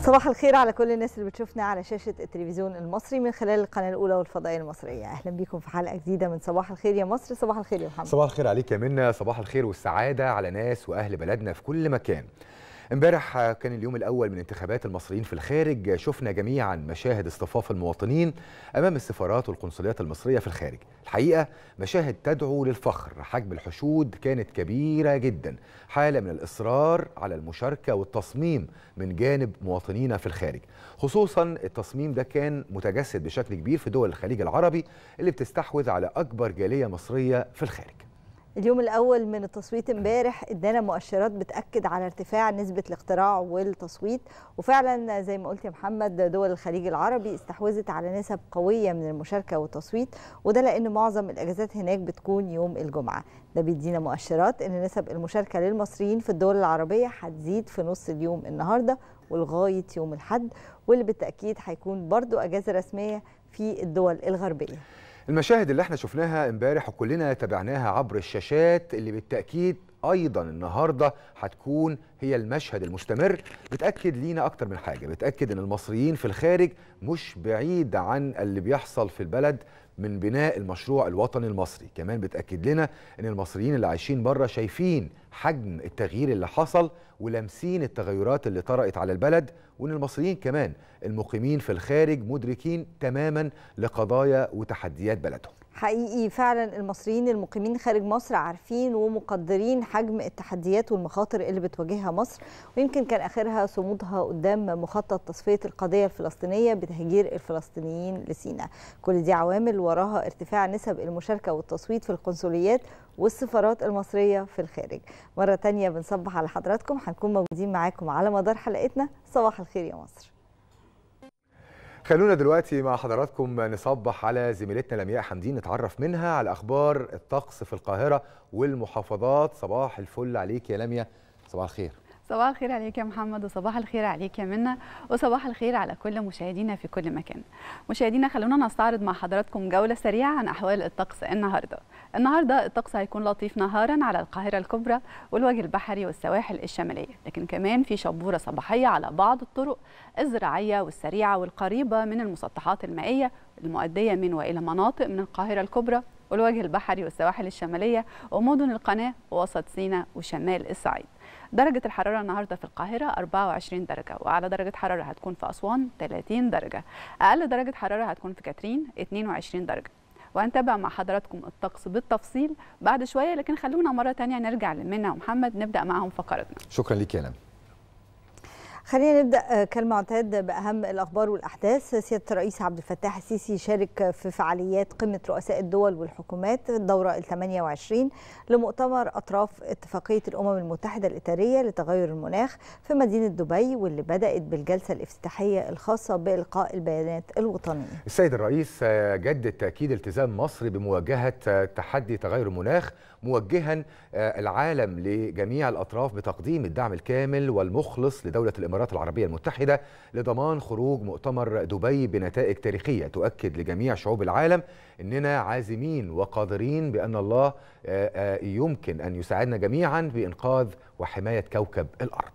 صباح الخير على كل الناس اللي بتشوفنا على شاشة التلفزيون المصري من خلال القناة الأولى والفضائية المصرية أهلا بكم في حلقة جديدة من صباح الخير يا مصر صباح الخير يا محمد صباح الخير عليك يا منى صباح الخير والسعادة على ناس وأهل بلدنا في كل مكان امبارح كان اليوم الأول من انتخابات المصريين في الخارج شفنا جميعا مشاهد اصطفاف المواطنين أمام السفارات والقنصليات المصرية في الخارج الحقيقة مشاهد تدعو للفخر حجم الحشود كانت كبيرة جدا حالة من الإصرار على المشاركة والتصميم من جانب مواطنينا في الخارج خصوصا التصميم ده كان متجسد بشكل كبير في دول الخليج العربي اللي بتستحوذ على أكبر جالية مصرية في الخارج اليوم الأول من التصويت امبارح ادانا مؤشرات بتأكد على ارتفاع نسبة الاقتراع والتصويت وفعلا زي ما قلت يا محمد دول الخليج العربي استحوذت على نسب قوية من المشاركة والتصويت وده لأن معظم الأجازات هناك بتكون يوم الجمعة ده بيدينا مؤشرات أن نسب المشاركة للمصريين في الدول العربية هتزيد في نص اليوم النهاردة ولغاية يوم الحد واللي بالتأكيد هيكون برضو أجازة رسمية في الدول الغربية المشاهد اللي احنا شفناها امبارح وكلنا تابعناها عبر الشاشات اللي بالتأكيد ايضا النهارده هتكون هي المشهد المستمر بتاكد لينا اكتر من حاجه بتاكد ان المصريين في الخارج مش بعيد عن اللي بيحصل في البلد من بناء المشروع الوطني المصري كمان بتاكد لنا ان المصريين اللي عايشين بره شايفين حجم التغيير اللي حصل ولامسين التغيرات اللي طرأت على البلد وان المصريين كمان المقيمين في الخارج مدركين تماما لقضايا وتحديات بلدهم حقيقي فعلا المصريين المقيمين خارج مصر عارفين ومقدرين حجم التحديات والمخاطر اللي بتواجهها مصر ويمكن كان اخرها صمودها قدام مخطط تصفيه القضيه الفلسطينيه بتهجير الفلسطينيين لسيناء كل دي عوامل وراها ارتفاع نسب المشاركه والتصويت في القنصليات والسفارات المصريه في الخارج مره تانية بنصبح على حضراتكم هنكون موجودين معاكم على مدار حلقتنا صباح الخير يا مصر خلونا دلوقتي مع حضراتكم نصبح على زميلتنا لمياء حمدين نتعرف منها على اخبار الطقس في القاهره والمحافظات صباح الفل عليك يا لمياء صباح الخير صباح الخير عليك يا محمد وصباح الخير عليك يا منى وصباح الخير على كل مشاهدينا في كل مكان مشاهدينا خلونا نستعرض مع حضراتكم جولة سريعة عن أحوال الطقس النهاردة النهاردة الطقس هيكون لطيف نهارا على القاهرة الكبرى والوجه البحري والسواحل الشمالية لكن كمان في شبورة صباحية على بعض الطرق الزراعية والسريعة والقريبة من المسطحات المائية المؤدية من وإلى مناطق من القاهرة الكبرى والوجه البحري والسواحل الشمالية ومدن القناة ووسط سيناء وشمال الصعيد درجة الحرارة النهاردة في القاهرة 24 درجة وأعلى درجة حرارة هتكون في أسوان 30 درجة أقل درجة حرارة هتكون في كاترين 22 درجة وهنتابع مع حضراتكم الطقس بالتفصيل بعد شوية لكن خلونا مرة تانية نرجع لمنى ومحمد نبدأ معهم فقرتنا شكرا ليك يا لمياء خلينا نبدا كالمعتاد باهم الاخبار والاحداث سياده الرئيس عبد الفتاح السيسي شارك في فعاليات قمه رؤساء الدول والحكومات الدوره ال 28 لمؤتمر اطراف اتفاقيه الامم المتحده الاطاريه لتغير المناخ في مدينه دبي واللي بدات بالجلسه الافتتاحيه الخاصه بالقاء البيانات الوطنيه. السيد الرئيس جدد تاكيد التزام مصر بمواجهه تحدي تغير المناخ موجها العالم لجميع الاطراف بتقديم الدعم الكامل والمخلص لدوله الامارات العربيه المتحده لضمان خروج مؤتمر دبي بنتائج تاريخيه تؤكد لجميع شعوب العالم اننا عازمين وقادرين بان الله يمكن ان يساعدنا جميعا بانقاذ وحمايه كوكب الارض.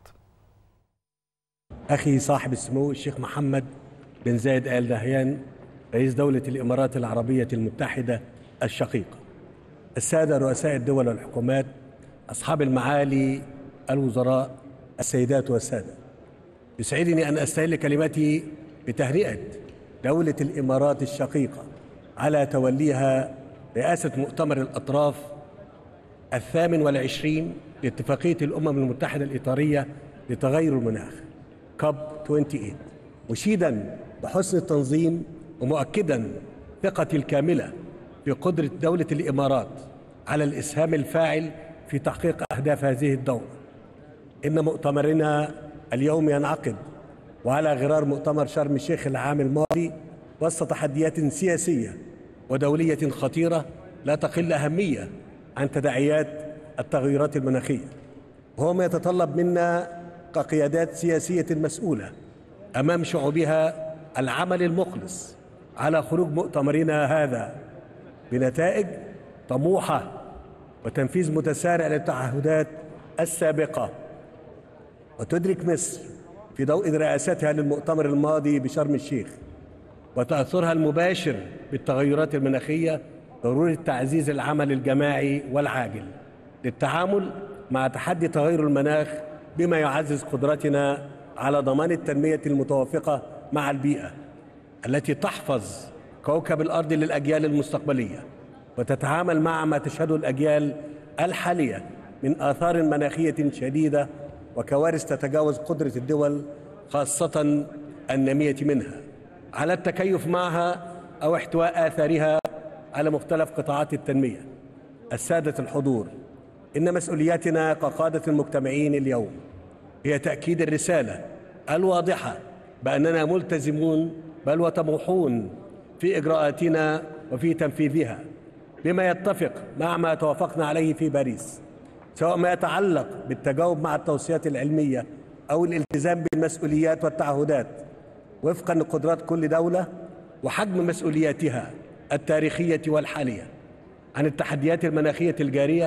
اخي صاحب السمو الشيخ محمد بن زايد ال نهيان رئيس دوله الامارات العربيه المتحده الشقيقه. السادة رؤساء الدول والحكومات أصحاب المعالي الوزراء السيدات والسادة يسعدني أن أستهل كلمتي بتهنئة دولة الإمارات الشقيقة على توليها رئاسة مؤتمر الأطراف الثامن والعشرين لاتفاقية الأمم المتحدة الإطارية لتغير المناخ كاب 28 مشيدا بحسن التنظيم ومؤكدا ثقتي الكامله بقدرة دولة الإمارات على الإسهام الفاعل في تحقيق أهداف هذه الدورة إن مؤتمرنا اليوم ينعقد وعلى غرار مؤتمر شرم الشيخ العام الماضي وسط تحديات سياسية ودولية خطيرة لا تقل أهمية عن تداعيات التغيرات المناخية وهو ما يتطلب منا كقيادات سياسية مسؤولة أمام شعوبها العمل المخلص على خروج مؤتمرنا هذا بنتائج طموحة وتنفيذ متسارع للتعهدات السابقة وتدرك مصر في ضوء رئاستها للمؤتمر الماضي بشرم الشيخ وتأثرها المباشر بالتغيرات المناخية ضرورة تعزيز العمل الجماعي والعاجل للتعامل مع تحدي تغير المناخ بما يعزز قدرتنا على ضمان التنمية المتوافقة مع البيئة التي تحفظ كوكب الأرض للأجيال المستقبلية وتتعامل مع ما تشهده الأجيال الحالية من آثار مناخية شديدة وكوارث تتجاوز قدرة الدول خاصة النامية منها على التكيف معها أو احتواء آثارها على مختلف قطاعات التنمية السادة الحضور إن مسؤولياتنا كقادة المجتمعين اليوم هي تأكيد الرسالة الواضحة بأننا ملتزمون بل وطموحون في إجراءاتنا وفي تنفيذها بما يتفق مع ما توافقنا عليه في باريس سواء ما يتعلق بالتجاوب مع التوصيات العلمية أو الالتزام بالمسؤوليات والتعهدات وفقا لقدرات كل دولة وحجم مسؤولياتها التاريخية والحالية عن التحديات المناخية الجارية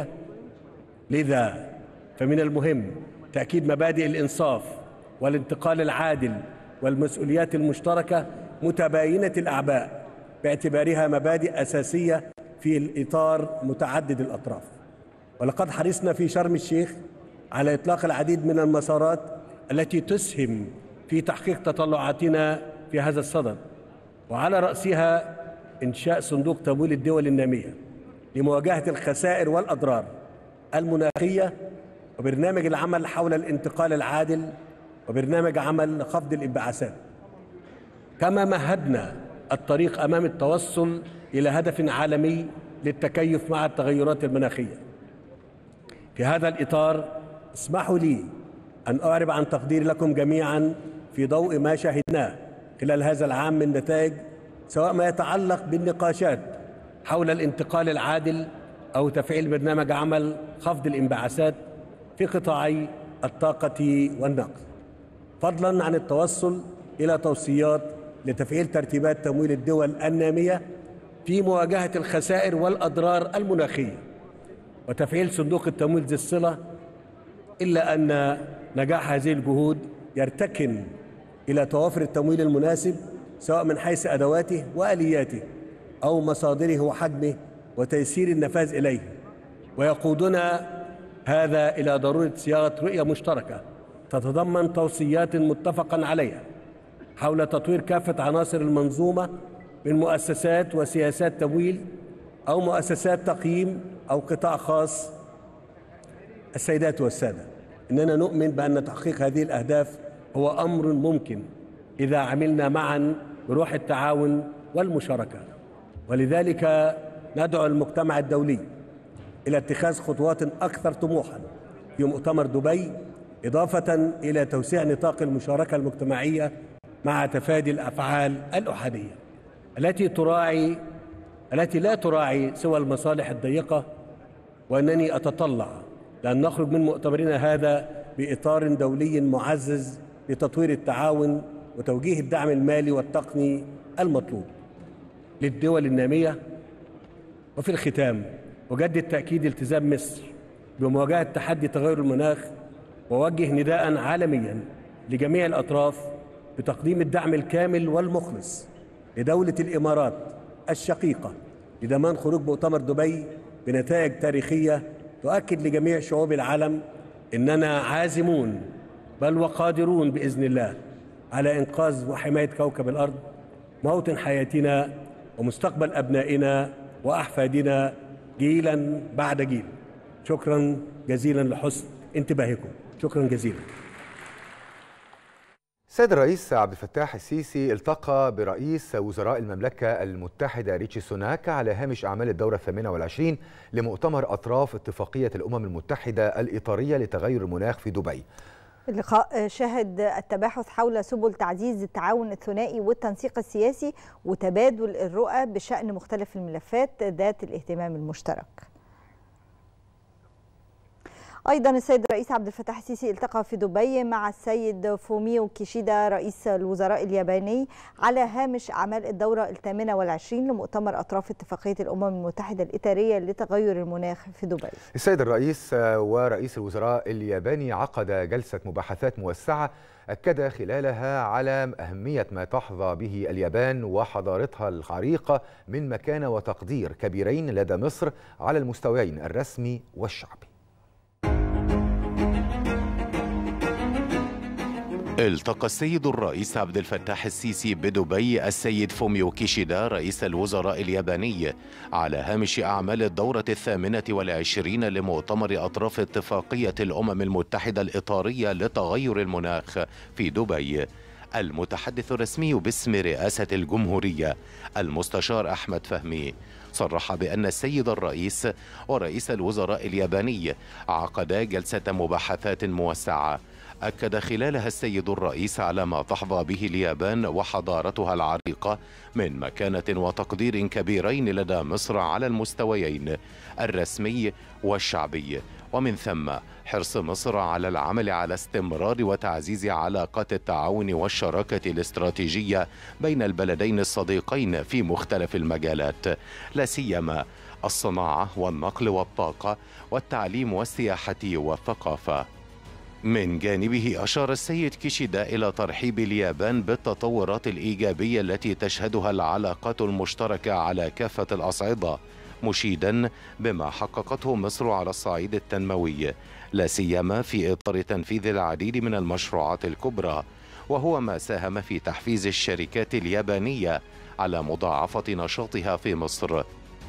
لذا فمن المهم تأكيد مبادئ الإنصاف والانتقال العادل والمسؤوليات المشتركة متباينة الأعباء باعتبارها مبادئ أساسية في الإطار متعدد الأطراف ولقد حرصنا في شرم الشيخ على إطلاق العديد من المسارات التي تسهم في تحقيق تطلعاتنا في هذا الصدد وعلى رأسها إنشاء صندوق تمويل الدول النامية لمواجهة الخسائر والأضرار المناخية وبرنامج العمل حول الانتقال العادل وبرنامج عمل لخفض الانبعاثات كما مهدنا الطريق امام التوصل الى هدف عالمي للتكيف مع التغيرات المناخيه في هذا الاطار اسمحوا لي ان اعرب عن تقديري لكم جميعا في ضوء ما شاهدناه خلال هذا العام من نتائج سواء ما يتعلق بالنقاشات حول الانتقال العادل او تفعيل برنامج عمل خفض الانبعاثات في قطاعي الطاقه والنقل فضلا عن التوصل الى توصيات لتفعيل ترتيبات تمويل الدول الناميه في مواجهه الخسائر والاضرار المناخيه وتفعيل صندوق التمويل ذي الصله الا ان نجاح هذه الجهود يرتكن الى توافر التمويل المناسب سواء من حيث ادواته والياته او مصادره وحجمه وتيسير النفاذ اليه ويقودنا هذا الى ضروره صياغه رؤيه مشتركه تتضمن توصيات متفقا عليها حول تطوير كافه عناصر المنظومه من مؤسسات وسياسات تمويل او مؤسسات تقييم او قطاع خاص السيدات والساده اننا نؤمن بان تحقيق هذه الاهداف هو امر ممكن اذا عملنا معا بروح التعاون والمشاركه ولذلك ندعو المجتمع الدولي الى اتخاذ خطوات اكثر طموحا في مؤتمر دبي اضافه الى توسيع نطاق المشاركه المجتمعيه مع تفادي الافعال الاحاديه التي تراعي التي لا تراعي سوى المصالح الضيقه وانني اتطلع لان نخرج من مؤتمرنا هذا باطار دولي معزز لتطوير التعاون وتوجيه الدعم المالي والتقني المطلوب للدول الناميه وفي الختام أجدد تأكيد التزام مصر بمواجهة تحدي تغير المناخ ووجه نداء عالميا لجميع الأطراف بتقديم الدعم الكامل والمخلص لدولة الإمارات الشقيقة لضمان خروج مؤتمر دبي بنتائج تاريخية تؤكد لجميع شعوب العالم إننا عازمون بل وقادرون بإذن الله على إنقاذ وحماية كوكب الأرض موطن حياتنا ومستقبل أبنائنا وأحفادنا جيلا بعد جيل شكرا جزيلا لحسن انتباهكم شكرا جزيلا السيد الرئيس عبد الفتاح السيسي التقى برئيس وزراء المملكة المتحدة ريتشي سوناك على هامش أعمال الدورة الثامنة والعشرين لمؤتمر أطراف اتفاقية الأمم المتحدة الإطارية لتغير المناخ في دبي اللقاء شهد التباحث حول سبل تعزيز التعاون الثنائي والتنسيق السياسي وتبادل الرؤى بشأن مختلف الملفات ذات الاهتمام المشترك ايضا السيد الرئيس عبد الفتاح السيسي التقى في دبي مع السيد فوميو كيشيدا رئيس الوزراء الياباني على هامش اعمال الدوره الثامنه والعشرين لمؤتمر اطراف اتفاقيه الامم المتحده الاطاريه لتغير المناخ في دبي. السيد الرئيس ورئيس الوزراء الياباني عقد جلسه مباحثات موسعه أكد خلالها على أهمية ما تحظى به اليابان وحضارتها العريقة من مكانة وتقدير كبيرين لدى مصر على المستويين الرسمي والشعبي التقى السيد الرئيس عبد الفتاح السيسي بدبي السيد فوميو كيشيدا رئيس الوزراء الياباني على هامش أعمال الدورة الثامنة والعشرين لمؤتمر أطراف اتفاقية الأمم المتحدة الإطارية لتغير المناخ في دبي المتحدث الرسمي باسم رئاسة الجمهورية المستشار أحمد فهمي صرح بأن السيد الرئيس ورئيس الوزراء الياباني عقدا جلسة مباحثات موسعة أكد خلالها السيد الرئيس على ما تحظى به اليابان وحضارتها العريقة من مكانة وتقدير كبيرين لدى مصر على المستويين الرسمي والشعبي ومن ثم حرص مصر على العمل على استمرار وتعزيز علاقات التعاون والشراكة الاستراتيجية بين البلدين الصديقين في مختلف المجالات لا سيما الصناعة والنقل والطاقة والتعليم والسياحة والثقافة من جانبه أشار السيد كيشيدا إلى ترحيب اليابان بالتطورات الإيجابية التي تشهدها العلاقات المشتركة على كافة الأصعدة مشيدا بما حققته مصر على الصعيد التنموي لا سيما في إطار تنفيذ العديد من المشروعات الكبرى وهو ما ساهم في تحفيز الشركات اليابانية على مضاعفة نشاطها في مصر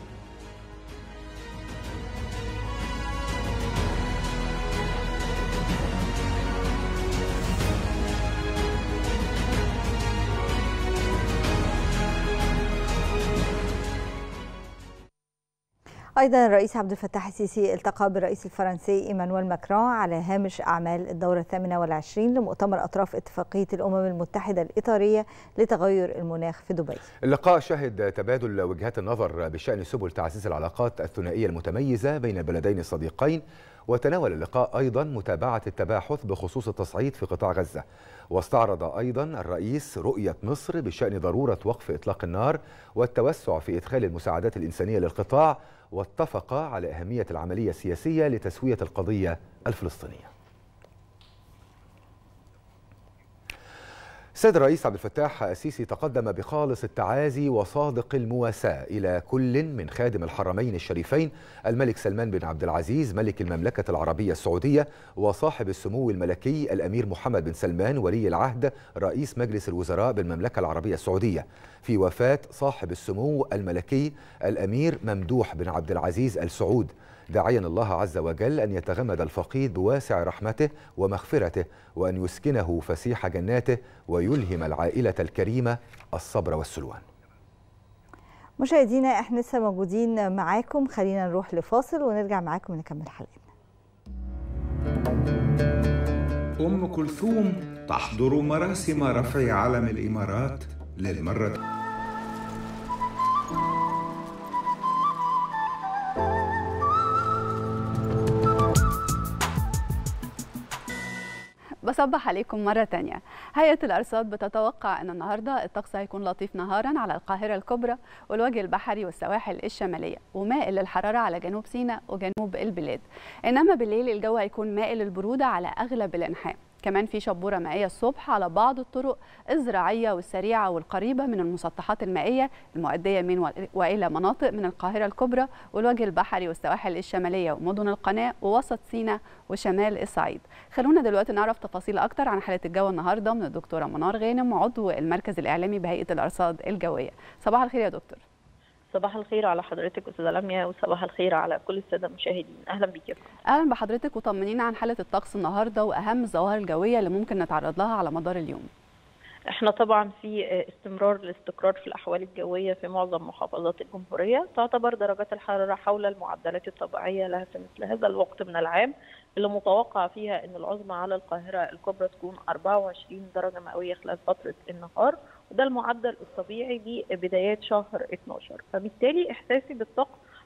ايضا الرئيس عبد الفتاح السيسي التقى بالرئيس الفرنسي ايمانويل ماكرون على هامش اعمال الدوره الثامنه والعشرين لمؤتمر اطراف اتفاقيه الامم المتحده الاطاريه لتغير المناخ في دبي. اللقاء شهد تبادل وجهات النظر بشان سبل تعزيز العلاقات الثنائيه المتميزه بين البلدين الصديقين وتناول اللقاء ايضا متابعه التباحث بخصوص التصعيد في قطاع غزه واستعرض ايضا الرئيس رؤيه مصر بشان ضروره وقف اطلاق النار والتوسع في ادخال المساعدات الانسانيه للقطاع واتفق على أهمية العملية السياسية لتسوية القضية الفلسطينية السيد الرئيس عبد الفتاح السيسي تقدم بخالص التعازي وصادق المواساة إلى كل من خادم الحرمين الشريفين الملك سلمان بن عبد العزيز ملك المملكة العربية السعودية وصاحب السمو الملكي الأمير محمد بن سلمان ولي العهد رئيس مجلس الوزراء بالمملكة العربية السعودية في وفاة صاحب السمو الملكي الأمير ممدوح بن عبد العزيز السعود داعيا الله عز وجل أن يتغمد الفقيد بواسع رحمته ومغفرته وأن يسكنه فسيح جناته ويلهم العائلة الكريمة الصبر والسلوان مشاهدينا احنا لسه موجودين معاكم خلينا نروح لفاصل ونرجع معاكم نكمل حلقتنا أم كلثوم تحضر مراسم رفع علم الإمارات للمرة بصبح عليكم مرة تانية هيئة الأرصاد بتتوقع أن النهاردة الطقس هيكون لطيف نهارا على القاهرة الكبرى والوجه البحري والسواحل الشمالية ومائل للحرارة على جنوب سيناء وجنوب البلاد إنما بالليل الجو هيكون مائل للبرودة على أغلب الأنحاء كمان في شبورة مائية الصبح على بعض الطرق الزراعية والسريعة والقريبة من المسطحات المائية المؤدية من وإلى مناطق من القاهرة الكبرى والوجه البحري والسواحل الشمالية ومدن القناة ووسط سيناء وشمال الصعيد خلونا دلوقتي نعرف تفاصيل أكتر عن حالة الجو النهاردة من الدكتورة منار غانم عضو المركز الإعلامي بهيئة الأرصاد الجوية صباح الخير يا دكتور صباح الخير على حضرتك استاذه لميا وصباح الخير على كل الساده المشاهدين اهلا بيك اهلا بحضرتك وطمنينا عن حاله الطقس النهارده واهم الظواهر الجويه اللي ممكن نتعرض لها على مدار اليوم احنا طبعا في استمرار الاستقرار في الاحوال الجويه في معظم محافظات الجمهوريه تعتبر درجات الحراره حول المعدلات الطبيعيه لها في مثل هذا الوقت من العام اللي متوقع فيها ان العظمى على القاهره الكبرى تكون 24 درجه مئويه خلال فتره النهار وده المعدل الطبيعي لبدايات شهر 12 فبالتالي احساسي بالطقس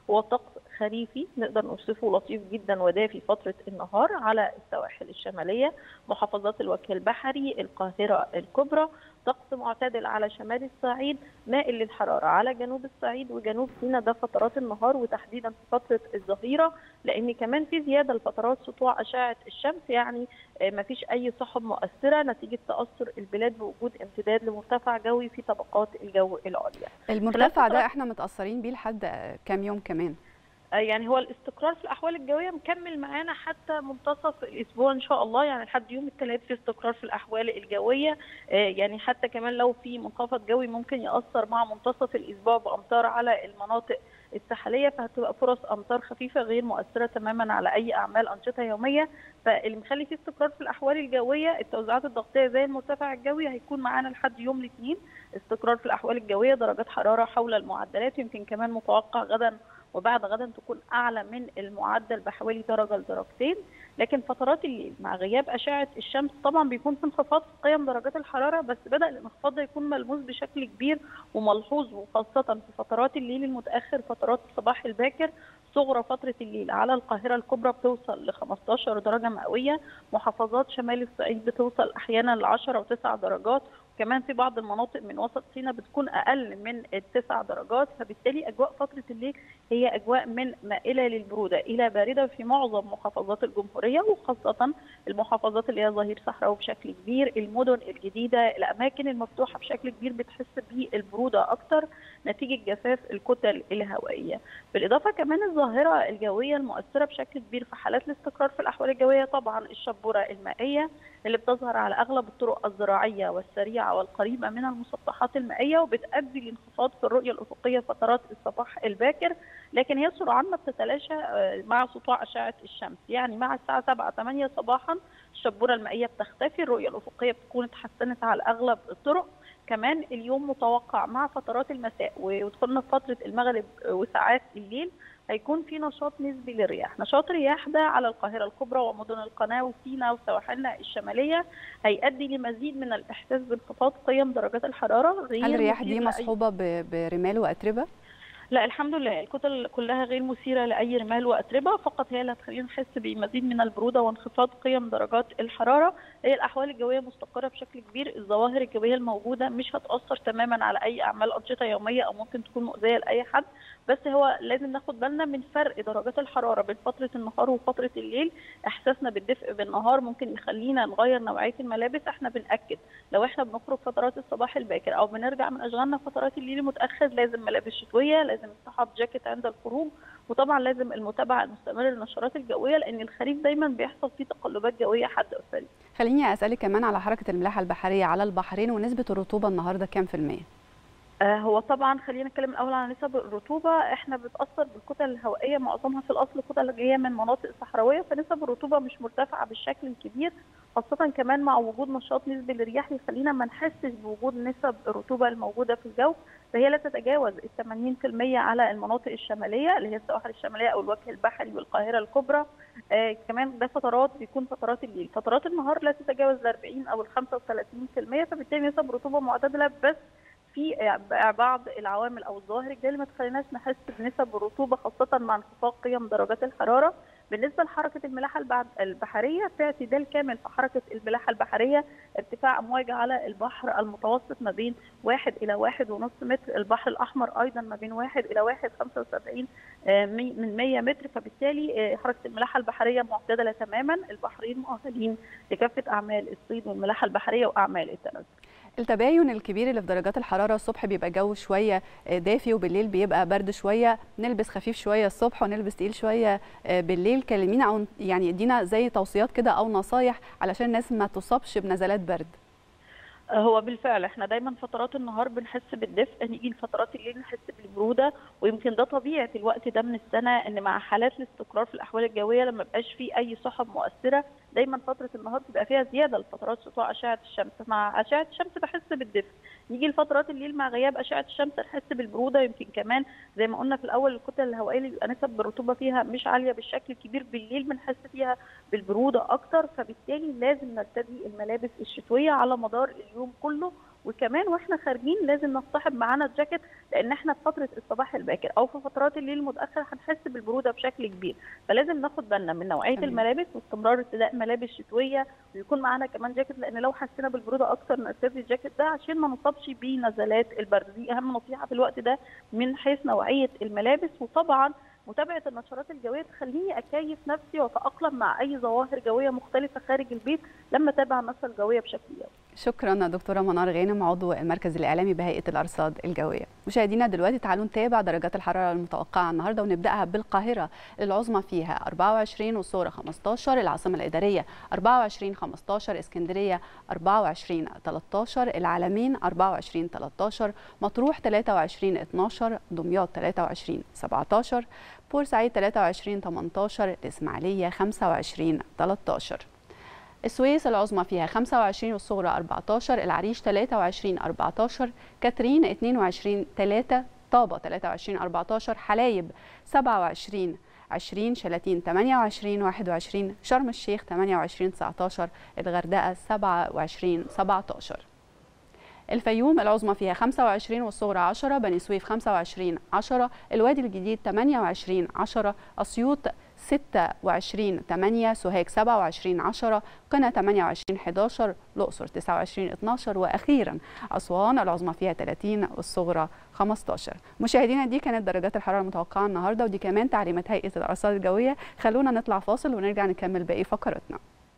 هو طقس خريفي نقدر نوصفه لطيف جدا ودافي فتره النهار على السواحل الشماليه محافظات الوجه البحري القاهره الكبرى طقس معتدل على شمال الصعيد مائل للحراره على جنوب الصعيد وجنوب سيناء ده فترات النهار وتحديدا في فتره الظهيره لان كمان في زياده لفترات سطوع اشعه الشمس يعني ما فيش اي سحب مؤثره نتيجه تاثر البلاد بوجود امتداد لمرتفع جوي في طبقات الجو العليا. المرتفع ده احنا متاثرين بيه لحد كام يوم كمان؟ يعني هو الاستقرار في الاحوال الجويه مكمل معانا حتى منتصف الاسبوع ان شاء الله يعني لحد يوم الثلاث في استقرار في الاحوال الجويه يعني حتى كمان لو في منخفض جوي ممكن ياثر مع منتصف الاسبوع بامطار على المناطق الساحليه فهتبقى فرص امطار خفيفه غير مؤثره تماما على اي اعمال انشطه يوميه فاللي مخلي فيه استقرار في الاحوال الجويه التوزيعات الضغطيه زي المرتفع الجوي هيكون معانا لحد يوم الاثنين استقرار في الاحوال الجويه درجات حراره حول المعدلات يمكن كمان متوقع غدا وبعد غدا تكون اعلى من المعدل بحوالي درجه لدرجتين لكن فترات الليل مع غياب اشعه الشمس طبعا بيكون في انخفاض في قيم درجات الحراره بس بدا الانخفاض ده يكون ملموس بشكل كبير وملحوظ وخاصه في فترات الليل المتاخر فترات الصباح الباكر صغرى فترة الليل على القاهرة الكبرى بتوصل ل 15 درجة مئوية محافظات شمال الصعيد بتوصل أحيانا ل 10 و9 درجات كمان في بعض المناطق من وسط سيناء بتكون اقل من التسع درجات فبالتالي اجواء فتره الليل هي اجواء من مائله للبروده الى بارده في معظم محافظات الجمهوريه وخاصه المحافظات اللي هي ظهير صحراوي بشكل كبير المدن الجديده الاماكن المفتوحه بشكل كبير بتحس بالبروده اكتر نتيجه جفاف الكتل الهوائيه بالاضافه كمان الظاهره الجويه المؤثره بشكل كبير في حالات الاستقرار في الاحوال الجويه طبعا الشبوره المائيه اللي بتظهر على اغلب الطرق الزراعيه والسريعه والقريبه من المسطحات المائيه وبتؤدي لانخفاض في الرؤيه الافقيه فترات الصباح الباكر لكن هي سرعان ما بتتلاشى مع سطوع اشعه الشمس يعني مع الساعه 7 8 صباحا الشبوره المائيه بتختفي الرؤيه الافقيه بتكون اتحسنت على اغلب الطرق كمان اليوم متوقع مع فترات المساء ودخلنا في فتره المغرب وساعات الليل هيكون في نشاط نسبي للرياح نشاط الرياح ده على القاهرة الكبرى ومدن القناة وسيناء وسواحلنا الشمالية هيؤدي لمزيد من الإحساس بانخفاض قيم درجات الحرارة غير هل الرياح دي مصحوبة برمال وأتربة؟ لا الحمد لله الكتل كلها غير مثيرة لأي رمال وأتربة فقط هي اللي هتخلينا نحس بمزيد من البرودة وانخفاض قيم درجات الحرارة هي الأحوال الجوية مستقرة بشكل كبير الظواهر الجوية الموجودة مش هتأثر تماما على أي أعمال أنشطة يومية أو ممكن تكون مؤذية لأي حد بس هو لازم ناخد بالنا من فرق درجات الحرارة بين فترة النهار وفترة الليل إحساسنا بالدفء بالنهار ممكن يخلينا نغير نوعية الملابس احنا بنأكد لو احنا بنخرج فترات الصباح الباكر أو بنرجع من أشغالنا فترات الليل المتأخر لازم ملابس شتوية لازم الصحاب جاكيت عند الخروج وطبعا لازم المتابعه المستمره للنشرات الجويه لان الخريف دايما بيحصل فيه تقلبات جويه حاده وسريعه. خليني اسالك كمان على حركه الملاحه البحريه على البحرين ونسبه الرطوبه النهارده كام في الميه؟ آه هو طبعا خلينا نتكلم الاول عن نسب الرطوبه احنا بتاثر بالكتل الهوائيه معظمها في الاصل كتل جايه من مناطق صحراويه فنسب الرطوبه مش مرتفعه بالشكل الكبير خاصه كمان مع وجود نشاط نسبي للرياح يخلينا ما نحسش بوجود نسب الرطوبه الموجوده في الجو فهي لا تتجاوز ال 80% على المناطق الشماليه اللي هي السواحل الشماليه او الوجه البحري والقاهره الكبرى آه كمان ده فترات بيكون فترات الليل فترات النهار لا تتجاوز ال 40 او ال 35% فبالتالي نسب رطوبه معتدله بس في بعض العوامل او الظواهر الجويه اللي ما تخليناش نحس بنسب الرطوبه خاصه مع انخفاض قيم درجات الحراره بالنسبه لحركه الملاحه البحريه في اعتدال كامل في حركه الملاحه البحريه ارتفاع امواج على البحر المتوسط ما بين 1 الى 1.5 متر البحر الاحمر ايضا ما بين 1 الى 1.75 من 100 متر فبالتالي حركه الملاحه البحريه معتدله تماما البحرين مؤهلين لكافه اعمال الصيد والملاحه البحريه واعمال التنزل التباين الكبير اللي في درجات الحراره الصبح بيبقى جو شويه دافي وبالليل بيبقى برد شويه نلبس خفيف شويه الصبح ونلبس تقيل شويه بالليل كلمينا او يعني ادينا زي توصيات كده او نصايح علشان الناس ما تصابش بنزلات برد هو بالفعل احنا دايما فترات النهار بنحس بالدفء نيجي لفترات الليل نحس بالبروده ويمكن ده طبيعه الوقت ده من السنه ان مع حالات الاستقرار في الاحوال الجويه لما بقاش في اي سحب مؤثره دايما فتره النهار بيبقى فيها زياده لفترات سطوع اشعه الشمس مع اشعه الشمس بحس بالدفء نيجي لفترات الليل مع غياب اشعه الشمس نحس بالبروده يمكن كمان زي ما قلنا في الاول الكتل الهوائيه اللي بيبقى نسب الرطوبه فيها مش عاليه بالشكل الكبير بالليل بنحس فيها بالبروده اكتر فبالتالي لازم نرتدي الملابس الشتويه على مدار اليوم كله وكمان واحنا خارجين لازم نصطحب معانا الجاكيت لان احنا في فتره الصباح الباكر او في فترات الليل المتاخر هنحس بالبروده بشكل كبير فلازم ناخد بالنا من نوعيه تمام. الملابس واستمرار ارتداء ملابس شتويه ويكون معانا كمان جاكيت لان لو حسينا بالبروده اكتر نرتدي الجاكيت ده عشان ما نصابش بنزلات البرد دي اهم نصيحه في الوقت ده من حيث نوعيه الملابس وطبعا متابعه النشرات الجويه تخليني اكيف نفسي واتاقلم مع اي ظواهر جويه مختلفه خارج البيت لما اتابع النشره الجويه بشكل يومي شكرا دكتوره منار غانم عضو المركز الاعلامي بهيئه الارصاد الجويه مشاهدينا دلوقتي تعالوا نتابع درجات الحراره المتوقعه النهارده ونبداها بالقاهره العظمى فيها 24 والصغرى 15 العاصمه الاداريه 24 15 اسكندريه 24 13 العالمين 24 13 مطروح 23 12 دمياط 23 17 بورسعيد 23 18 الاسماعيليه 25 13 السويس العظمى فيها 25 والصغرى 14 العريش 23 14 كاترين 22 3 طابة 23 14 حلايب 27 20 شلاتين 28 21 شرم الشيخ 28 19 الغردقة 27 17 الفيوم العظمى فيها 25 والصغرى 10 بني سويف 25 10 الوادي الجديد 28 10 أسيوط 26 8 سوهاج 27 10 قنا 28 11 الأقصر 29 12 وأخيرا أسوان العظمى فيها 30 والصغرى 15 مشاهدينا دي كانت درجات الحرارة المتوقعة النهاردة ودي كمان تعليمات هيئة الأرصاد الجوية خلونا نطلع فاصل ونرجع نكمل باقي فقراتنا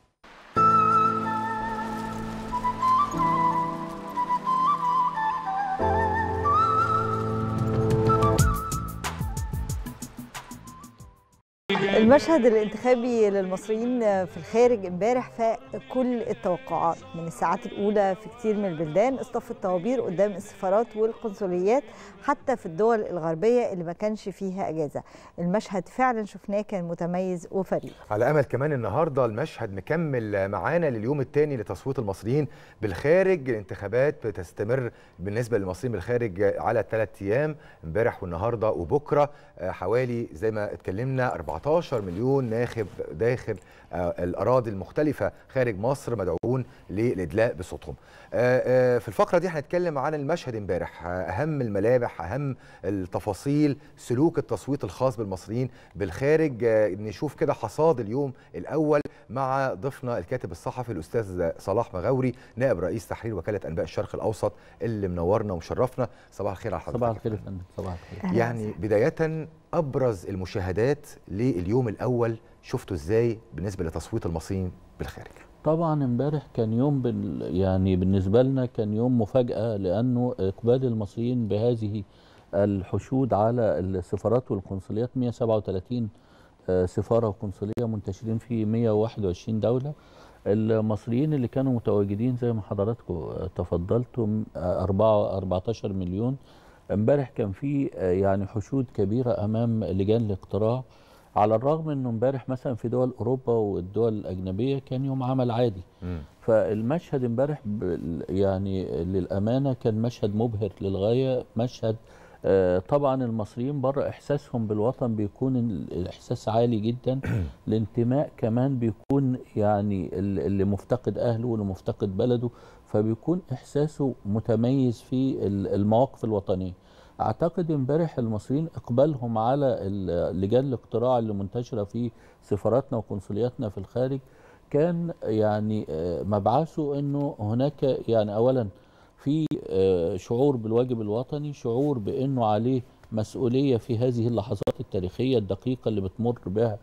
المشهد الانتخابي للمصريين في الخارج امبارح فاق كل التوقعات من الساعات الاولى في كتير من البلدان اصطفت طوابير قدام السفارات والقنصليات حتى في الدول الغربيه اللي ما كانش فيها اجازه المشهد فعلا شفناه كان متميز وفريد على امل كمان النهارده المشهد مكمل معانا لليوم الثاني لتصويت المصريين بالخارج الانتخابات بتستمر بالنسبه للمصريين بالخارج على ثلاث ايام امبارح والنهارده وبكره آه، حوالي زي ما اتكلمنا 14 مليون ناخب داخل آه، الاراضي المختلفه خارج مصر مدعوون للادلاء بصوتهم. آه، آه، في الفقره دي هنتكلم عن المشهد امبارح آه، اهم الملامح اهم التفاصيل سلوك التصويت الخاص بالمصريين بالخارج آه، نشوف كده حصاد اليوم الاول مع ضيفنا الكاتب الصحفي الاستاذ صلاح مغاوري نائب رئيس تحرير وكاله انباء الشرق الاوسط اللي منورنا ومشرفنا صباح الخير على حضرتك صباح يا الخير يا فندم. فندم صباح الخير أهلاً يعني بدايه ابرز المشاهدات لليوم الاول شفتوا ازاي بالنسبه لتصويت المصريين بالخارج طبعا امبارح كان يوم بال يعني بالنسبه لنا كان يوم مفاجاه لانه اقبال المصريين بهذه الحشود على السفارات والقنصليات 137 آه، سفاره وقنصليه منتشرين في 121 دوله المصريين اللي كانوا متواجدين زي ما حضراتكم آه، تفضلتم آه، أربعة 14 مليون امبارح كان في آه، يعني حشود كبيره امام لجان الاقتراع على الرغم انه امبارح مثلا في دول اوروبا والدول الاجنبيه كان يوم عمل عادي مم. فالمشهد امبارح بال- يعني للامانه كان مشهد مبهر للغايه مشهد آه، طبعا المصريين بره احساسهم بالوطن بيكون ال- الاحساس عالي جدا الانتماء كمان بيكون يعني ال- اللي مفتقد اهله واللي مفتقد بلده فبيكون احساسه متميز في ال- المواقف الوطنيه اعتقد امبارح المصريين اقبالهم على ال- لجان الاقتراع اللي منتشره في سفاراتنا وقنصلياتنا في الخارج كان يعني آه، مبعثه انه هناك يعني اولا في آه، شعور بالواجب الوطني شعور بانه عليه مسؤوليه في هذه اللحظات التاريخيه الدقيقه اللي بتمر بها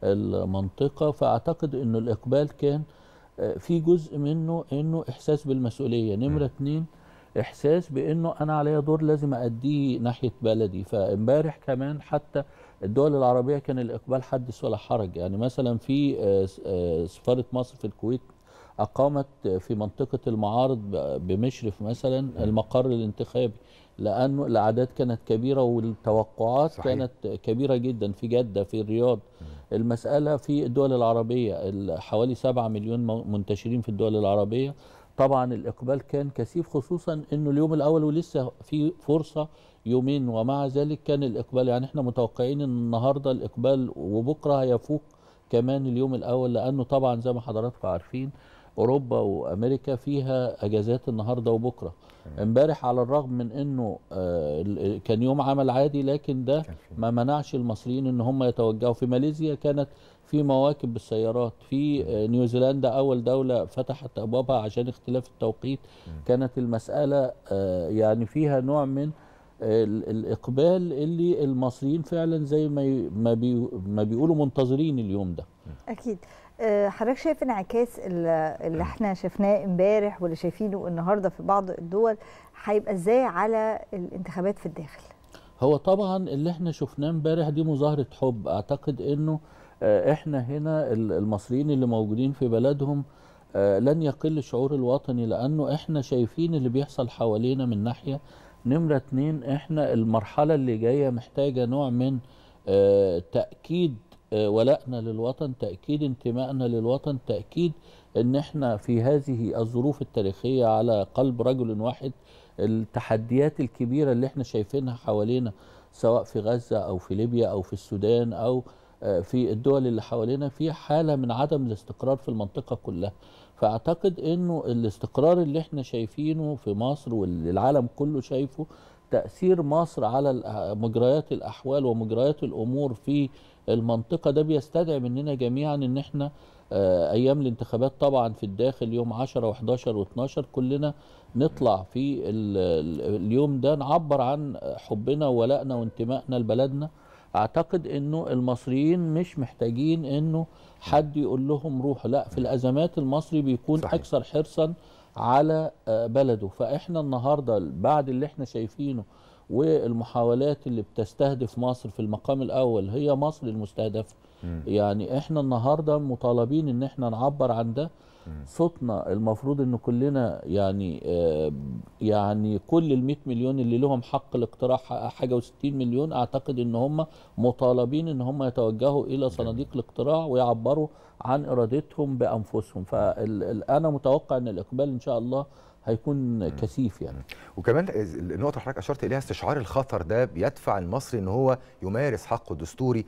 المنطقه فاعتقد انه الاقبال كان آه، في جزء منه انه احساس بالمسؤوليه نمره اتنين احساس بانه انا عليا دور لازم اديه ناحيه بلدي فامبارح كمان حتى الدول العربيه كان الاقبال حدث ولا حرج يعني مثلا في آه، س- آه، سفاره مصر في الكويت اقامت في منطقه المعارض ب- بمشرف مثلا المقر الانتخابي لانه الاعداد كانت كبيره والتوقعات صحيح. كانت كبيره جدا في جده في الرياض المساله في الدول العربيه ال- حوالي 7 مليون م- منتشرين في الدول العربيه طبعا الاقبال كان كثيف خصوصا انه اليوم الاول ولسه في فرصه يومين ومع ذلك كان الاقبال يعني احنا متوقعين ان النهارده الاقبال وبكره هيفوق كمان اليوم الاول لانه طبعا زي ما حضراتكم عارفين اوروبا وامريكا فيها اجازات النهارده وبكره امبارح على الرغم من انه آه، ال- كان يوم عمل عادي لكن ده كان في- ما منعش المصريين ان هم يتوجهوا في ماليزيا كانت في مواكب بالسيارات في آه، نيوزيلندا اول دوله فتحت ابوابها عشان اختلاف التوقيت كانت المساله آه، يعني فيها نوع من ال- الاقبال اللي المصريين فعلا زي ما ي- ما, بي ما بيقولوا منتظرين اليوم ده اكيد آه، حضرتك شايف انعكاس ال- اللي احنا شفناه امبارح واللي شايفينه النهارده في بعض الدول هيبقى ازاي على الانتخابات في الداخل هو طبعا اللي احنا شفناه امبارح دي مظاهرة حب اعتقد انه آه، احنا هنا ال- المصريين اللي موجودين في بلدهم آه، لن يقل الشعور الوطني لانه احنا شايفين اللي بيحصل حوالينا من ناحية نمرة اتنين احنا المرحلة اللي جاية محتاجة نوع من آه، تأكيد آه، ولائنا للوطن تأكيد انتمائنا للوطن تأكيد ان احنا في هذه الظروف التاريخية على قلب رجل واحد التحديات الكبيرة اللي احنا شايفينها حوالينا سواء في غزة أو في ليبيا أو في السودان أو آه، في الدول اللي حوالينا في حالة من عدم الاستقرار في المنطقة كلها فأعتقد أنه الاستقرار اللي احنا شايفينه في مصر واللي العالم كله شايفه تأثير مصر على الأ- مجريات الأحوال ومجريات الأمور في المنطقة ده بيستدعي مننا جميعا أن احنا آه، أيام الانتخابات طبعا في الداخل يوم 10 و11 و12 كلنا نطلع في ال- ال- اليوم ده نعبر عن حبنا وولائنا وانتمائنا لبلدنا اعتقد انه المصريين مش محتاجين انه حد يقول لهم روحوا لا في الازمات المصري بيكون صحيح. صحيح. اكثر حرصا على آه، بلده فاحنا النهارده بعد اللي احنا شايفينه والمحاولات اللي بتستهدف مصر في المقام الاول هي مصر المستهدفه يعني احنا النهارده مطالبين ان احنا نعبر عن ده صوتنا المفروض ان كلنا يعني آه، يعني كل ال 100 مليون اللي لهم حق الاقتراع حاجه و60 مليون اعتقد ان هم مطالبين ان هم يتوجهوا الى صناديق الاقتراع ويعبروا عن ارادتهم بانفسهم فانا متوقع ان الاقبال ان شاء الله هيكون كثيف يعني وكمان النقطة اللي حضرتك أشرت إليها استشعار الخطر ده بيدفع المصري إن هو يمارس حقه الدستوري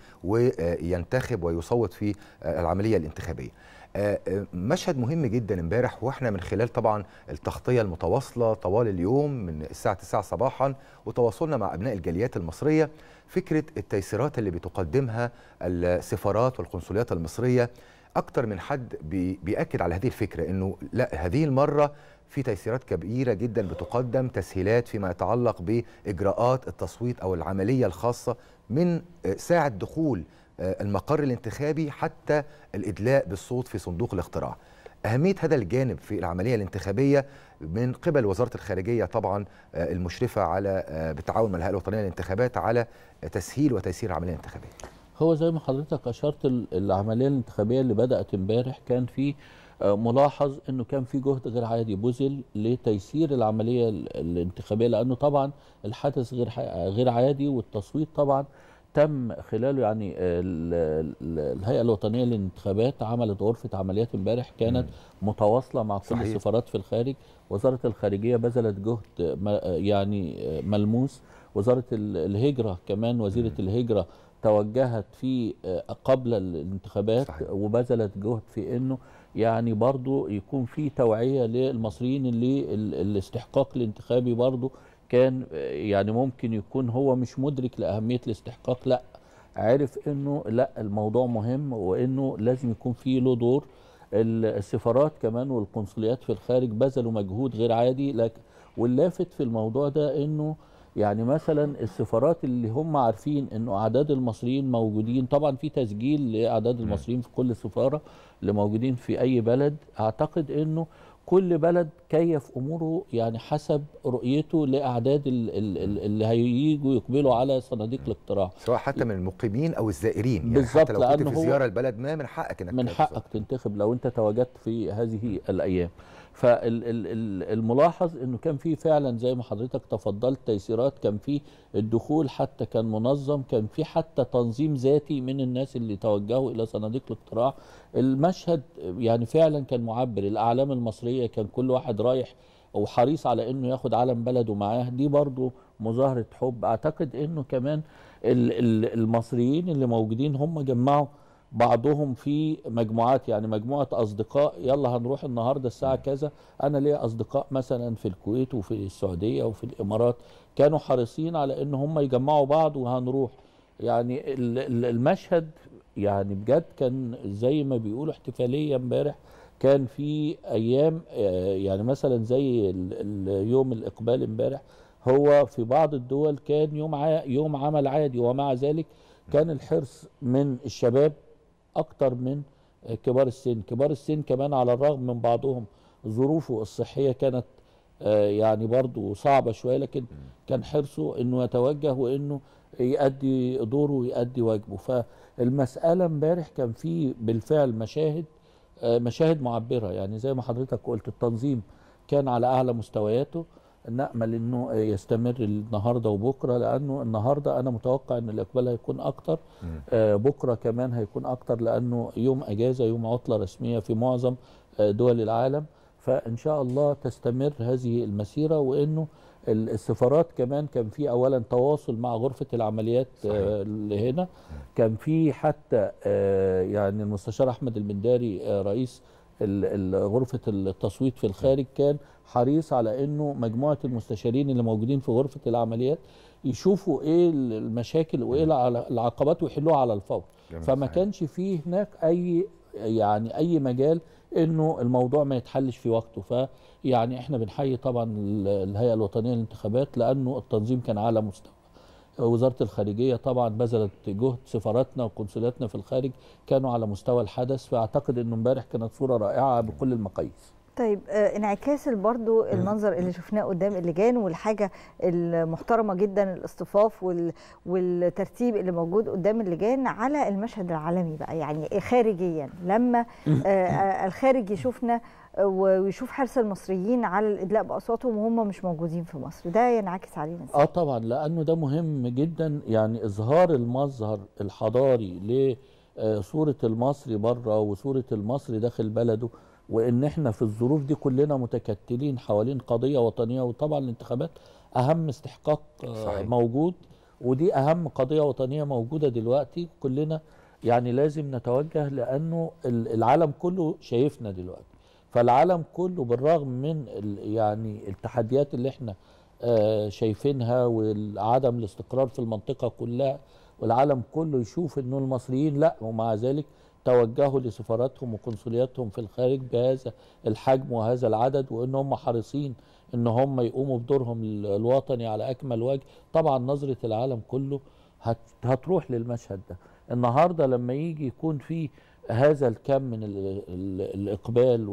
وينتخب ويصوت في العملية الانتخابية. آه، آه، مشهد مهم جدا امبارح واحنا من خلال طبعا التغطيه المتواصله طوال اليوم من الساعه 9 صباحا وتواصلنا مع ابناء الجاليات المصريه فكره التيسيرات اللي بتقدمها السفارات والقنصليات المصريه اكتر من حد بي بياكد على هذه الفكره انه لا هذه المره في تيسيرات كبيره جدا بتقدم تسهيلات فيما يتعلق باجراءات التصويت او العمليه الخاصه من آه، ساعه دخول آه، المقر الانتخابي حتى الادلاء بالصوت في صندوق الاقتراع. اهميه هذا الجانب في العمليه الانتخابيه من قبل وزاره الخارجيه طبعا آه، المشرفه على آه، بالتعاون مع الهيئه الوطنيه للانتخابات على تسهيل وتيسير العمليه الانتخابيه. هو زي ما حضرتك اشرت ال- العمليه الانتخابيه اللي بدات امبارح كان في آه، ملاحظ انه كان في جهد غير عادي بذل لتيسير العمليه ال- الانتخابيه لانه طبعا الحدث غير ح- غير عادي والتصويت طبعا تم خلاله يعني ال- ال- الهيئه الوطنيه للانتخابات عملت غرفه عمليات امبارح كانت متواصله مع كل صحيح. السفارات في الخارج وزاره الخارجيه بذلت جهد م- يعني ملموس وزاره ال- الهجره كمان وزيره الهجره توجهت في آه، قبل الانتخابات صحيح. وبذلت جهد في انه يعني برضو يكون في توعيه للمصريين اللي ال- الاستحقاق الانتخابي برضو كان آه، يعني ممكن يكون هو مش مدرك لاهميه الاستحقاق لا عرف انه لا الموضوع مهم وانه لازم يكون في له دور ال- السفارات كمان والقنصليات في الخارج بذلوا مجهود غير عادي لكن واللافت في الموضوع ده انه يعني مثلا السفارات اللي هم عارفين انه اعداد المصريين موجودين طبعا في تسجيل لاعداد المصريين في كل سفاره اللي موجودين في اي بلد اعتقد انه كل بلد كيف اموره يعني حسب رؤيته لاعداد ال- ال- ال- اللي هييجوا يقبلوا على صناديق الاقتراع سواء حتى من المقيمين او الزائرين يعني بالظبط، حتى لو كنت لأنه في هو زياره البلد ما من حقك انك من تصوت. حقك تنتخب لو انت تواجدت في هذه الايام فالملاحظ انه كان في فعلا زي ما حضرتك تفضلت تيسيرات كان في الدخول حتى كان منظم كان في حتى تنظيم ذاتي من الناس اللي توجهوا الى صناديق الاقتراع المشهد يعني فعلا كان معبر الاعلام المصريه كان كل واحد رايح وحريص على انه ياخد علم بلده معاه دي برضو مظاهره حب اعتقد انه كمان ال- ال- المصريين اللي موجودين هم جمعوا بعضهم في مجموعات يعني مجموعه اصدقاء يلا هنروح النهارده الساعه كذا انا ليا اصدقاء مثلا في الكويت وفي السعوديه وفي الامارات كانوا حريصين على ان هم يجمعوا بعض وهنروح يعني ال- ال- المشهد يعني بجد كان زي ما بيقولوا احتفاليه امبارح كان في ايام آه، يعني مثلا زي ال- ال- يوم الاقبال امبارح هو في بعض الدول كان يوم ع- يوم عمل عادي ومع ذلك كان الحرص من الشباب اكتر من آه، كبار السن كبار السن كمان على الرغم من بعضهم ظروفه الصحيه كانت آه، يعني برضو صعبه شويه لكن كان حرصه انه يتوجه وانه يؤدي دوره ويؤدي واجبه فالمساله امبارح كان في بالفعل مشاهد آه، مشاهد معبره يعني زي ما حضرتك قلت التنظيم كان على اعلى مستوياته نامل انه يستمر النهارده وبكره لانه النهارده انا متوقع ان الاقبال هيكون اكتر آه، بكره كمان هيكون اكتر لانه يوم اجازه يوم عطله رسميه في معظم آه، دول العالم فان شاء الله تستمر هذه المسيره وانه ال- السفارات كمان كان في اولا تواصل مع غرفه العمليات آه، اللي هنا كان في حتى آه، يعني المستشار احمد المنداري آه، رئيس ال- ال- غرفه التصويت في الخارج كان حريص على انه مجموعه المستشارين اللي موجودين في غرفه العمليات يشوفوا ايه المشاكل وايه الع- العقبات ويحلوها على الفور جميل، فما صحيح. كانش فيه هناك اي يعني اي مجال انه الموضوع ما يتحلش في وقته فيعني احنا بنحيي طبعا ال- الهيئه الوطنيه للانتخابات لانه التنظيم كان على مستوى وزاره الخارجيه طبعا بذلت جهد سفاراتنا وقنصلاتنا في الخارج كانوا على مستوى الحدث فاعتقد انه امبارح كانت صوره رائعه بكل المقاييس طيب آه، انعكاس برضو المنظر اللي شفناه قدام اللجان والحاجه المحترمه جدا الاصطفاف وال- والترتيب اللي موجود قدام اللجان على المشهد العالمي بقى يعني خارجيا لما آه، آه، الخارج يشوفنا آه، ويشوف حرص المصريين على الادلاء باصواتهم وهم مش موجودين في مصر ده ينعكس علينا ازاي؟ اه طبعا لانه ده مهم جدا يعني اظهار المظهر الحضاري لصوره المصري بره وصوره المصري داخل بلده وان احنا في الظروف دي كلنا متكتلين حوالين قضيه وطنيه وطبعا الانتخابات اهم استحقاق آه، صحيح. موجود ودي اهم قضيه وطنيه موجوده دلوقتي كلنا يعني لازم نتوجه لانه ال- العالم كله شايفنا دلوقتي فالعالم كله بالرغم من ال- يعني التحديات اللي احنا آه، شايفينها وعدم الاستقرار في المنطقة كلها والعالم كله يشوف انه المصريين لا ومع ذلك توجهوا لسفاراتهم وقنصلياتهم في الخارج بهذا الحجم وهذا العدد وان هم حريصين ان هم يقوموا بدورهم ال- الوطني على اكمل وجه طبعا نظرة العالم كله هت هتروح للمشهد ده النهارده لما يجي يكون في هذا الكم من ال ال الاقبال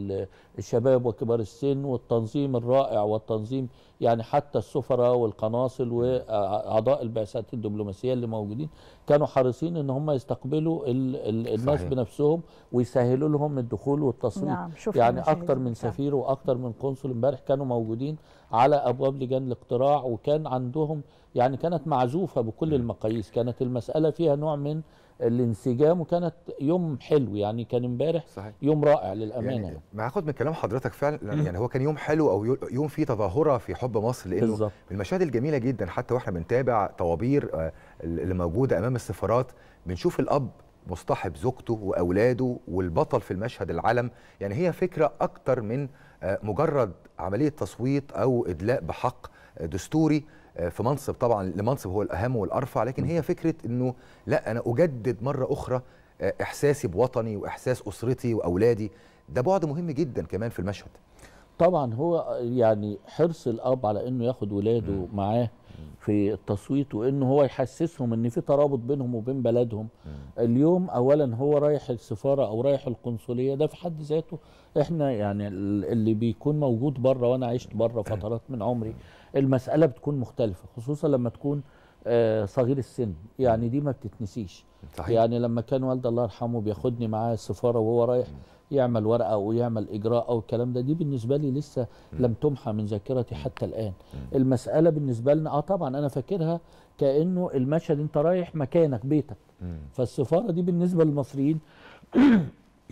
والشباب وكبار السن والتنظيم الرائع والتنظيم يعني حتى السفراء والقناصل واعضاء البعثات الدبلوماسيه اللي موجودين كانوا حريصين ان هم يستقبلوا ال ال الناس صحيح. بنفسهم ويسهلوا لهم الدخول والتصويت نعم، شفنا يعني المشاهد اكتر دي من بالفعل. سفير واكتر من قنصل امبارح كانوا موجودين على ابواب لجان الاقتراع وكان عندهم يعني كانت معزوفه بكل المقاييس كانت المساله فيها نوع من الانسجام وكانت يوم حلو يعني كان امبارح صحيح يوم رائع للامانه يعني يعني ما هاخد من كلام حضرتك فعلا يعني هو كان يوم حلو او يو- يوم فيه تظاهره في حب مصر لانه بالظبط. من المشاهد الجميله جدا حتى واحنا بنتابع طوابير آه، اللي موجوده امام السفارات بنشوف الاب مصطحب زوجته واولاده والبطل في المشهد العلم يعني هي فكره اكتر من آه، مجرد عمليه تصويت او ادلاء بحق آه، دستوري آه، في منصب طبعا لمنصب هو الاهم والارفع لكن هي فكره انه لا انا اجدد مره اخرى آه، احساسي بوطني واحساس اسرتي واولادي ده بعد مهم جدا كمان في المشهد طبعا هو يعني حرص الاب على انه ياخد ولاده معاه في التصويت وانه هو يحسسهم ان في ترابط بينهم وبين بلدهم اليوم اولا هو رايح السفاره او رايح القنصليه ده في حد ذاته احنا يعني ال- اللي بيكون موجود بره وانا عشت بره فترات من عمري المساله بتكون مختلفه خصوصا لما تكون آه، صغير السن يعني دي ما بتتنسيش صحيح. يعني لما كان والدي الله يرحمه بياخدني معاه السفاره وهو رايح يعمل ورقه او يعمل اجراء او الكلام ده دي بالنسبه لي لسه لم تمحى من ذاكرتي حتى الان المساله بالنسبه لنا اه طبعا انا فاكرها كانه المشهد انت رايح مكانك بيتك فالسفاره دي بالنسبه للمصريين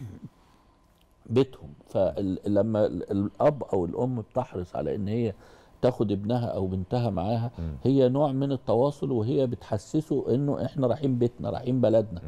بيتهم فلما الاب او الام بتحرص على ان هي تاخد ابنها او بنتها معاها هي نوع من التواصل وهي بتحسسه انه احنا رايحين بيتنا رايحين بلدنا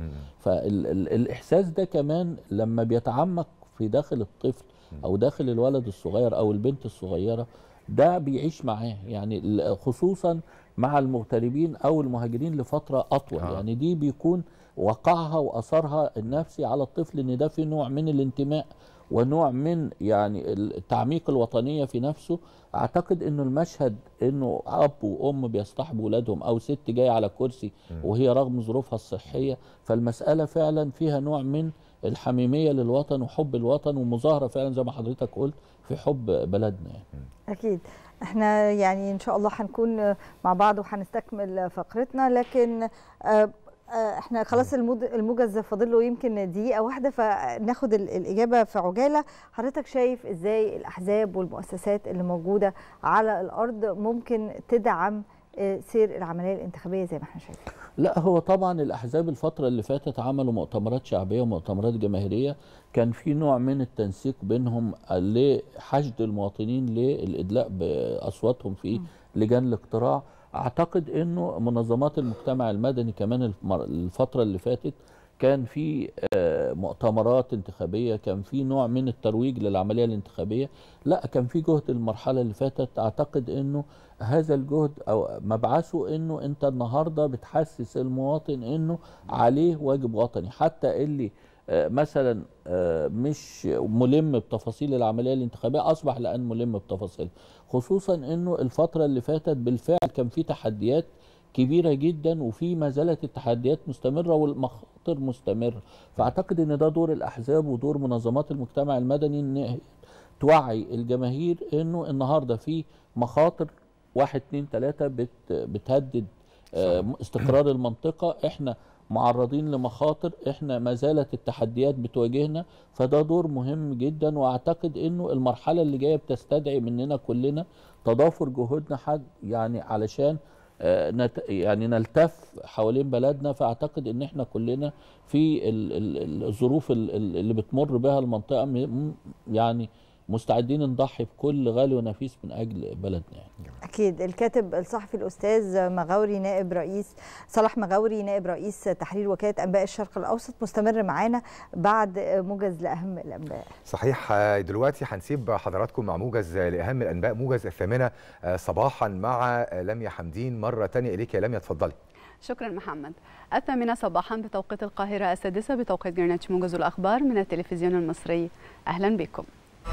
فالاحساس ده كمان لما بيتعمق في داخل الطفل او داخل الولد الصغير او البنت الصغيره ده بيعيش معاه يعني ال- خصوصا مع المغتربين او المهاجرين لفتره اطول آه. آه. يعني دي بيكون وقعها واثرها النفسي على الطفل ان ده في نوع من الانتماء ونوع من يعني التعميق الوطنيه في نفسه اعتقد انه المشهد انه اب وام بيصطحبوا ولادهم او ست جايه على كرسي وهي رغم ظروفها الصحيه فالمساله فعلا فيها نوع من الحميميه للوطن وحب الوطن ومظاهره فعلا زي ما حضرتك قلت في حب بلدنا يعني. أكيد احنا يعني إن شاء الله هنكون مع بعض وهنستكمل فقرتنا لكن آه، آه، احنا خلاص المود- الموجز فاضل له يمكن دقيقة واحدة فناخد ال- الإجابة في عجالة حضرتك شايف إزاي الأحزاب والمؤسسات اللي موجودة على الأرض ممكن تدعم آه، سير العملية الانتخابية زي ما احنا شايفين لا هو طبعا الاحزاب الفتره اللي فاتت عملوا مؤتمرات شعبيه ومؤتمرات جماهيريه كان في نوع من التنسيق بينهم لحشد المواطنين للادلاء باصواتهم في لجان الاقتراع اعتقد انه منظمات المجتمع المدني كمان المر- الفتره اللي فاتت كان في آه، مؤتمرات انتخابيه كان في نوع من الترويج للعمليه الانتخابيه لا كان في جهد المرحله اللي فاتت اعتقد انه هذا الجهد او مبعثه انه انت النهارده بتحسس المواطن انه عليه واجب وطني حتى اللي آه، مثلا آه، مش ملم بتفاصيل العمليه الانتخابيه اصبح الان ملم بتفاصيل خصوصا انه الفتره اللي فاتت بالفعل كان في تحديات كبيره جدا وفي ما زالت التحديات مستمره والمخاطر مستمره فاعتقد ان ده دور الاحزاب ودور منظمات المجتمع المدني ان توعي الجماهير انه النهارده في مخاطر واحد اتنين تلاته بت بتهدد آه، استقرار المنطقه احنا معرضين لمخاطر احنا ما زالت التحديات بتواجهنا فده دور مهم جدا واعتقد انه المرحله اللي جايه بتستدعي مننا كلنا تضافر جهودنا حد يعني علشان آه، نت يعني نلتف حوالين بلدنا فاعتقد ان احنا كلنا في ال- ال- الظروف ال- ال- اللي بتمر بها المنطقه م- م- يعني مستعدين نضحي بكل غالي ونفيس من اجل بلدنا يعني. أكيد الكاتب الصحفي الأستاذ مغاوري نائب رئيس صلاح مغاوري نائب رئيس تحرير وكالة أنباء الشرق الأوسط مستمر معانا بعد موجز لأهم الأنباء صحيح آه، دلوقتي هنسيب حضراتكم مع موجز لأهم الأنباء موجز الثامنة آه، صباحا مع آه، لميا حمدين مرة تانية إليك يا لميا اتفضلي شكرا محمد الثامنة صباحا بتوقيت القاهرة السادسة بتوقيت جرينتش موجز الأخبار من التلفزيون المصري أهلا بكم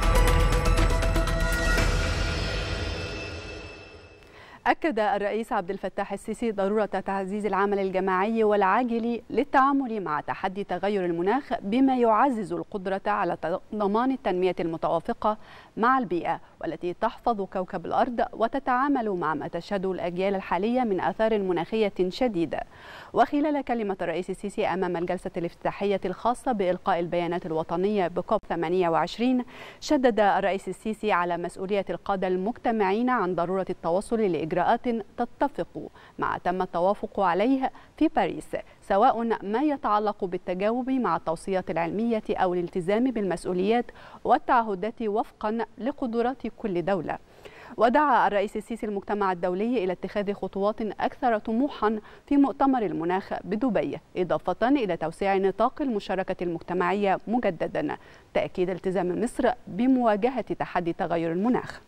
أكد الرئيس عبد الفتاح السيسي ضرورة تعزيز العمل الجماعي والعاجل للتعامل مع تحدي تغير المناخ بما يعزز القدرة على ضمان التنمية المتوافقة مع البيئة والتي تحفظ كوكب الأرض وتتعامل مع ما تشهده الأجيال الحالية من آثار مناخية شديدة وخلال كلمة الرئيس السيسي أمام الجلسة الافتتاحية الخاصة بإلقاء البيانات الوطنية بكوب 28 شدد الرئيس السيسي على مسؤولية القادة المجتمعين عن ضرورة التوصل لإجراءات تتفق مع تم التوافق عليه في باريس سواء ما يتعلق بالتجاوب مع التوصيات العلمية أو الالتزام بالمسؤوليات والتعهدات وفقا لقدرات كل دولة ودعا الرئيس السيسي المجتمع الدولي إلى اتخاذ خطوات أكثر طموحا في مؤتمر المناخ بدبي إضافة إلى توسيع نطاق المشاركة المجتمعية مجددا تأكيد التزام مصر بمواجهة تحدي تغير المناخ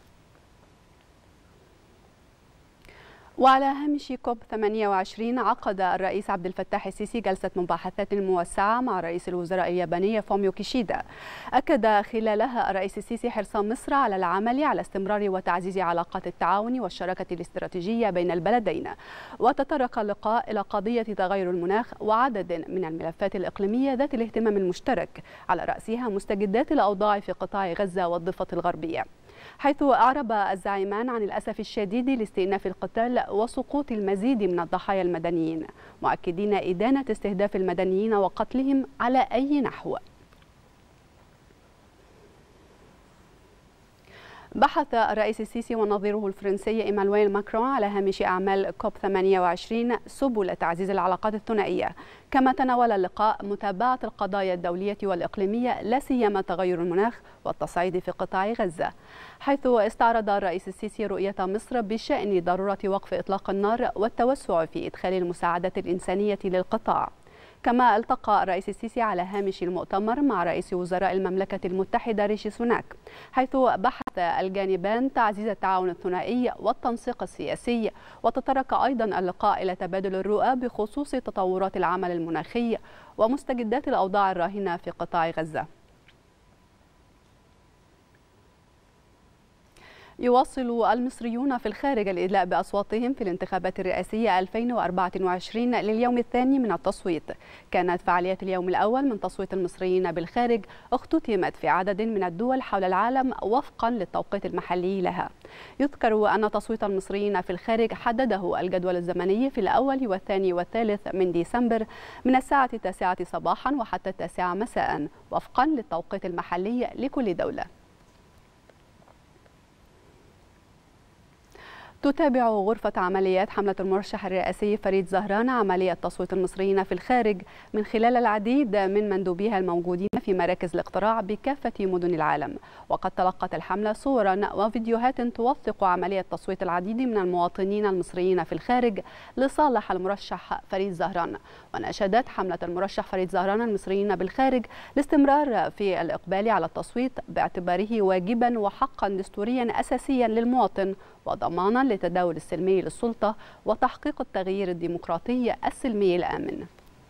وعلى هامش كوب 28 عقد الرئيس عبد الفتاح السيسي جلسة مباحثات موسعة مع رئيس الوزراء الياباني فوميو كيشيدا أكد خلالها الرئيس السيسي حرص مصر على العمل على استمرار وتعزيز علاقات التعاون والشراكة الاستراتيجية بين البلدين وتطرق اللقاء إلى قضية تغير المناخ وعدد من الملفات الإقليمية ذات الاهتمام المشترك على رأسها مستجدات الأوضاع في قطاع غزة والضفة الغربية حيث أعرب الزعيمان عن الأسف الشديد لاستئناف القتال وسقوط المزيد من الضحايا المدنيين مؤكدين إدانة استهداف المدنيين وقتلهم على أي نحو بحث الرئيس السيسي ونظيره الفرنسي إيمانويل ماكرون على هامش أعمال كوب 28 سبل تعزيز العلاقات الثنائية كما تناول اللقاء متابعة القضايا الدولية والإقليمية لا سيما تغير المناخ والتصعيد في قطاع غزة حيث استعرض الرئيس السيسي رؤية مصر بشأن ضرورة وقف إطلاق النار والتوسع في إدخال المساعدة الإنسانية للقطاع كما التقى الرئيس السيسي على هامش المؤتمر مع رئيس وزراء المملكة المتحدة ريشي سوناك حيث بحث الجانبان تعزيز التعاون الثنائي والتنسيق السياسي وتطرق أيضا اللقاء إلى تبادل الرؤى بخصوص تطورات العمل المناخي ومستجدات الأوضاع الراهنة في قطاع غزة يواصل المصريون في الخارج الإدلاء بأصواتهم في الانتخابات الرئاسية 2024 لليوم الثاني من التصويت كانت فعاليات اليوم الأول من تصويت المصريين بالخارج اختتمت في عدد من الدول حول العالم وفقا للتوقيت المحلي لها يذكر أن تصويت المصريين في الخارج حدده الجدول الزمني في الأول والثاني والثالث من ديسمبر من الساعة التاسعة صباحا وحتى التاسعة مساء وفقا للتوقيت المحلي لكل دولة تتابع غرفة عمليات حملة المرشح الرئاسي فريد زهران عملية تصويت المصريين في الخارج من خلال العديد من مندوبيها الموجودين في مراكز الاقتراع بكافة مدن العالم وقد تلقت الحملة صورا وفيديوهات توثق عملية تصويت العديد من المواطنين المصريين في الخارج لصالح المرشح فريد زهران وناشدت حملة المرشح فريد زهران المصريين بالخارج الاستمرار في الإقبال على التصويت باعتباره واجبا وحقا دستوريا أساسيا للمواطن وضمانا لتداول السلمي للسلطة وتحقيق التغيير الديمقراطي السلمي الآمن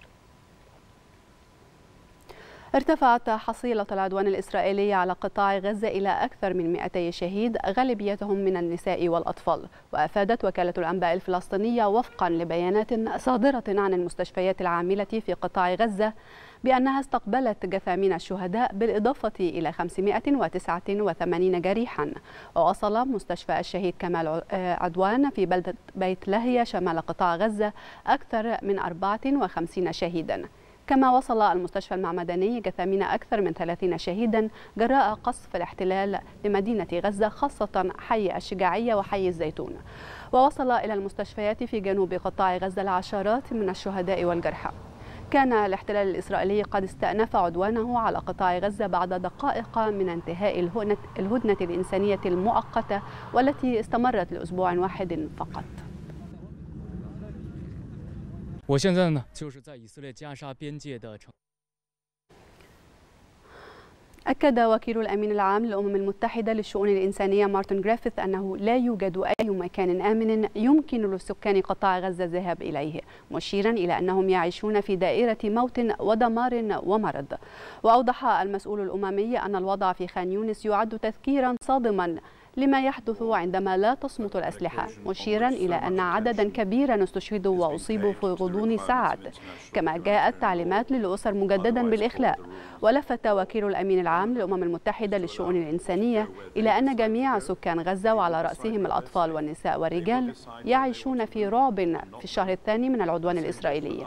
ارتفعت حصيلة العدوان الإسرائيلي على قطاع غزة إلى أكثر من 200 شهيد غالبيتهم من النساء والأطفال وأفادت وكالة الأنباء الفلسطينية وفقا لبيانات صادرة عن المستشفيات العاملة في قطاع غزة بأنها استقبلت جثامين الشهداء بالإضافة إلى 589 جريحا ووصل مستشفى الشهيد كمال عدوان في بلدة بيت لاهيا شمال قطاع غزة أكثر من 54 شهيدا كما وصل المستشفى المعمداني جثامين أكثر من 30 شهيدا جراء قصف الاحتلال لمدينة غزة خاصة حي الشجاعية وحي الزيتون ووصل إلى المستشفيات في جنوب قطاع غزة العشرات من الشهداء والجرحى كان الاحتلال الإسرائيلي قد استأنف عدوانه على قطاع غزة بعد دقائق من انتهاء الهدنة, الهدنة الإنسانية المؤقتة والتي استمرت لأسبوع واحد فقط 我现在呢，就是在以色列加沙边界的城。 أكد وكيل الأمين العام للأمم المتحدة للشؤون الإنسانية مارتن جريفيث أنه لا يوجد أي مكان آمن يمكن لسكان قطاع غزة الذهاب إليه مشيرا إلى أنهم يعيشون في دائرة موت ودمار ومرض وأوضح المسؤول الأممي أن الوضع في خان يونس يعد تذكيرا صادما لما يحدث عندما لا تصمت الأسلحة مشيرا إلى أن عددا كبيرا استشهدوا وأصيبوا في غضون ساعات كما جاءت تعليمات للأسر مجددا بالإخلاء ولفت وكيل الأمين العام للأمم المتحدة للشؤون الإنسانية إلى أن جميع سكان غزة وعلى رأسهم الأطفال والنساء والرجال يعيشون في رعب في الشهر الثاني من العدوان الإسرائيلي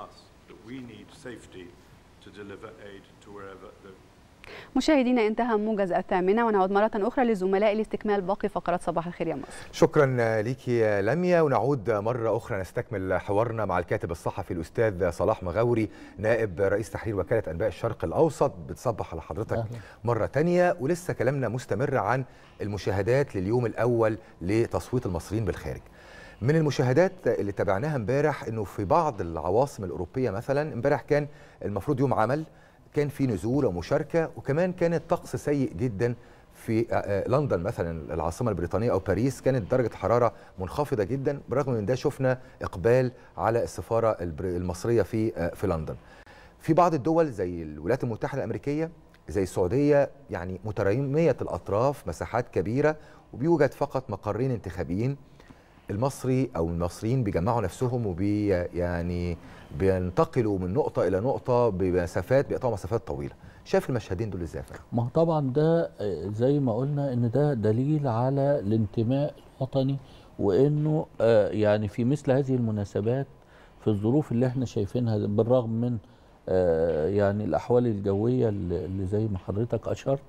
مشاهدينا انتهى موجز الثامنة ونعود مرة أخرى لزملائي لاستكمال باقي فقرات صباح الخير يا مصر شكرا ليكي يا لميا ونعود مرة أخرى نستكمل حوارنا مع الكاتب الصحفي الأستاذ صلاح مغاوري نائب رئيس تحرير وكالة أنباء الشرق الأوسط بتصبح على حضرتك أهلا. مرة تانية ولسه كلامنا مستمر عن المشاهدات لليوم الأول لتصويت المصريين بالخارج من المشاهدات اللي تابعناها امبارح انه في بعض العواصم الاوروبيه مثلا امبارح كان المفروض يوم عمل كان في نزول ومشاركه وكمان كان الطقس سيء جدا في لندن مثلا العاصمه البريطانيه او باريس كانت درجه الحراره منخفضه جدا برغم من ده شفنا اقبال على السفاره المصريه في في لندن. في بعض الدول زي الولايات المتحده الامريكيه زي السعوديه يعني متراميه الاطراف مساحات كبيره وبيوجد فقط مقرين انتخابيين المصري او المصريين بيجمعوا نفسهم وبي يعني بينتقلوا من نقطه الى نقطه بمسافات بيقطعوا مسافات طويله شايف المشهدين دول ازاي ما طبعا ده زي ما قلنا ان ده دليل على الانتماء الوطني وانه يعني في مثل هذه المناسبات في الظروف اللي احنا شايفينها بالرغم من يعني الاحوال الجويه اللي زي ما حضرتك اشرت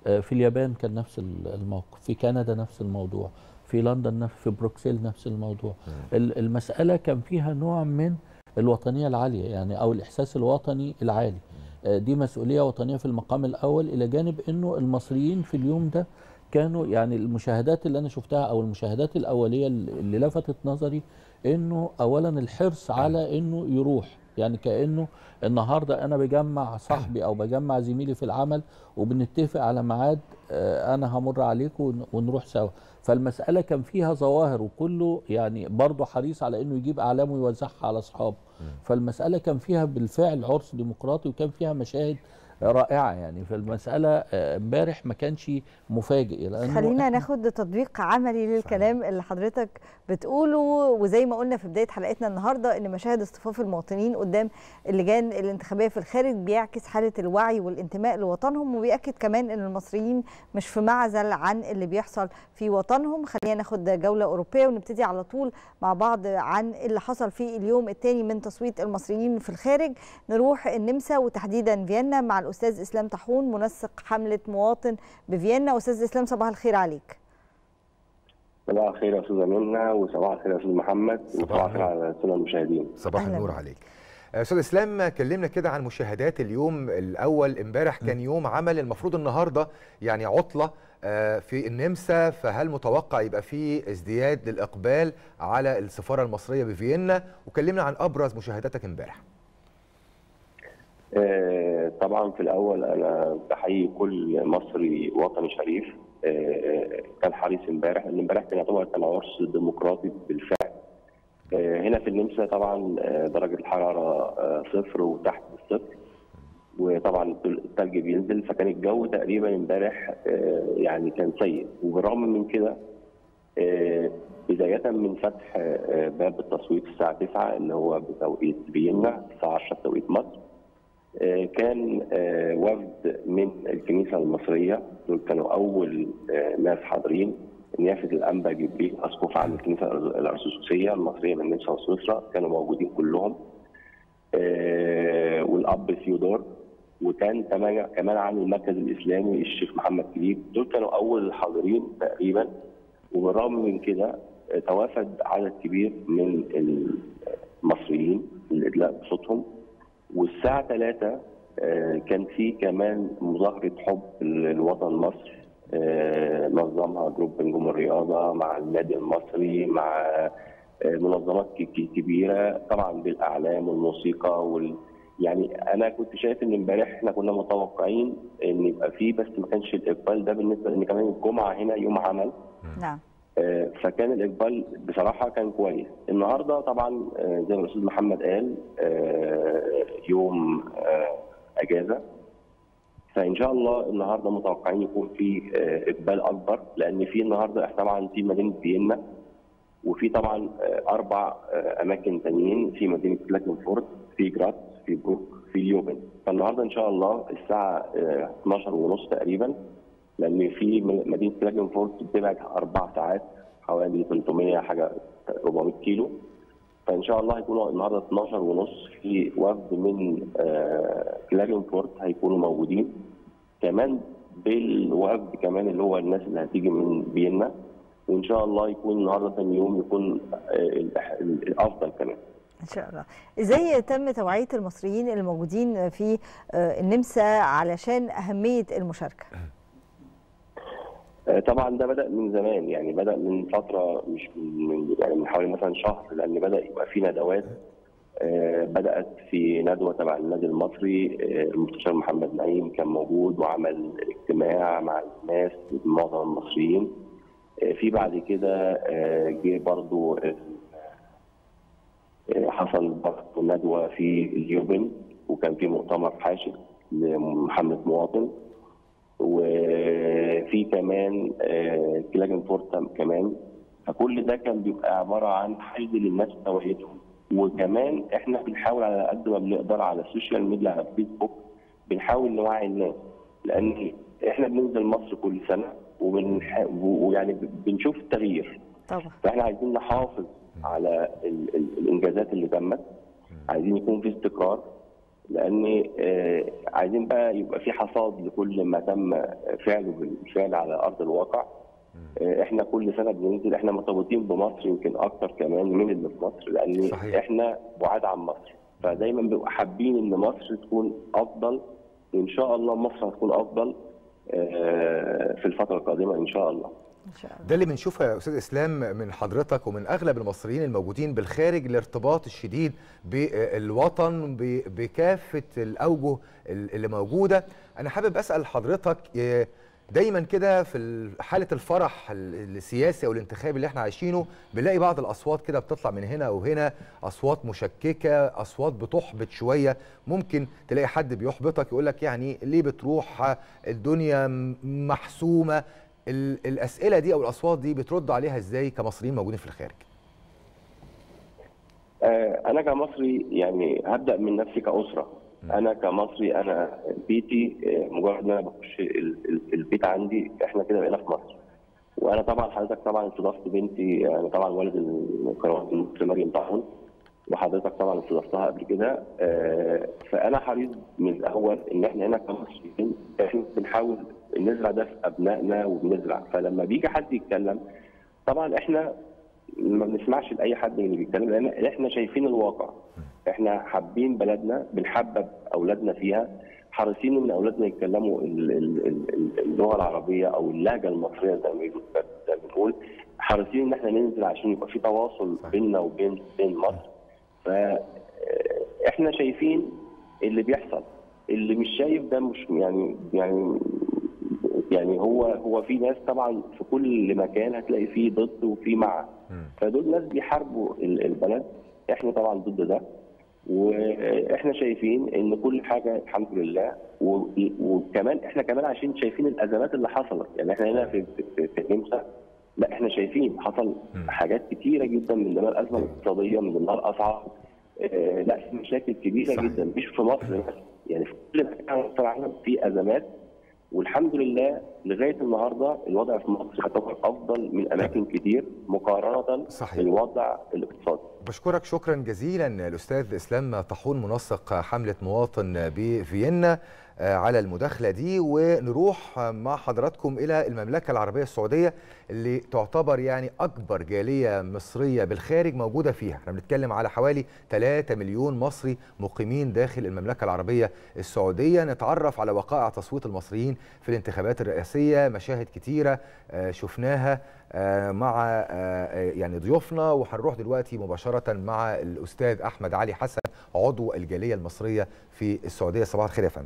آه، في اليابان كان نفس ال- الموقف في كندا نفس الموضوع في لندن نفس في بروكسل نفس الموضوع ال- المسألة كان فيها نوع من الوطنية العالية يعني أو الإحساس الوطني العالي آه، دي مسؤولية وطنية في المقام الأول إلى جانب أنه المصريين في اليوم ده كانوا يعني المشاهدات اللي أنا شفتها أو المشاهدات الأولية اللي لفتت نظري أنه أولا الحرص على أنه يروح يعني كأنه النهاردة أنا بجمع صاحبي أو بجمع زميلي في العمل وبنتفق على ميعاد آه، أنا همر عليكم ون- ونروح سوا فالمسألة كان فيها ظواهر وكله يعني برضه حريص على أنه يجيب أعلام ويوزعها على أصحابه فالمسألة كان فيها بالفعل عرس ديمقراطي وكان فيها مشاهد رائعة يعني فالمسألة آه، امبارح ما كانش مفاجئ لأنه خلينا إحنا- ناخد تطبيق عملي للكلام اللي حضرتك بتقوله وزي ما قلنا في بدايه حلقتنا النهارده ان مشاهد اصطفاف المواطنين قدام اللجان الانتخابيه في الخارج بيعكس حاله الوعي والانتماء لوطنهم وبيأكد كمان ان المصريين مش في معزل عن اللي بيحصل في وطنهم خلينا ناخد جوله اوروبيه ونبتدي على طول مع بعض عن اللي حصل في اليوم الثاني من تصويت المصريين في الخارج نروح النمسا وتحديدا فيينا مع الاستاذ اسلام طاحون منسق حمله مواطن بفيينا استاذ اسلام صباح الخير عليك صباح الخير يا استاذه منى وصباح الخير يا استاذ محمد وصباح الخير على الساده المشاهدين صباح أهلاً النور بك. عليك استاذ اسلام كلمنا كده عن مشاهدات اليوم الاول امبارح كان يوم عمل المفروض النهارده يعني عطله آه، في النمسا فهل متوقع يبقى في ازدياد للاقبال على السفاره المصريه بفيينا وكلمنا عن ابرز مشاهداتك امبارح آه، طبعا في الاول انا بحيي كل مصري وطني شريف آه، كان حريص امبارح لان امبارح كان يعتبر كان عرس ديمقراطي بالفعل آه، هنا في النمسا طبعا آه، درجه الحراره آه، صفر وتحت الصفر وطبعا الثلج بينزل فكان الجو تقريبا امبارح آه، يعني كان سيء وبالرغم من كده آه، بداية من فتح آه، باب التصويت الساعة 9 اللي هو بتوقيت فيينا الساعة 10 بتوقيت مصر آه، كان آه، وفد من الكنيسة المصرية دول كانوا أول آه، ناس حاضرين نيافة الأنبا جبريل أسقف عن الكنيسة الأرثوذكسية المصرية من النمسا وسويسرا كانوا موجودين كلهم آه، والأب ثيودور وكان كمان كمان عن المركز الإسلامي الشيخ محمد كليب دول كانوا أول الحاضرين تقريبا وبالرغم من كده آه، توافد عدد كبير من المصريين للإدلاء بصوتهم والساعة 3 كان في كمان مظاهرة حب للوطن مصر آه، نظمها جروب نجوم الرياضة مع النادي المصري مع آه، منظمات ك- ك- كبيرة طبعا بالأعلام والموسيقى وال يعني أنا كنت شايف إن امبارح إحنا كنا متوقعين إن يبقى فيه بس ما كانش الإقبال ده بالنسبة لأن كمان الجمعة هنا يوم عمل نعم آه، فكان الاقبال بصراحه كان كويس النهارده طبعا آه، زي ما الاستاذ محمد قال آه، يوم آه، اجازه فان شاء الله النهارده متوقعين يكون في آه، اقبال اكبر لان في النهارده إحنا طبعا في مدينه فيينا وفي طبعا آه، اربع آه، اماكن تانيين في مدينه كلاكنفورت في جرات في بروك في ليوبن فالنهارده ان شاء الله الساعه آه، 12 ونص تقريبا لان في م- مدينه كلاجنفورت بتبعد اربع ساعات حوالي 300 حاجه 400 كيلو فان شاء الله هيكونوا النهارده 12 ونص في وفد من آه، كلاجنفورت هيكونوا موجودين كمان بالوفد كمان اللي هو الناس اللي هتيجي من فيينا وان شاء الله يكون النهارده ثاني يوم يكون آه، الأح- الافضل كمان ان شاء الله ازاي تم توعيه المصريين الموجودين في آه، النمسا علشان اهميه المشاركه آه، طبعا ده بدا من زمان يعني بدا من فتره مش من من- يعني من حوالي مثلا شهر لان بدا يبقى في ندوات آه، بدات في ندوه تبع النادي المصري آه، المستشار محمد نعيم كان موجود وعمل اجتماع مع الناس معظم المصريين آه، في بعد كده آه، جه برضو آه، آه، حصل برضو ندوه في اليوبن وكان في مؤتمر حاشد لمحمد مواطن وفي كمان آه، كلاجن فورت كمان فكل ده كان بيبقى عباره عن حشد للناس توعيتهم وكمان احنا بنحاول على قد ما بنقدر على السوشيال ميديا على الفيسبوك بنحاول نوعي الناس لان احنا بننزل مصر كل سنه وبنح... ويعني بنشوف التغيير طبعا فاحنا عايزين نحافظ على ال... ال... الانجازات اللي تمت عايزين يكون في استقرار لان لان آه، عايزين بقى يبقى في حصاد لكل ما تم فعله بالفعل على ارض الواقع آه، احنا كل سنه بننزل احنا مرتبطين بمصر يمكن اكتر كمان من اللي في مصر لان صحيح. احنا بعاد عن مصر فدايما بنبقى حابين ان مصر تكون افضل وان شاء الله مصر هتكون افضل آه، في الفتره القادمه ان شاء الله ان شاء الله ده اللي بنشوفه يا استاذ اسلام من حضرتك ومن اغلب المصريين الموجودين بالخارج الارتباط الشديد بالوطن ب- بكافه الاوجه اللي موجوده انا حابب اسال حضرتك آه، دايما كده في ال- حاله الفرح ال- السياسي او الانتخابي اللي احنا عايشينه بنلاقي بعض الاصوات كده بتطلع من هنا وهنا اصوات مشككه اصوات بتحبط شويه ممكن تلاقي حد بيحبطك يقول لك يعني ليه بتروح الدنيا م- محسومه ال- الاسئله دي او الاصوات دي بترد عليها ازاي كمصريين موجودين في الخارج آه، انا كمصري يعني هبدا من نفسي كاسره انا كمصري انا بيتي آه، مجرد ان انا بخش ال- ال- البيت عندي احنا كده بقينا في مصر وانا طبعا حضرتك طبعا استضفت بنتي انا طبعا والد القناه المصري مريم طاحون وحضرتك طبعا استضفتها قبل كده آه، فانا حريص من الاول ان احنا هنا كمصريين احنا بنحاول نزرع ده في ابنائنا وبنزرع فلما بيجي حد يتكلم طبعا احنا ما بنسمعش لاي حد من اللي بيتكلم لان احنا شايفين الواقع احنا حابين بلدنا بنحبب اولادنا فيها حريصين ان اولادنا يتكلموا ال- ال- ال- ال- اللغه العربيه او اللهجه المصريه زي ما بيقولوا- زي ما بنقول حريصين ان احنا ننزل عشان يبقى في تواصل بيننا وبين بين مصر فاحنا شايفين اللي بيحصل اللي مش شايف ده مش يعني يعني يعني هو هو في ناس طبعا في كل مكان هتلاقي فيه ضد وفيه مع فدول ناس بيحاربوا ال- البلد احنا طبعا ضد ده واحنا شايفين ان كل حاجه الحمد لله و- وكمان احنا كمان عشان شايفين الازمات اللي حصلت يعني احنا هنا في في, في النمسا لا احنا شايفين حصل حاجات كتيره جدا من ضمنها الازمه الاقتصاديه من ضمنها الاسعار آه، لا في مشاكل كبيره صحيح. جدا مش في مصر بس يعني في كل مكان على مستوى العالم في ازمات والحمد لله لغايه النهارده الوضع في مصر يعتبر افضل من اماكن كتير مقارنه صحيح. بالوضع الاقتصادي بشكرك شكرا جزيلا الاستاذ اسلام طاحون منسق حمله مواطن بفيينا آه، على المداخله دي ونروح آه، مع حضراتكم الى المملكه العربيه السعوديه اللي تعتبر يعني اكبر جاليه مصريه بالخارج موجوده فيها احنا بنتكلم على حوالي 3 مليون مصري مقيمين داخل المملكه العربيه السعوديه نتعرف على وقائع تصويت المصريين في الانتخابات الرئاسيه مشاهد كتيره آه، شفناها آه، مع آه، آه، يعني ضيوفنا وهنروح دلوقتي مباشره مع الاستاذ احمد علي حسن عضو الجاليه المصريه في السعوديه صباح الخير يا فندم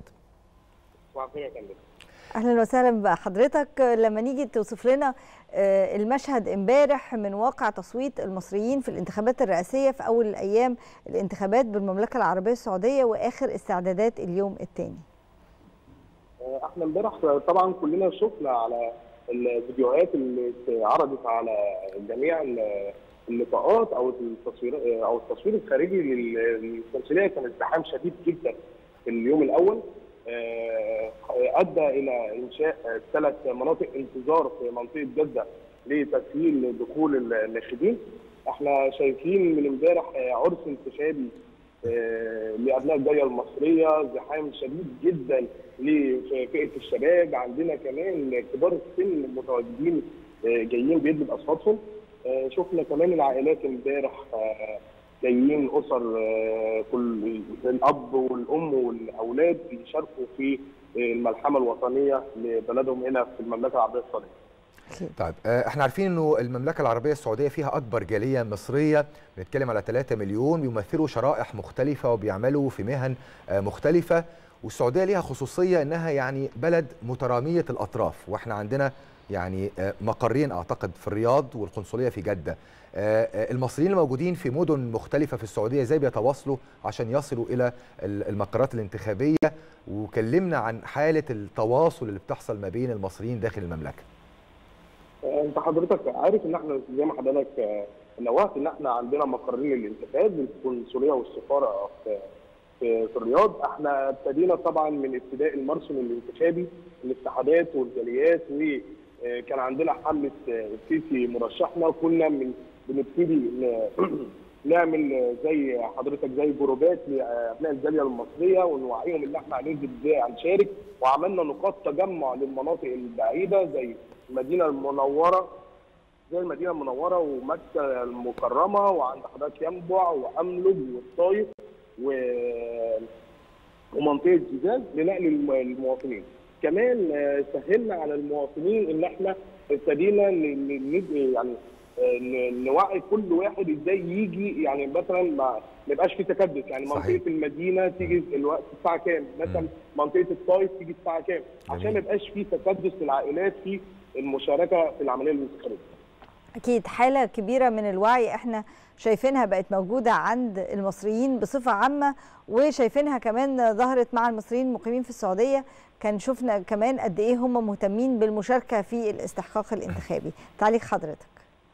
اهلا وسهلا بحضرتك لما نيجي توصف لنا آه، المشهد امبارح من واقع تصويت المصريين في الانتخابات الرئاسيه في اول ايام الانتخابات بالمملكه العربيه السعوديه واخر استعدادات اليوم الثاني احنا امبارح طبعا كلنا شفنا على الفيديوهات اللي اتعرضت على جميع ال- اللقاءات او التصوير او التصوير الخارجي لل- للقنصليه كان ازدحام شديد جدا في اليوم الاول آه، ادى الى انشاء ثلاث مناطق انتظار في منطقه جده لتسهيل دخول الناخبين احنا شايفين من امبارح آه، عرس انتخابي آه، لابناء الجاليه المصريه زحام شديد جدا لفئه الشباب عندنا كمان كبار السن متواجدين آه، جايين بيدوا اصواتهم آه، شفنا كمان العائلات امبارح آه، جايين اسر آه، كل الاب والام والاولاد بيشاركوا في آه، الملحمه الوطنيه لبلدهم هنا في المملكه العربيه السعوديه طيب آه، احنا عارفين انه المملكه العربيه السعوديه فيها اكبر جاليه مصريه بنتكلم على 3 مليون بيمثلوا شرائح مختلفه وبيعملوا في مهن آه، مختلفه والسعوديه ليها خصوصيه انها يعني بلد متراميه الاطراف واحنا عندنا يعني آه، مقرين اعتقد في الرياض والقنصليه في جده آه، آه، المصريين الموجودين في مدن مختلفه في السعوديه ازاي بيتواصلوا عشان يصلوا الى ال- المقرات الانتخابيه وكلمنا عن حاله التواصل اللي بتحصل ما بين المصريين داخل المملكه انت حضرتك عارف ان احنا زي ما حضرتك آه، نوهت ان احنا عندنا مقرين للانتخاب القنصليه والسفاره في في, في الرياض احنا ابتدينا طبعا من ابتداء المرسم الانتخابي الاتحادات والجاليات وكان عندنا حمله آه، السيسي مرشحنا كنا من بنبتدي ن- نعمل آه، زي حضرتك زي جروبات لابناء الجاليه المصريه ونوعيهم ان احنا هننزل ازاي هنشارك وعملنا نقاط تجمع للمناطق البعيده زي المدينه المنوره زي المدينه المنوره ومكه المكرمه وعند حضرتك ينبع واملج والطايف و ومنطقه جيزان لنقل الم- المواطنين. كمان آه، سهلنا على المواطنين ان احنا ابتدينا ن- ن- ن- يعني آه، ن- نوعي كل واحد ازاي يجي يعني مثلا ما ما يبقاش في تكدس يعني صحيح. منطقه المدينه تيجي الوقت الساعه كام؟ مثلا منطقه الطايف تيجي الساعه كام؟ عشان جميل. ما يبقاش في تكدس للعائلات في المشاركه في العمليه الانتخابيه. اكيد حاله كبيره من الوعي احنا شايفينها بقت موجوده عند المصريين بصفه عامه وشايفينها كمان ظهرت مع المصريين المقيمين في السعوديه كان شفنا كمان قد ايه هم مهتمين بالمشاركه في الاستحقاق الانتخابي تعليق حضرتك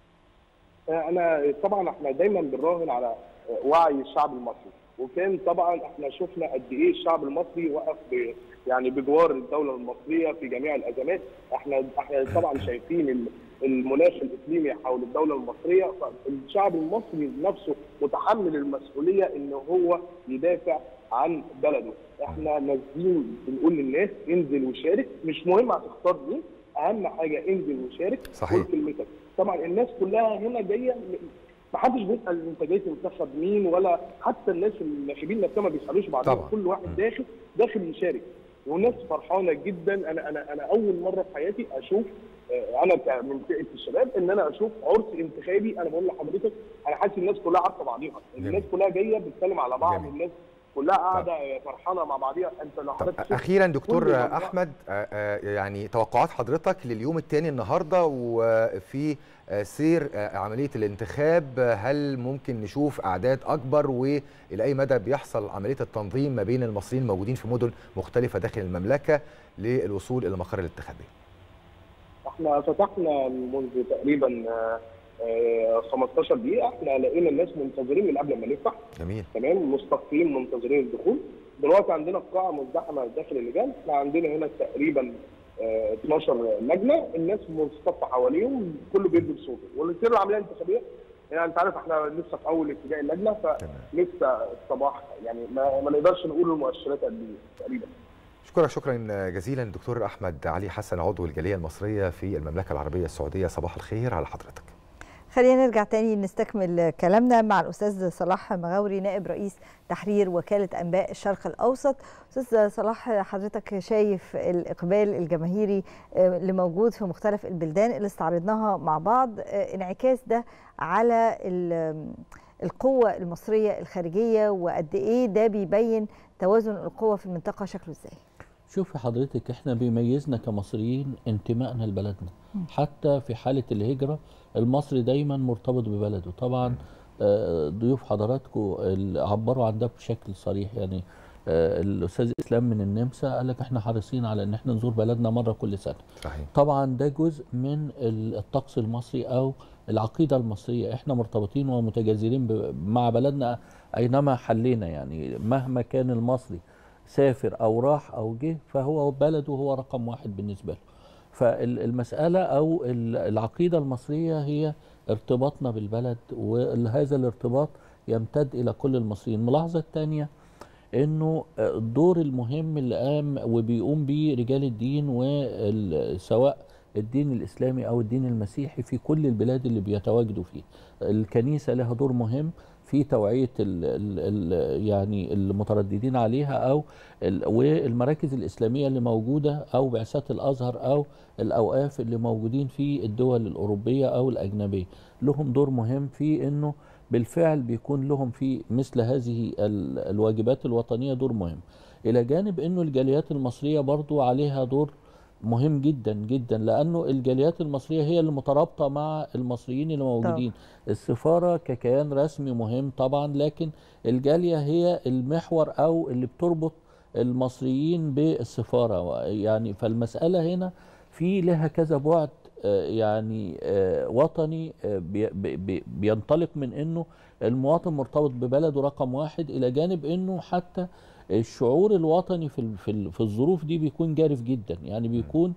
انا طبعا احنا دايما بنراهن على وعي الشعب المصري وكان طبعا احنا شفنا قد ايه الشعب المصري وقف ب- يعني بجوار الدوله المصريه في جميع الازمات احنا احنا طبعا شايفين ال- المناخ الاقليمي حول الدوله المصريه فالشعب المصري نفسه متحمل المسؤوليه ان هو يدافع عن بلده احنا نازلين بنقول للناس انزل وشارك مش مهم هتختار مين اهم حاجه انزل وشارك صحيح. قول كلمتك طبعا الناس كلها هنا جايه ما حدش بيسال انت جاي تنتخب مين ولا حتى الناس الناخبين نفسهم ما بيسالوش بعضهم طبعا. كل واحد داخل داخل يشارك والناس فرحانه جدا انا انا انا اول مره في حياتي اشوف آه، انا ك- من فئه الشباب ان انا اشوف عرس انتخابي انا بقول لحضرتك انا حاسس الناس كلها عارفه بعضيها الناس جميل. كلها جايه بتتكلم على بعض جميل. الناس كلها قاعده فرحانه مع بعضيها انت لو طب حضرتك شفت اخيرا دكتور كل مجموعة- احمد آه، آه، يعني توقعات حضرتك لليوم الثاني النهارده وفي آه، سير آه، عمليه الانتخاب آه، هل ممكن نشوف اعداد اكبر والى اي مدى بيحصل عمليه التنظيم ما بين المصريين الموجودين في مدن مختلفه داخل المملكه للوصول الى المقر الانتخابي احنا فتحنا منذ تقريبا آه، آه، 15 دقيقه احنا لقينا الناس منتظرين من قبل ما نفتح جميل تمام مستقيم منتظرين الدخول دلوقتي عندنا القاعه مزدحمه داخل اللجان احنا عندنا هنا تقريبا آه، 12 لجنه الناس مصطفى حواليهم كله بيدي بصوته والسير العمليه الانتخابيه يعني انت عارف احنا لسه في اول اتجاه اللجنه فلسه الصباح يعني ما, ما نقدرش نقول المؤشرات قد ايه تقريبا شكرا شكرا جزيلا دكتور احمد علي حسن عضو الجاليه المصريه في المملكه العربيه السعوديه صباح الخير على حضرتك خلينا نرجع تاني نستكمل كلامنا مع الأستاذ صلاح مغاوري نائب رئيس تحرير وكالة أنباء الشرق الأوسط أستاذ صلاح حضرتك شايف الإقبال الجماهيري آه، اللي موجود في مختلف البلدان اللي استعرضناها مع بعض آه، انعكاس ده على ال- القوة المصرية الخارجية وقد إيه ده بيبين توازن القوة في المنطقة شكله إزاي شوفي حضرتك احنا بيميزنا كمصريين انتمائنا لبلدنا حتى في حالة الهجرة المصري دايما مرتبط ببلده طبعا آه، ضيوف حضراتكم ال- عبروا عن ده بشكل صريح يعني آه، الاستاذ اسلام من النمسا قال لك احنا حريصين على ان احنا نزور بلدنا مره كل سنه صحيح طبعا ده جزء من ال- الطقس المصري او العقيده المصريه احنا مرتبطين ومتجذرين ب- مع بلدنا اينما حلينا يعني مهما كان المصري سافر او راح او جه فهو بلده هو رقم واحد بالنسبه له فالمساله او ال- العقيده المصريه هي ارتباطنا بالبلد وهذا الارتباط يمتد الى كل المصريين الملاحظه الثانيه انه الدور المهم اللي قام وبيقوم بيه رجال الدين وسواء الدين الاسلامي او الدين المسيحي في كل البلاد اللي بيتواجدوا فيه الكنيسه لها دور مهم في توعيه ال ال ال يعني المترددين عليها او ال والمراكز الاسلاميه اللي موجوده او بعثات الازهر او الاوقاف اللي موجودين في الدول الاوروبيه او الاجنبيه لهم دور مهم في انه بالفعل بيكون لهم في مثل هذه ال- الواجبات الوطنيه دور مهم الى جانب انه الجاليات المصريه برضو عليها دور مهم جدا جدا لانه الجاليات المصريه هي اللي مترابطه مع المصريين اللي موجودين السفاره ككيان رسمي مهم طبعا لكن الجاليه هي المحور او اللي بتربط المصريين بالسفاره يعني فالمساله هنا في لها كذا بعد آه، يعني آه، وطني آه، بي- بي- بي- بينطلق من انه المواطن مرتبط ببلده رقم واحد الى جانب انه حتى الشعور الوطني في ال- في ال- في الظروف دي بيكون جارف جدا يعني بيكون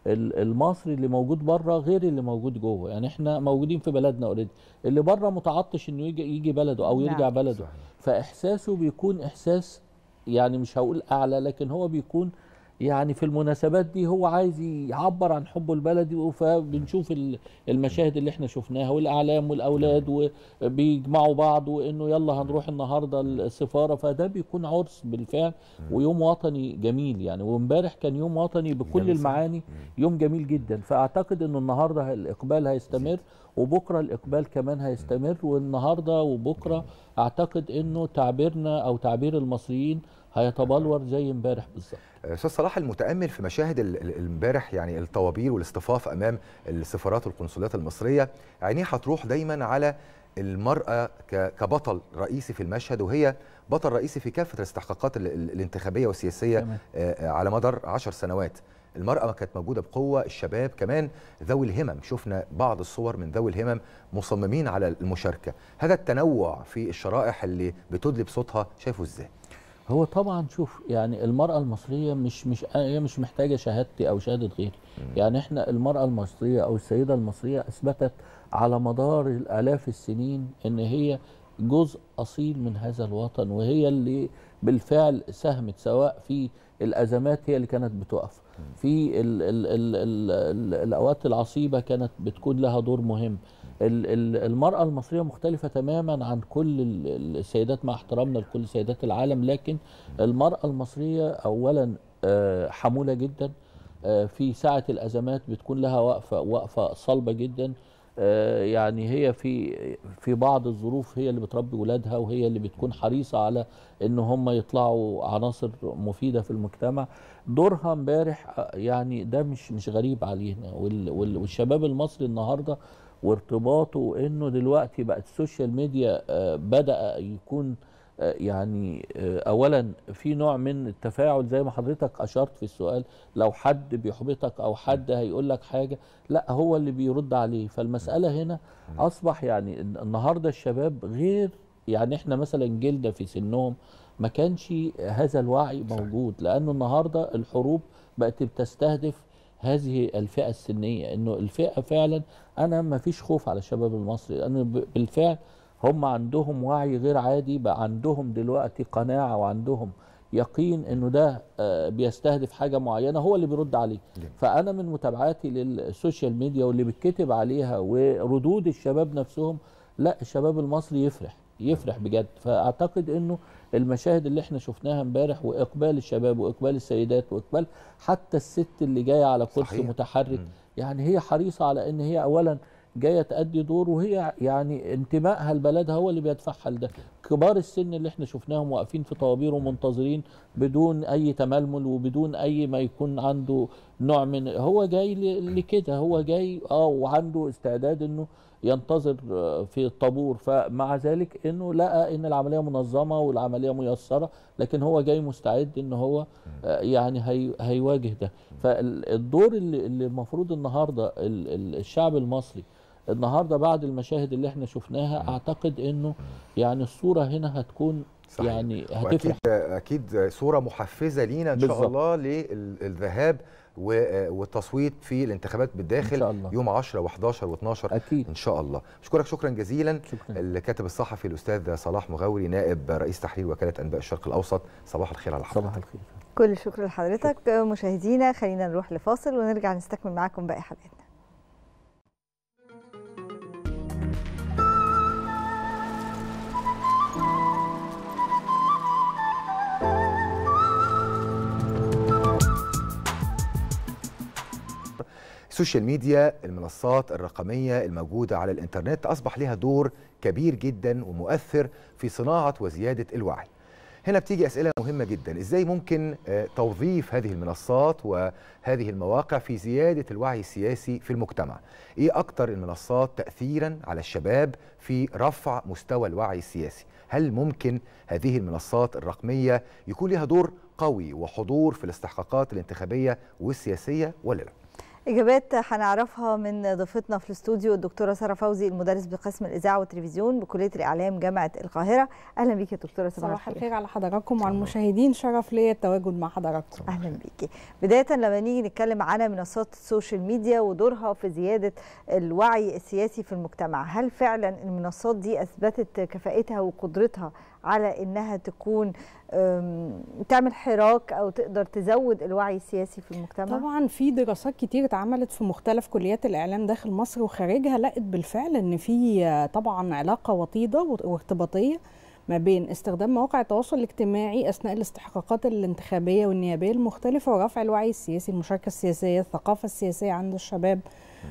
ال- المصري اللي موجود بره غير اللي موجود جوه يعني احنا موجودين في بلدنا اوريدي اللي بره متعطش انه يجي يجي بلده او نعم. يرجع بلده فاحساسه بيكون احساس يعني مش هقول اعلى لكن هو بيكون يعني في المناسبات دي هو عايز يعبر عن حبه لبلده فبنشوف ال- المشاهد اللي احنا شفناها والاعلام والاولاد وبيجمعوا بعض وانه يلا هنروح النهارده السفاره فده بيكون عرس بالفعل ويوم وطني جميل يعني وامبارح كان يوم وطني بكل جميل صح. المعاني يوم جميل جدا فاعتقد انه النهارده الاقبال هيستمر وبكره الاقبال كمان هيستمر والنهارده وبكره اعتقد انه تعبيرنا او تعبير المصريين هيتبلور زي امبارح بالظبط استاذ صلاح المتامل في مشاهد ال- ال- امبارح يعني الطوابير والاصطفاف امام السفارات والقنصليات المصريه عينيه هتروح دايما على المراه ك- كبطل رئيسي في المشهد وهي بطل رئيسي في كافه الاستحقاقات ال- ال- الانتخابيه والسياسيه تمام. آه، على مدار عشر سنوات المرأة كانت موجودة بقوة الشباب كمان ذوي الهمم شفنا بعض الصور من ذوي الهمم مصممين على المشاركة هذا التنوع في الشرائح اللي بتدلي بصوتها شايفه ازاي؟ هو طبعا شوف يعني المرأة المصرية مش مش هي مش محتاجة شهادتي أو شهادة غيري يعني احنا المرأة المصرية أو السيدة المصرية أثبتت على مدار الآلاف السنين إن هي جزء أصيل من هذا الوطن وهي اللي بالفعل ساهمت سواء في الأزمات هي اللي كانت بتقف في ال ال ال ال ال الأوقات العصيبة كانت بتكون لها دور مهم ال- ال- المرأة المصرية مختلفة تماما عن كل ال- السيدات مع احترامنا لكل سيدات العالم لكن المرأة المصرية أولا آه، حمولة جدا آه، في ساعة الأزمات بتكون لها وقفة وقفة صلبة جدا آه، يعني هي في في بعض الظروف هي اللي بتربي ولادها وهي اللي بتكون حريصة على ان هم يطلعوا عناصر مفيدة في المجتمع دورها امبارح آه، يعني ده مش مش غريب علينا وال- وال- والشباب المصري النهارده وارتباطه انه دلوقتي بقت السوشيال ميديا آه، بدأ يكون آه، يعني آه، اولا في نوع من التفاعل زي ما حضرتك اشرت في السؤال لو حد بيحبطك او حد هيقول لك حاجه لا هو اللي بيرد عليه فالمساله هنا اصبح يعني النهارده الشباب غير يعني احنا مثلا جيلنا في سنهم ما كانش هذا الوعي موجود لانه النهارده الحروب بقت بتستهدف هذه الفئه السنيه انه الفئه فعلا انا ما فيش خوف على الشباب المصري لانه ب- بالفعل هم عندهم وعي غير عادي بقى عندهم دلوقتي قناعه وعندهم يقين انه ده آه، بيستهدف حاجه معينه هو اللي بيرد عليه فانا من متابعاتي للسوشيال ميديا واللي بيتكتب عليها وردود الشباب نفسهم لا الشباب المصري يفرح يفرح بجد فاعتقد انه المشاهد اللي احنا شفناها امبارح واقبال الشباب واقبال السيدات واقبال حتى الست اللي جايه على كرسي صحيح. متحرك يعني هي حريصه على ان هي اولا جايه تأدي دور وهي يعني انتمائها لبلدها هو اللي بيدفعها لده كبار السن اللي احنا شفناهم واقفين في طوابير ومنتظرين بدون اي تململ وبدون اي ما يكون عنده نوع من هو جاي ل- لكده هو جاي اه وعنده استعداد انه ينتظر آه، في الطابور فمع ذلك انه لقى ان العمليه منظمه والعمليه ميسره لكن هو جاي مستعد ان هو آه، يعني هي هيواجه ده فالدور اللي اللي المفروض النهارده ال- ال- الشعب المصري النهارده بعد المشاهد اللي احنا شفناها اعتقد انه يعني الصوره هنا هتكون صحيح. يعني واكيد هتفرح اكيد صوره محفزه لينا ان شاء بالظبط. الله للذهاب و- والتصويت في الانتخابات بالداخل إن شاء الله. يوم 10 و11 و12 اكيد ان شاء الله اشكرك شكرا جزيلا شكرا الكاتب الصحفي الاستاذ صلاح مغاوري نائب رئيس تحرير وكاله انباء الشرق الاوسط صباح الخير على حضرتك صباح الخير كل الشكر لحضرتك مشاهدينا خلينا نروح لفاصل ونرجع نستكمل معاكم باقي حلقتنا السوشيال ميديا المنصات الرقمية الموجودة على الإنترنت أصبح لها دور كبير جدا ومؤثر في صناعة وزيادة الوعي هنا بتيجي أسئلة مهمة جدا إزاي ممكن آه، توظيف هذه المنصات وهذه المواقع في زيادة الوعي السياسي في المجتمع إيه أكتر المنصات تأثيرا على الشباب في رفع مستوى الوعي السياسي هل ممكن هذه المنصات الرقمية يكون لها دور قوي وحضور في الاستحقاقات الانتخابية والسياسية ولا لا؟ اجابات هنعرفها من ضيفتنا في الاستوديو الدكتوره ساره فوزي المدرس بقسم الاذاعه والتلفزيون بكليه الاعلام جامعه القاهره اهلا بيكي يا دكتوره صباح صباح الخير على حضراتكم وعلى المشاهدين شرف ليا التواجد مع حضراتكم اهلا بيكي بدايه لما نيجي نتكلم على منصات السوشيال ميديا ودورها في زياده الوعي السياسي في المجتمع هل فعلا المنصات دي اثبتت كفاءتها وقدرتها على انها تكون تعمل حراك او تقدر تزود الوعي السياسي في المجتمع طبعا في دراسات كتير اتعملت في مختلف كليات الاعلام داخل مصر وخارجها لقت بالفعل ان في طبعا علاقه وطيده وارتباطيه ما بين استخدام مواقع التواصل الاجتماعي اثناء الاستحقاقات الانتخابيه والنيابيه المختلفه ورفع الوعي السياسي المشاركه السياسيه الثقافه السياسيه عند الشباب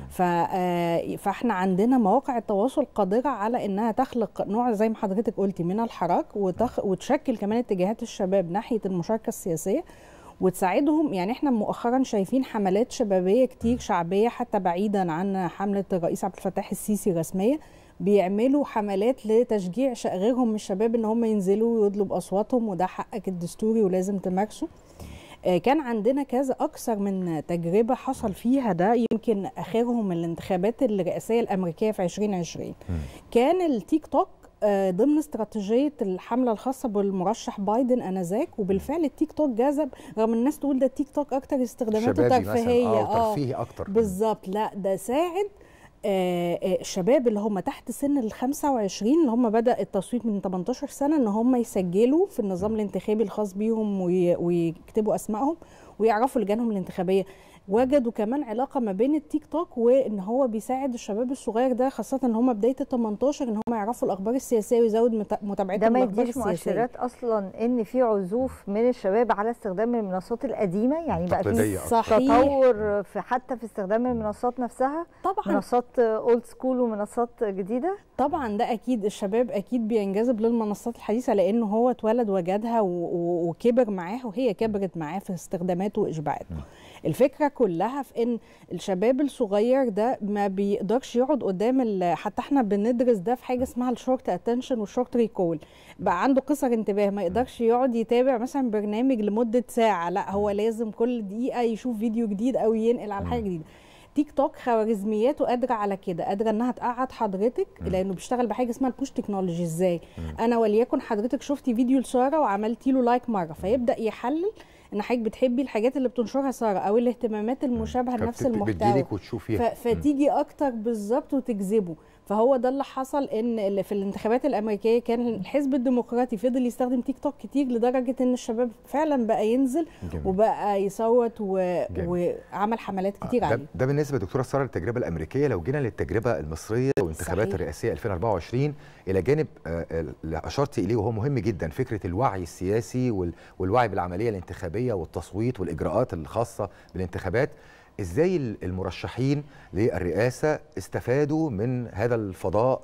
فاحنا عندنا مواقع التواصل قادره على انها تخلق نوع زي ما حضرتك قلتي من الحراك وتخ... وتشكل كمان اتجاهات الشباب ناحيه المشاركه السياسيه وتساعدهم يعني احنا مؤخرا شايفين حملات شبابيه كتير شعبيه حتى بعيدا عن حمله الرئيس عبد الفتاح السيسي رسميه بيعملوا حملات لتشجيع غيرهم من الشباب ان هم ينزلوا ويدلوا باصواتهم وده حقك الدستوري ولازم تمارسه كان عندنا كذا اكثر من تجربه حصل فيها ده يمكن اخرهم الانتخابات الرئاسيه الامريكيه في 2020 كان التيك توك ضمن استراتيجيه الحمله الخاصه بالمرشح بايدن انذاك وبالفعل التيك توك جذب رغم الناس تقول ده التيك توك اكتر استخداماته ترفيهيه اه ترفيهي اكتر بالظبط لا ده ساعد الشباب اللي هم تحت سن ال 25 اللي هم بدا التصويت من 18 سنه ان هم يسجلوا في النظام الانتخابي الخاص بيهم ويكتبوا اسمائهم ويعرفوا لجانهم الانتخابيه وجدوا كمان علاقه ما بين التيك توك وان هو بيساعد الشباب الصغير ده خاصه ان هم بدايه ال 18 ان هم يعرفوا الاخبار السياسيه ويزود متابعتهم ده ما يديش مؤشرات اصلا ان في عزوف من الشباب على استخدام المنصات القديمه يعني بقى في صحيح. تطور في حتى في استخدام المنصات نفسها طبعا منصات اولد سكول ومنصات جديده طبعا ده اكيد الشباب اكيد بينجذب للمنصات الحديثه لانه هو اتولد وجدها وكبر معاها وهي كبرت معاه في استخداماته واشباعاته الفكره كلها في ان الشباب الصغير ده ما بيقدرش يقعد قدام حتى احنا بندرس ده في حاجه اسمها الشورت اتنشن والشورت ريكول بقى عنده قصر انتباه ما يقدرش يقعد يتابع مثلا برنامج لمده ساعه لا هو لازم كل دقيقه يشوف فيديو جديد او ينقل على حاجه جديده تيك توك خوارزمياته قادره على كده قادره انها تقعد حضرتك لانه بيشتغل بحاجه اسمها البوش تكنولوجي ازاي انا وليكن حضرتك شفتي فيديو لساره وعملتي له لايك مره فيبدا يحلل ان حضرتك بتحبي الحاجات اللي بتنشرها ساره او الاهتمامات المشابهه لنفس المحتوى وتشوفيها فتيجي اكتر بالظبط وتجذبه فهو ده اللي حصل ان في الانتخابات الامريكيه كان الحزب الديمقراطي فضل يستخدم تيك توك كتير لدرجه ان الشباب فعلا بقى ينزل جميل. وبقى يصوت و... وعمل حملات كتير ده, عليه ده بالنسبه دكتوره ساره للتجربه الامريكيه لو جينا للتجربه المصريه والانتخابات الرئاسيه 2024 الى جانب اللي اشرت اليه وهو مهم جدا فكره الوعي السياسي وال... والوعي بالعمليه الانتخابيه والتصويت والاجراءات الخاصه بالانتخابات ازاي المرشحين للرئاسه استفادوا من هذا الفضاء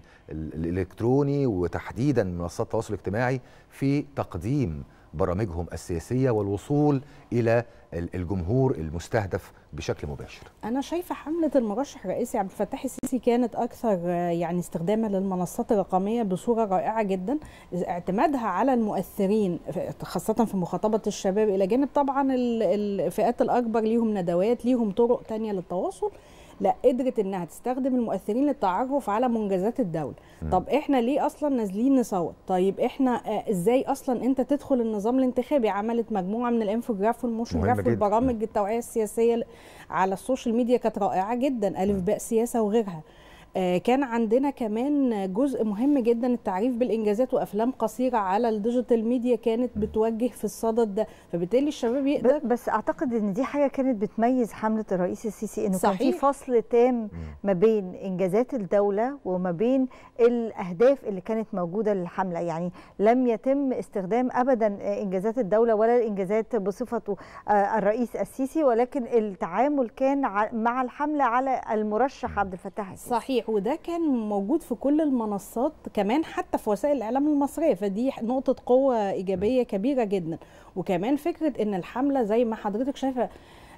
الالكتروني وتحديدا منصات التواصل الاجتماعي في تقديم برامجهم السياسيه والوصول الى الجمهور المستهدف بشكل مباشر. انا شايفه حمله المرشح الرئيسي عبد الفتاح السيسي كانت اكثر يعني استخداما للمنصات الرقميه بصوره رائعه جدا، اعتمادها على المؤثرين خاصه في مخاطبه الشباب الى جانب طبعا الفئات الاكبر ليهم ندوات ليهم طرق ثانيه للتواصل لا قدرت انها تستخدم المؤثرين للتعرف على منجزات الدوله م. طب احنا ليه اصلا نازلين نصوت طيب احنا آه ازاي اصلا انت تدخل النظام الانتخابي عملت مجموعه من الانفوجراف والموشن جراف والبرامج التوعيه السياسيه على السوشيال ميديا كانت رائعه جدا الف باء سياسه وغيرها كان عندنا كمان جزء مهم جدا التعريف بالانجازات وافلام قصيره على الديجيتال ميديا كانت بتوجه في الصدد ده فبالتالي الشباب يقدر بس اعتقد ان دي حاجه كانت بتميز حمله الرئيس السيسي انه صحيح. كان في فصل تام ما بين انجازات الدوله وما بين الاهداف اللي كانت موجوده للحمله يعني لم يتم استخدام ابدا انجازات الدوله ولا الانجازات بصفته الرئيس السيسي ولكن التعامل كان مع الحمله على المرشح عبد الفتاح السيسي صحيح وده كان موجود في كل المنصات كمان حتى في وسائل الاعلام المصريه فدي نقطه قوه ايجابيه كبيره جدا وكمان فكره ان الحمله زي ما حضرتك شايفه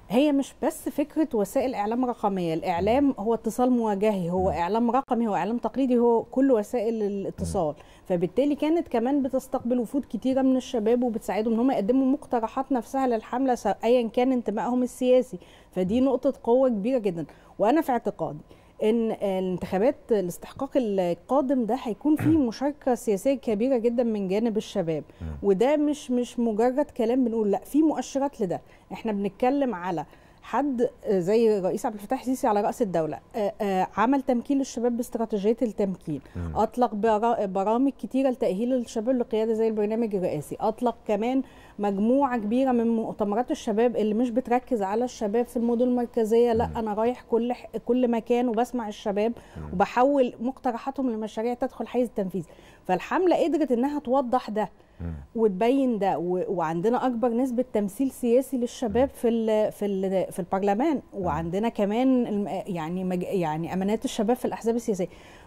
هي مش بس فكره وسائل اعلام رقميه الاعلام هو اتصال مواجهي هو اعلام رقمي هو اعلام تقليدي هو كل وسائل الاتصال فبالتالي كانت كمان بتستقبل وفود كتيره من الشباب وبتساعدهم ان هم يقدموا مقترحات نفسها للحمله سواء- ايا كان انتمائهم السياسي فدي نقطه قوه كبيره جدا وانا في اعتقادي ان الانتخابات الاستحقاق القادم ده هيكون فيه مشاركه سياسيه كبيره جدا من جانب الشباب وده مش مش مجرد كلام بنقول لا في مؤشرات لده احنا بنتكلم على حد زي الرئيس عبد الفتاح السيسي على راس الدوله آه، آه، عمل تمكين للشباب باستراتيجيه التمكين اطلق برا- برامج كتيره لتاهيل الشباب للقياده زي البرنامج الرئاسي اطلق كمان مجموعه كبيره من مؤتمرات الشباب اللي مش بتركز على الشباب في المدن المركزيه لا انا رايح كل ح- كل مكان وبسمع الشباب وبحول مقترحاتهم لمشاريع تدخل حيز التنفيذ فالحمله قدرت انها توضح ده وتبين ده و- وعندنا اكبر نسبه تمثيل سياسي للشباب في ال في ال في البرلمان وعندنا كمان الم- يعني مج يعني امانات الشباب في الاحزاب السياسيه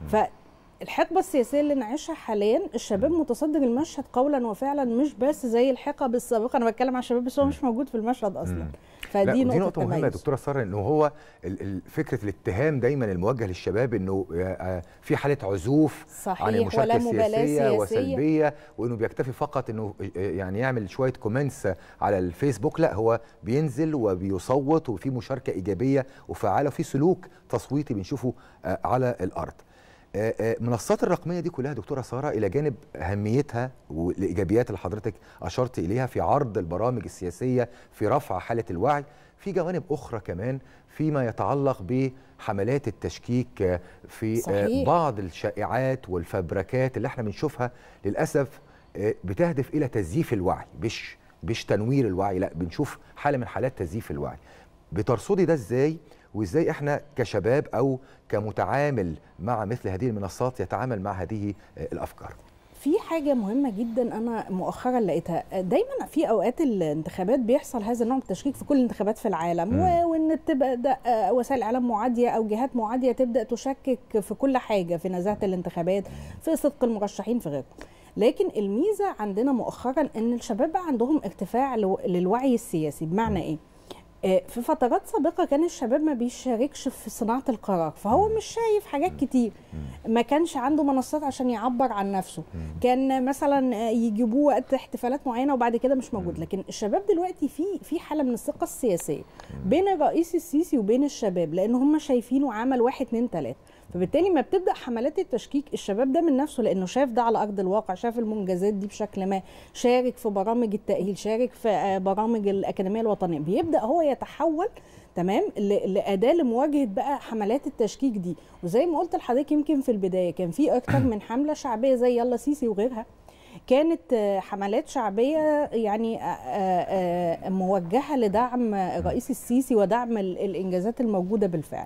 فالحقبه السياسيه اللي نعيشها حاليا الشباب متصدر المشهد قولا وفعلا مش بس زي الحقب السابقه انا بتكلم عن الشباب بس هو مش موجود في المشهد اصلا لا فدي ودي نقطه, نقطة مهمة يا تميز. دكتورة سارة انه هو ال- ال- فكرة الاتهام دايما الموجه للشباب انه آه، في حالة عزوف صحيح، عن المشاركة ولا مبالاة السياسية سياسية. وسلبية وانه بيكتفي فقط انه آه، يعني يعمل شوية كومنتس على الفيسبوك لا هو بينزل وبيصوت وفي مشاركة ايجابية وفعالة وفي سلوك تصويتي بنشوفه آه، على الارض. آه، آه، المنصات الرقميه دي كلها دكتوره ساره الى جانب اهميتها والايجابيات اللي حضرتك اشرت اليها في عرض البرامج السياسيه في رفع حاله الوعي في جوانب اخرى كمان فيما يتعلق بحملات التشكيك آه، في آه، صحيح. بعض الشائعات والفبركات اللي احنا بنشوفها للاسف آه، بتهدف الى تزييف الوعي مش مش تنوير الوعي لا بنشوف حاله من حالات تزييف الوعي بترصدي ده ازاي وازاي احنا كشباب او كمتعامل مع مثل هذه المنصات يتعامل مع هذه آه، الافكار في حاجة مهمة جدا أنا مؤخرا لقيتها دايما في أوقات الانتخابات بيحصل هذا النوع من التشكيك في كل الانتخابات في العالم و- وإن تبدأ آه، وسائل إعلام معادية أو جهات معادية تبدأ تشكك في كل حاجة في نزاهة الانتخابات في صدق المرشحين في غيره لكن الميزة عندنا مؤخرا إن الشباب بقى عندهم ارتفاع لو- للوعي السياسي بمعنى إيه؟ آه، في فترات سابقة كان الشباب ما بيشاركش في صناعة القرار فهو مش شايف حاجات كتير ما كانش عنده منصات عشان يعبر عن نفسه كان مثلا آه، يجيبوه وقت احتفالات معينة وبعد كده مش موجود لكن الشباب دلوقتي في في حالة من الثقة السياسية بين الرئيس السيسي وبين الشباب لأن هم شايفينه عمل واحد اتنين تلاتة فبالتالي ما بتبدا حملات التشكيك الشباب ده من نفسه لانه شاف ده على ارض الواقع شاف المنجزات دي بشكل ما شارك في برامج التاهيل شارك في آه، برامج الاكاديميه الوطنيه بيبدا هو يتحول تمام ل- لاداه لمواجهه بقى حملات التشكيك دي وزي ما قلت لحضرتك يمكن في البدايه كان في اكتر من حمله شعبيه زي يلا سيسي وغيرها كانت آه، حملات شعبيه يعني آه، آه، آه، موجهه لدعم الرئيس السيسي ودعم ال- الانجازات الموجوده بالفعل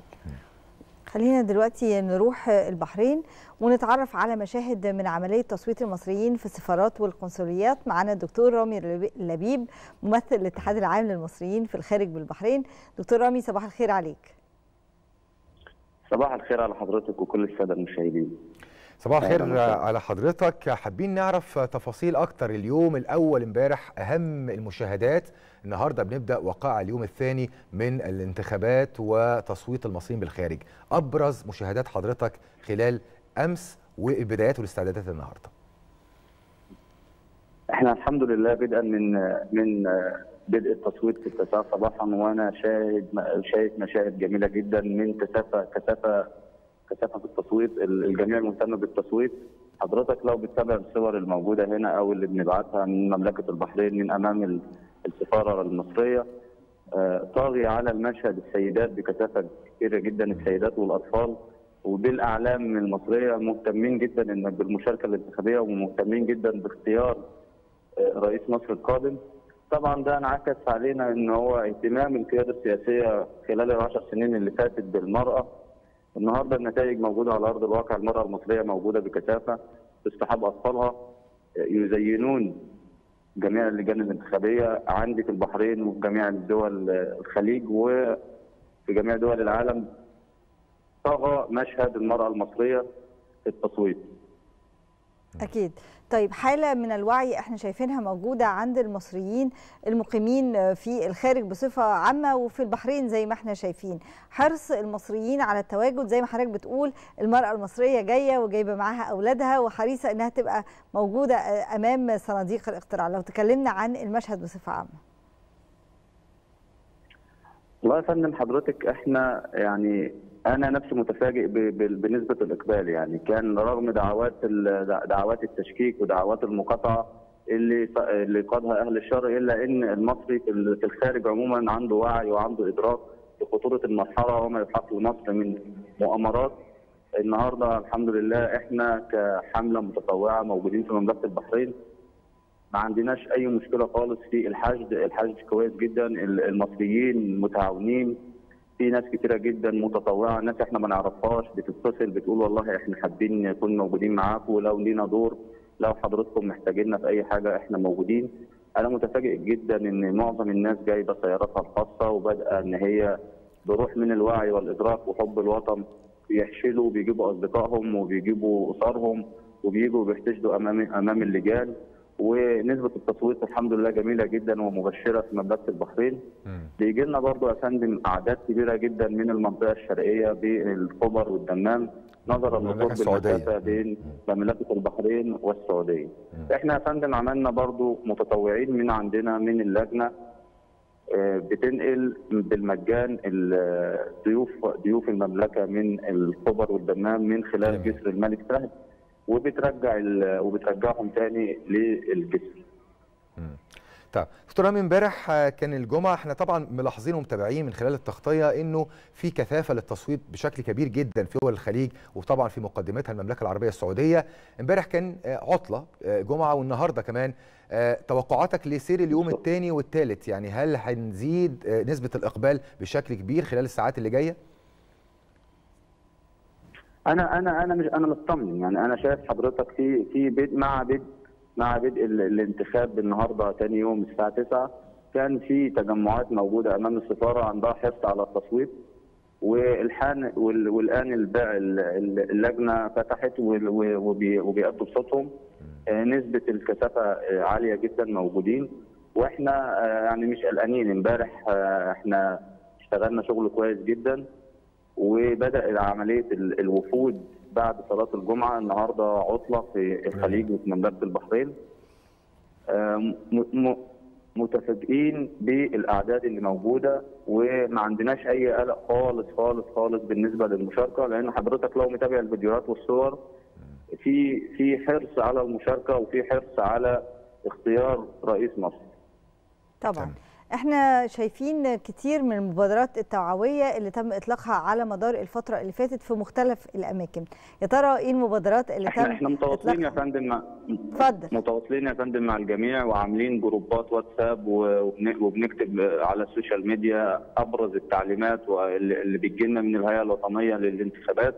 خلينا دلوقتي نروح البحرين ونتعرف على مشاهد من عملية تصويت المصريين في السفارات والقنصليات معنا الدكتور رامي لبي- لبيب ممثل الاتحاد العام للمصريين في الخارج بالبحرين دكتور رامي صباح الخير عليك صباح الخير على حضرتك وكل الساده المشاهدين صباح أهلاً الخير وسهلاً. على حضرتك حابين نعرف تفاصيل اكتر اليوم الاول امبارح اهم المشاهدات النهارده بنبدا وقائع اليوم الثاني من الانتخابات وتصويت المصريين بالخارج ابرز مشاهدات حضرتك خلال امس والبدايات والاستعدادات النهارده احنا الحمد لله بدءا من من بدء التصويت في التاسعه صباحا وانا شاهد شايف مشاهد جميله جدا من كثافه كثافه كثافه في التصويت الجميع مهتم بالتصويت حضرتك لو بتتابع الصور الموجوده هنا او اللي بنبعتها من مملكه البحرين من امام ال- السفاره المصريه آه، طاغي على المشهد السيدات بكثافه كبيره جدا السيدات والاطفال وبالاعلام المصريه مهتمين جدا ان بالمشاركه الانتخابيه ومهتمين جدا باختيار آه، رئيس مصر القادم طبعا ده انعكس علينا ان هو اهتمام القياده السياسيه خلال العشر سنين اللي فاتت بالمراه النهارده النتائج موجوده على ارض الواقع المراه المصريه موجوده بكثافه باصطحاب اطفالها آه، يزينون جميع اللجان الانتخابيه عندي في البحرين وفي جميع الدول آه، الخليج وفي جميع دول العالم طغى مشهد المراه المصريه في التصويت أكيد طيب حالة من الوعي احنا شايفينها موجودة عند المصريين المقيمين في الخارج بصفة عامة وفي البحرين زي ما احنا شايفين حرص المصريين على التواجد زي ما حضرتك بتقول المرأة المصرية جاية وجايبة معاها أولادها وحريصة انها تبقى موجودة أمام صناديق الاقتراع لو تكلمنا عن المشهد بصفة عامة والله يا فندم حضرتك احنا يعني انا نفسي متفاجئ ب- ب- بنسبه الاقبال يعني كان رغم دعوات ال- دعوات التشكيك ودعوات المقاطعه اللي اللي قادها اهل الشر الا ان المصري في ال- في الخارج عموما عنده وعي وعنده ادراك بخطوره المرحله وما يحاق لمصر من مؤامرات النهارده الحمد لله احنا كحمله متطوعه موجودين في مملكه البحرين ما عندناش اي مشكله خالص في الحشد الحشد كويس جدا المصريين متعاونين في ناس كتيره جدا متطوعه ناس احنا ما نعرفهاش بتتصل بتقول والله احنا حابين نكون موجودين معاكم ولو لينا دور لو حضرتكم محتاجيننا في اي حاجه احنا موجودين انا متفاجئ جدا ان معظم الناس جايبه سياراتها الخاصه وبادئه ان هي بروح من الوعي والادراك وحب الوطن بيحشدوا وبيجيبوا اصدقائهم وبيجيبوا اسرهم وبيجوا بيحتشدوا امام امام اللجان ونسبه التصويت الحمد لله جميله جدا ومبشره في مملكه البحرين بيجي لنا برضه يا فندم اعداد كبيره جدا من المنطقه الشرقيه بالخبر والدمام نظرا المملكة لقرب السعودية. المسافه بين مملكه البحرين والسعوديه. احنا يا فندم عملنا برضه متطوعين من عندنا من اللجنه آه، بتنقل بالمجان ال- ضيوف ضيوف المملكه من الخبر والدمام من خلال جسر الملك فهد وبترجع ال- وبترجعهم تاني للجسر. طيب دكتور رامي امبارح آه، كان الجمعه احنا طبعا ملاحظين ومتابعين من خلال التغطيه انه في كثافه للتصويت بشكل كبير جدا في دول الخليج وطبعا في مقدمتها المملكه العربيه السعوديه امبارح كان آه، عطله آه، جمعه والنهارده كمان آه، توقعاتك لسير اليوم الثاني والثالث يعني هل هنزيد آه، نسبه الاقبال بشكل كبير خلال الساعات اللي جايه؟ انا انا انا مش انا مطمن يعني انا شايف حضرتك في في بدء مع بدء مع بدء ال- الانتخاب النهارده ثاني يوم الساعه 9 كان في تجمعات موجوده امام السفاره عندها حرص على التصويت والحان وال- والان الباع ال- ال- اللجنه فتحت وال- وبي- وبيأدوا بصوتهم آه، نسبه الكثافه آه، عاليه جدا موجودين واحنا آه، يعني مش قلقانين امبارح آه، احنا اشتغلنا شغل كويس جدا وبدا عمليه ال- الوفود بعد صلاه الجمعه النهارده عطله في الخليج وفي مملكه البحرين آه، م- م- متفاجئين بالاعداد اللي موجوده وما عندناش اي قلق خالص خالص خالص بالنسبه للمشاركه لان حضرتك لو متابع الفيديوهات والصور في في حرص على المشاركه وفي حرص على اختيار رئيس مصر طبعا احنا شايفين كتير من المبادرات التوعويه اللي تم اطلاقها على مدار الفتره اللي فاتت في مختلف الاماكن يا ترى ايه المبادرات اللي احنا تم احنا متواصلين يا فندم مع اتفضل متواصلين يا فندم مع الجميع وعاملين جروبات واتساب وبن- وبنكتب على السوشيال ميديا ابرز التعليمات واللي اللي بتجي لنا من الهيئه الوطنيه للانتخابات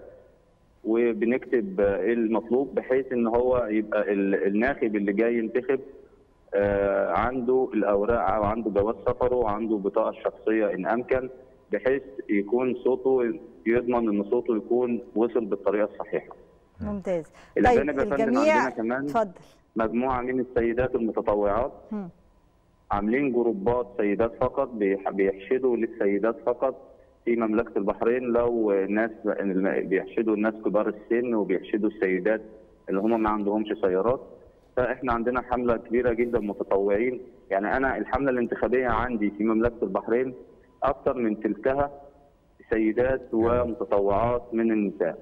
وبنكتب ايه المطلوب بحيث ان هو يبقى ال- الناخب اللي جاي ينتخب آه، عنده الاوراق او عنده جواز سفره وعنده بطاقه الشخصيه ان امكن بحيث يكون صوته يضمن ان صوته يكون وصل بالطريقه الصحيحه. ممتاز الى طيب جانب يا فندم الجميع عندنا كمان اتفضل مجموعه من السيدات المتطوعات مم. عاملين جروبات سيدات فقط بيح- بيحشدوا للسيدات فقط في مملكه البحرين لو ناس بيحشدوا الناس كبار السن وبيحشدوا السيدات اللي هم ما عندهمش سيارات فاحنا عندنا حمله كبيره جدا متطوعين يعني انا الحمله الانتخابيه عندي في مملكه البحرين اكثر من تلتها سيدات ومتطوعات من النساء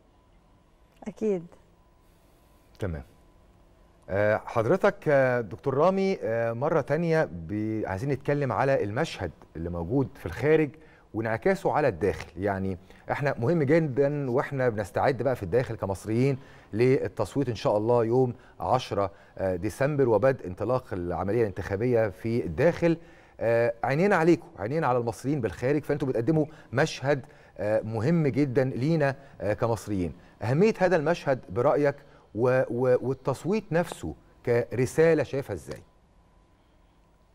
اكيد تمام آه، حضرتك آه، دكتور رامي آه، مرة تانية ب- عايزين نتكلم على المشهد اللي موجود في الخارج وانعكاسه على الداخل يعني احنا مهم جدا واحنا بنستعد بقى في الداخل كمصريين للتصويت ان شاء الله يوم 10 آه، ديسمبر وبدء انطلاق العملية الانتخابية في الداخل آه، عينينا عليكم عينينا على المصريين بالخارج فانتوا بتقدموا مشهد آه، مهم جدا لينا آه، كمصريين أهمية هذا المشهد برأيك و و والتصويت نفسه كرسالة شايفها ازاي؟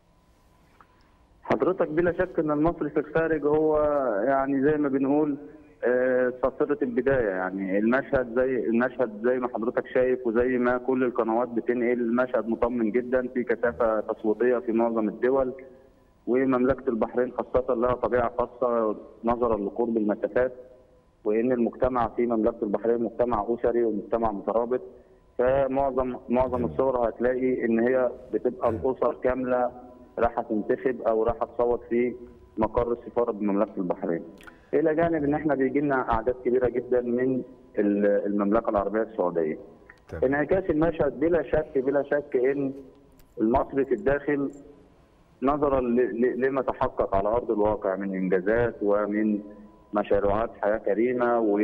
حضرتك بلا شك ان المصري في الخارج هو يعني زي ما بنقول آه، صفرة البداية يعني المشهد زي المشهد زي ما حضرتك شايف وزي ما كل القنوات بتنقل المشهد مطمن جدا في كثافة تصويتية في معظم الدول ومملكة البحرين خاصة لها طبيعة خاصة نظرا لقرب المسافات وإن المجتمع في مملكة البحرين مجتمع أسري ومجتمع مترابط فمعظم معظم الصور هتلاقي إن هي بتبقى الأسر كاملة رايحة تنتخب أو رايحة تصوت في مقر السفارة بمملكة البحرين. الى جانب ان احنا بيجي لنا اعداد كبيره جدا من ال- المملكه العربيه السعوديه. انعكاس المشهد بلا شك بلا شك ان المصري في الداخل نظرا ل- ل- لما تحقق على ارض الواقع من انجازات ومن مشروعات حياه كريمه و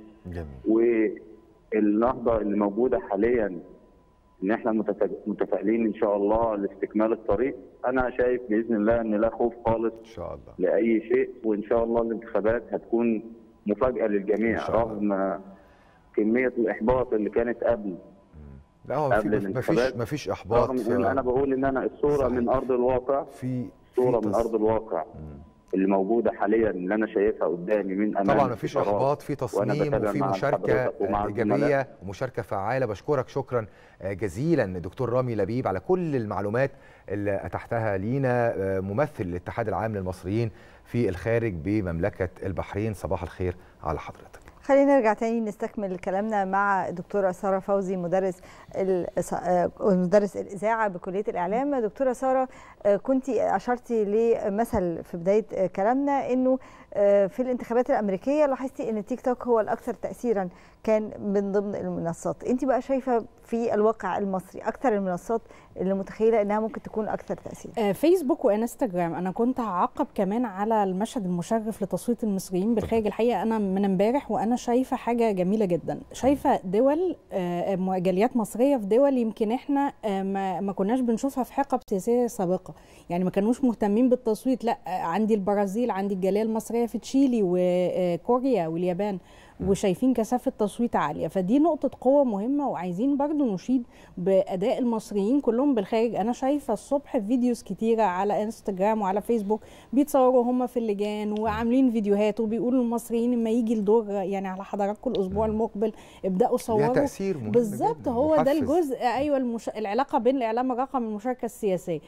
والنهضه اللي موجوده حاليا ان احنا متفا- متفائلين ان شاء الله لاستكمال الطريق انا شايف باذن الله ان لا خوف خالص ان شاء الله لاي شيء وان شاء الله الانتخابات هتكون مفاجاه للجميع رغم كميه الاحباط اللي كانت قبل لا هو قبل في مفيش الانتخابات مفيش احباط رغم ان انا بقول ان انا الصوره صحيح. من ارض الواقع في صوره في من تص- ارض الواقع اللي موجوده حاليا اللي انا شايفها قدامي من امام طبعا مفيش الإشارات احباط في وأنا تصميم بتابع وفي مع مشاركه حضرتك ومع آه، الزملاء. ايجابيه ومشاركه فعاله بشكرك شكرا آه، جزيلا دكتور رامي لبيب على كل المعلومات اللي اتحتها لينا آه، ممثل الاتحاد العام للمصريين في الخارج بمملكه البحرين صباح الخير على حضرتك خلينا نرجع تاني نستكمل كلامنا مع الدكتوره ساره فوزي مدرس ال- آه، مدرس الاذاعه بكليه الاعلام دكتوره ساره آه، كنت اشرتي لمثل في بدايه آه، كلامنا انه آه، في الانتخابات الامريكيه لاحظتي ان التيك توك هو الاكثر تاثيرا كان من ضمن المنصات انت بقى شايفه في الواقع المصري اكثر المنصات اللي متخيله انها ممكن تكون اكثر تاثير آه، فيسبوك وانستجرام انا كنت هعقب كمان على المشهد المشرف لتصويت المصريين بالخارج الحقيقه انا من امبارح وانا شايفه حاجه جميله جدا شايفه دول آه، آه، جاليات مصريه في دول يمكن احنا آه، ما ما كناش بنشوفها في حقب سياسيه سابقه يعني ما كانوش مهتمين بالتصويت لا آه، عندي البرازيل عندي الجاليه المصريه في تشيلي وكوريا واليابان وشايفين كثافه تصويت عاليه فدي نقطه قوه مهمه وعايزين برضو نشيد باداء المصريين كلهم بالخارج انا شايفه الصبح فيديوز كتيره على انستجرام وعلى فيسبوك بيتصوروا هم في اللجان وعاملين فيديوهات وبيقولوا المصريين لما يجي الدور يعني على حضراتكم الاسبوع المقبل ابداوا صوروا تأثير مهم بالظبط جداً، هو ده محفز. الجزء ايوه المش... العلاقه بين الاعلام الرقمي والمشاركه السياسيه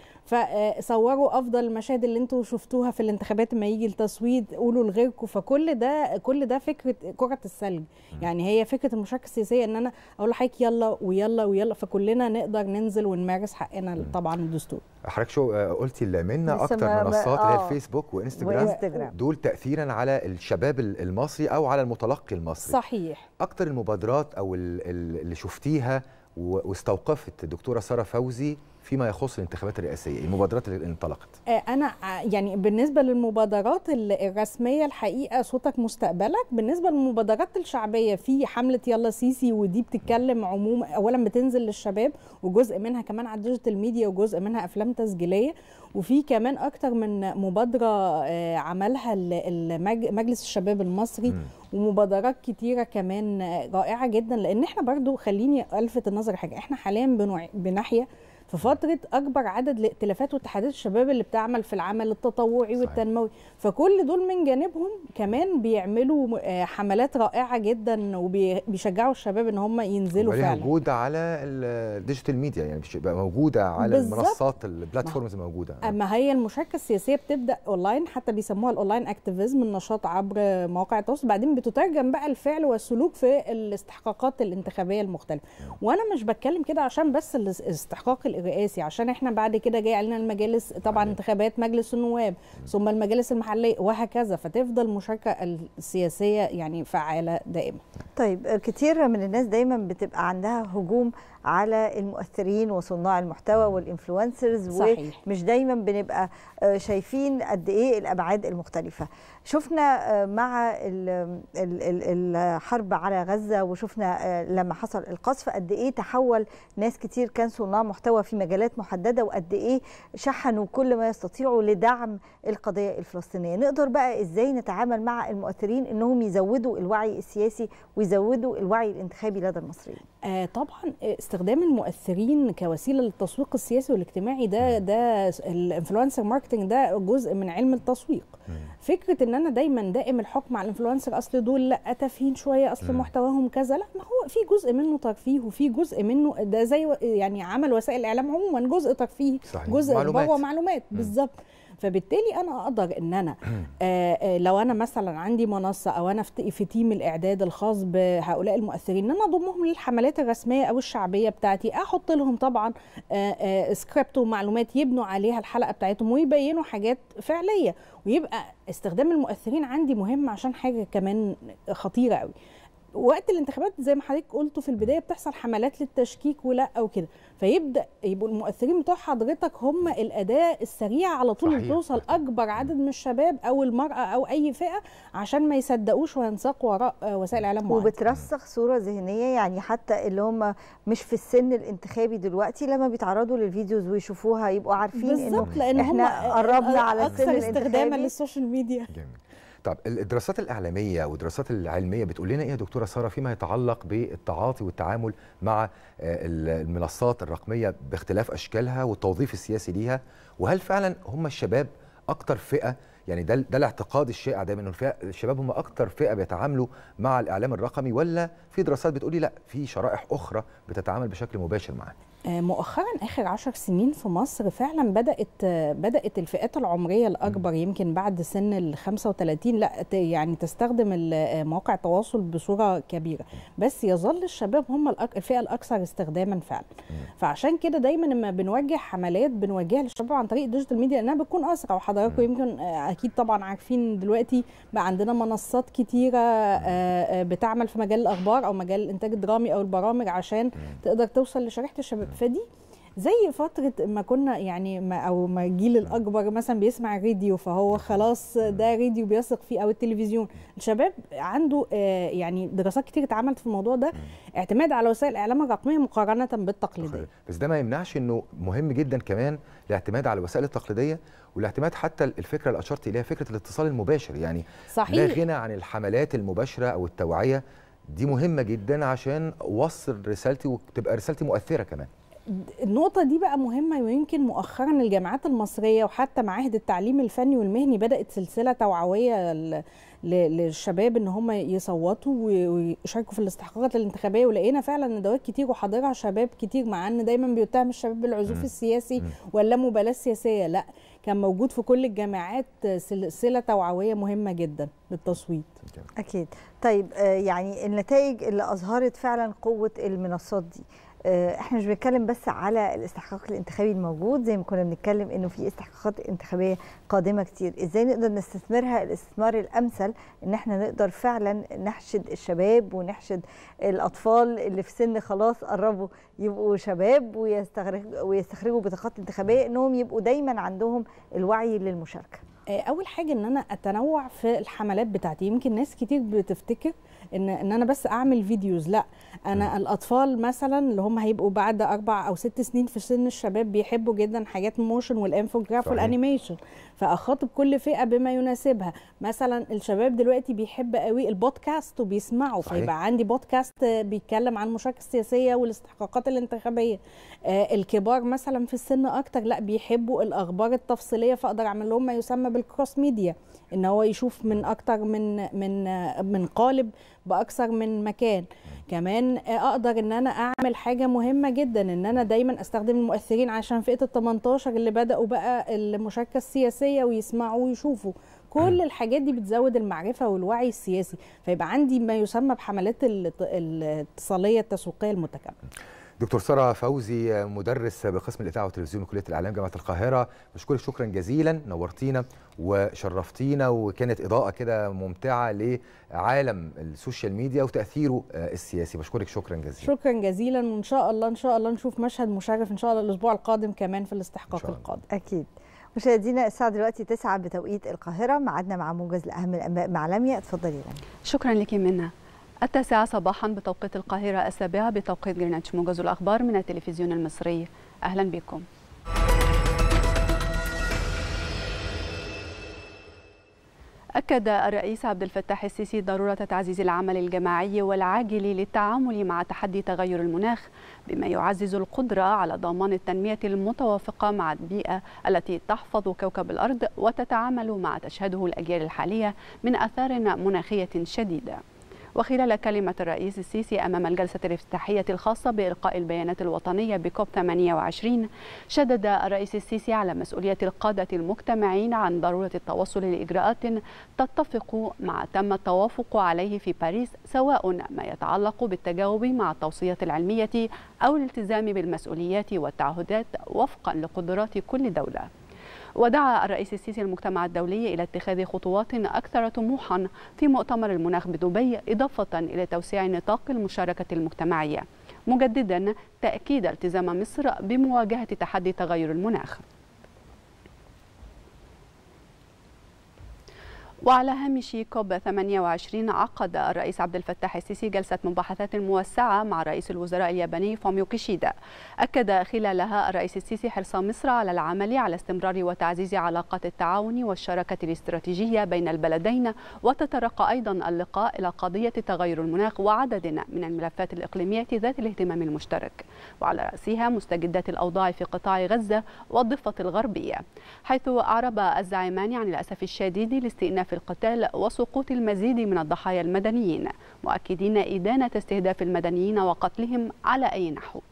فصوروا افضل المشاهد اللي انتوا شفتوها في الانتخابات لما يجي التصويت قولوا لغيركم فكل ده كل ده فكره كره الثلج يعني هي فكره المشاركه السياسيه ان انا اقول لحضرتك يلا ويلا ويلا فكلنا نقدر ننزل ونمارس حقنا طبعا الدستور حضرتك شو آه، قلتي اللي منا لسه اكتر ما- ما- منصات اللي هي آه. الفيسبوك وانستجرام وإنستجرام. دول تاثيرا على الشباب ال- المصري او على المتلقي المصري صحيح اكتر المبادرات او ال- ال- اللي شفتيها و- واستوقفت الدكتوره ساره فوزي فيما يخص الانتخابات الرئاسيه المبادرات اللي انطلقت آه، انا ع- يعني بالنسبه للمبادرات ال- الرسميه الحقيقه صوتك مستقبلك بالنسبه للمبادرات الشعبيه في حمله يلا سيسي ودي بتتكلم عموما اولا بتنزل للشباب وجزء منها كمان على الديجيتال ميديا وجزء منها افلام تسجيليه وفي كمان اكتر من مبادره آه، عملها ال- المج- مجلس الشباب المصري ومبادرات كتيره كمان آه، رائعه جدا لان احنا برضو خليني الفت النظر حاجه احنا حاليا بنوع- بنحيا في فترة أكبر عدد لائتلافات واتحادات الشباب اللي بتعمل في العمل التطوعي والتنموي فكل دول من جانبهم كمان بيعملوا آه، حملات رائعة جدا وبيشجعوا الشباب إن هم ينزلوا وبعدين فعلا موجوده على ال- الديجيتال ميديا يعني مش بقى موجوده على بالظبط. المنصات البلاتفورمز الموجوده اما هي المشاركه السياسيه بتبدا اونلاين حتى بيسموها الاونلاين اكتيفيزم النشاط عبر مواقع التواصل بعدين بتترجم بقى الفعل والسلوك في الاستحقاقات الانتخابيه المختلفه وانا مش بتكلم كده عشان بس الاستحقاق الرئاسي عشان احنا بعد كده جاي علينا المجالس طبعا انتخابات مجلس النواب ثم المجالس المحليه وهكذا فتفضل المشاركه السياسيه يعني فعاله دائما طيب كتير من الناس دايما بتبقى عندها هجوم على المؤثرين وصناع المحتوى والانفلونسرز صحيح. ومش دايما بنبقى آه، شايفين قد ايه الابعاد المختلفه شفنا آه، مع ال- ال- ال- الحرب على غزه وشفنا آه، لما حصل القصف قد ايه تحول ناس كتير كان صناع محتوى في مجالات محدده وقد ايه شحنوا كل ما يستطيعوا لدعم القضيه الفلسطينيه نقدر بقى ازاي نتعامل مع المؤثرين انهم يزودوا الوعي السياسي ويزودوا يزودوا الوعي الانتخابي لدى المصريين آه طبعا استخدام المؤثرين كوسيله للتسويق السياسي والاجتماعي ده ده الانفلونسر ماركتنج ده جزء من علم التسويق فكره ان انا دايما دائم الحكم على الانفلونسر اصل دول لا تافهين شويه اصل محتواهم كذا لا ما هو في جزء منه ترفيه وفي جزء منه ده زي يعني عمل وسائل الاعلام عموما جزء ترفيه صحيح. جزء معلومات. اخبار ومعلومات بالظبط فبالتالي انا اقدر ان انا آه آه لو انا مثلا عندي منصه او انا في في تيم الاعداد الخاص بهؤلاء المؤثرين ان انا اضمهم للحملات الرسميه او الشعبيه بتاعتي احط لهم طبعا آه آه سكريبت ومعلومات يبنوا عليها الحلقه بتاعتهم ويبينوا حاجات فعليه ويبقى استخدام المؤثرين عندي مهم عشان حاجه كمان خطيره قوي وقت الانتخابات زي ما حضرتك قلتوا في البدايه بتحصل حملات للتشكيك ولا او كده فيبدا يبقوا المؤثرين بتوع حضرتك هم الاداه السريعه على طول اللي صحيح. توصل اكبر عدد من الشباب او المراه او اي فئه عشان ما يصدقوش وينساقوا وراء آه، وسائل اعلام معينه وبترسخ صوره ذهنيه يعني حتى اللي هم مش في السن الانتخابي دلوقتي لما بيتعرضوا للفيديوز ويشوفوها يبقوا عارفين بالظبط انه لان هم احنا قربنا على السن اكثر استخداما الانتخابي للسوشيال ميديا جميل طب الدراسات الإعلامية والدراسات العلمية بتقول لنا إيه يا دكتورة سارة فيما يتعلق بالتعاطي والتعامل مع آه، ال- المنصات الرقمية باختلاف أشكالها والتوظيف السياسي ليها وهل فعلا هم الشباب أكتر فئة يعني ده ده الاعتقاد الشائع دايما انه الفئة- الشباب هم اكتر فئه بيتعاملوا مع الاعلام الرقمي ولا في دراسات بتقولي لا في شرائح اخرى بتتعامل بشكل مباشر معاه آه، مؤخرا اخر عشر سنين في مصر فعلا بدات آه، بدات الفئات العمريه الاكبر يمكن بعد سن ال 35 لا ت- يعني تستخدم ال- آه، مواقع التواصل بصوره كبيره بس يظل الشباب هم الأك- الفئه الاكثر استخداما فعلا فعشان كده دايما لما بنوجه حملات بنوجهها للشباب عن طريق الديجيتال ميديا لانها بتكون اسرع وحضراتكم يمكن آه، اكيد طبعا عارفين دلوقتي بقى عندنا منصات كتيره آه، آه، بتعمل في مجال الاخبار او مجال الانتاج الدرامي او البرامج عشان تقدر توصل لشريحه الشباب فدي زي فترة ما كنا يعني ما أو ما الجيل الأكبر مثلا بيسمع الراديو فهو خلاص ده راديو بيثق فيه أو التلفزيون الشباب عنده آه، يعني دراسات كتير اتعملت في الموضوع ده اعتماد على وسائل الإعلام الرقمية مقارنة بالتقليدية بس ده ما يمنعش انه مهم جدا كمان الاعتماد على الوسائل التقليديه والاعتماد حتى الفكره اللي اشرت اليها فكره الاتصال المباشر يعني صحيح. لا غنى عن الحملات المباشره او التوعيه دي مهمه جدا عشان اوصل رسالتي وتبقى رسالتي مؤثره كمان النقطة دي بقى مهمة ويمكن مؤخرا الجامعات المصرية وحتى معاهد التعليم الفني والمهني بدأت سلسلة توعوية ل- ل- للشباب ان هم يصوتوا و- ويشاركوا في الاستحقاقات الانتخابية ولقينا فعلا ندوات كتير وحاضرها شباب كتير مع ان دايما بيتهم الشباب بالعزوف السياسي ولا مبالاة سياسية لا كان موجود في كل الجامعات سلسلة توعوية مهمة جدا للتصويت اكيد طيب آه، يعني النتائج اللي اظهرت فعلا قوه المنصات دي آه، احنا مش بنتكلم بس على الاستحقاق الانتخابي الموجود زي ما كنا بنتكلم انه في استحقاقات انتخابيه قادمه كتير ازاي نقدر نستثمرها الاستثمار الامثل ان احنا نقدر فعلا نحشد الشباب ونحشد الاطفال اللي في سن خلاص قربوا يبقوا شباب ويستخرج ويستخرجوا بطاقات انتخابيه انهم يبقوا دايما عندهم الوعي للمشاركه آه، اول حاجه ان انا اتنوع في الحملات بتاعتي يمكن ناس كتير بتفتكر ان ان انا بس اعمل فيديوز لا انا الاطفال مثلا اللي هم هيبقوا بعد اربع او ست سنين في سن الشباب بيحبوا جدا حاجات موشن والانفوجراف صحيح. والانيميشن فاخاطب كل فئه بما يناسبها مثلا الشباب دلوقتي بيحب قوي البودكاست وبيسمعوا صحيح. فيبقى عندي بودكاست آه، بيتكلم عن المشاركه السياسيه والاستحقاقات الانتخابيه آه، الكبار مثلا في السن اكتر لا بيحبوا الاخبار التفصيليه فاقدر اعمل لهم ما يسمى بالكروس ميديا ان هو يشوف من اكتر من من آه، من قالب باكثر من مكان كمان آه، اقدر ان انا اعمل حاجه مهمه جدا ان انا دايما استخدم المؤثرين عشان فئه ال 18 اللي بداوا بقى المشاركه السياسيه ويسمعوا ويشوفوا كل الحاجات دي بتزود المعرفه والوعي السياسي فيبقى عندي ما يسمى بحملات الاتص- الاتصاليه التسويقيه المتكامله دكتور ساره فوزي مدرس بقسم الاذاعه والتلفزيون بكليه الاعلام جامعه القاهره بشكرك شكرا جزيلا نورتينا وشرفتينا وكانت اضاءه كده ممتعه لعالم السوشيال ميديا وتاثيره آه، السياسي بشكرك شكرا جزيلا شكرا جزيلا وان شاء الله ان شاء الله نشوف مشهد مشرف ان شاء الله الاسبوع القادم كمان في الاستحقاق القادم اكيد مشاهدينا الساعه دلوقتي 9 بتوقيت القاهره ميعادنا مع موجز لاهم الانباء مع لميا اتفضلي لميا شكرا لك منى التاسعة صباحا بتوقيت القاهرة السابعة بتوقيت جرينتش موجز الأخبار من التلفزيون المصري أهلا بكم أكد الرئيس عبد الفتاح السيسي ضرورة تعزيز العمل الجماعي والعاجل للتعامل مع تحدي تغير المناخ بما يعزز القدرة على ضمان التنمية المتوافقة مع البيئة التي تحفظ كوكب الأرض وتتعامل مع تشهده الأجيال الحالية من آثار مناخية شديدة. وخلال كلمة الرئيس السيسي أمام الجلسة الافتتاحية الخاصة بإلقاء البيانات الوطنية بكوب 28 شدد الرئيس السيسي على مسؤولية القادة المجتمعين عن ضرورة التوصل لإجراءات تتفق مع تم التوافق عليه في باريس سواء ما يتعلق بالتجاوب مع التوصيات العلمية أو الالتزام بالمسؤوليات والتعهدات وفقا لقدرات كل دولة. ودعا الرئيس السيسي المجتمع الدولي إلى اتخاذ خطوات أكثر طموحا في مؤتمر المناخ بدبي إضافة إلى توسيع نطاق المشاركة المجتمعية مجددا تأكيد التزام مصر بمواجهة تحدي تغير المناخ وعلى هامش كوب 28 عقد الرئيس عبد الفتاح السيسي جلسة مباحثات موسعة مع رئيس الوزراء الياباني فوميو كيشيدا أكد خلالها الرئيس السيسي حرص مصر على العمل على استمرار وتعزيز علاقات التعاون والشراكة الاستراتيجية بين البلدين وتطرق أيضا اللقاء إلى قضية تغير المناخ وعدد من الملفات الإقليمية ذات الاهتمام المشترك وعلى رأسها مستجدات الأوضاع في قطاع غزة والضفة الغربية حيث أعرب الزعيمان عن الأسف الشديد لاستئناف في القتال وسقوط المزيد من الضحايا المدنيين مؤكدين إدانة استهداف المدنيين وقتلهم على أي نحو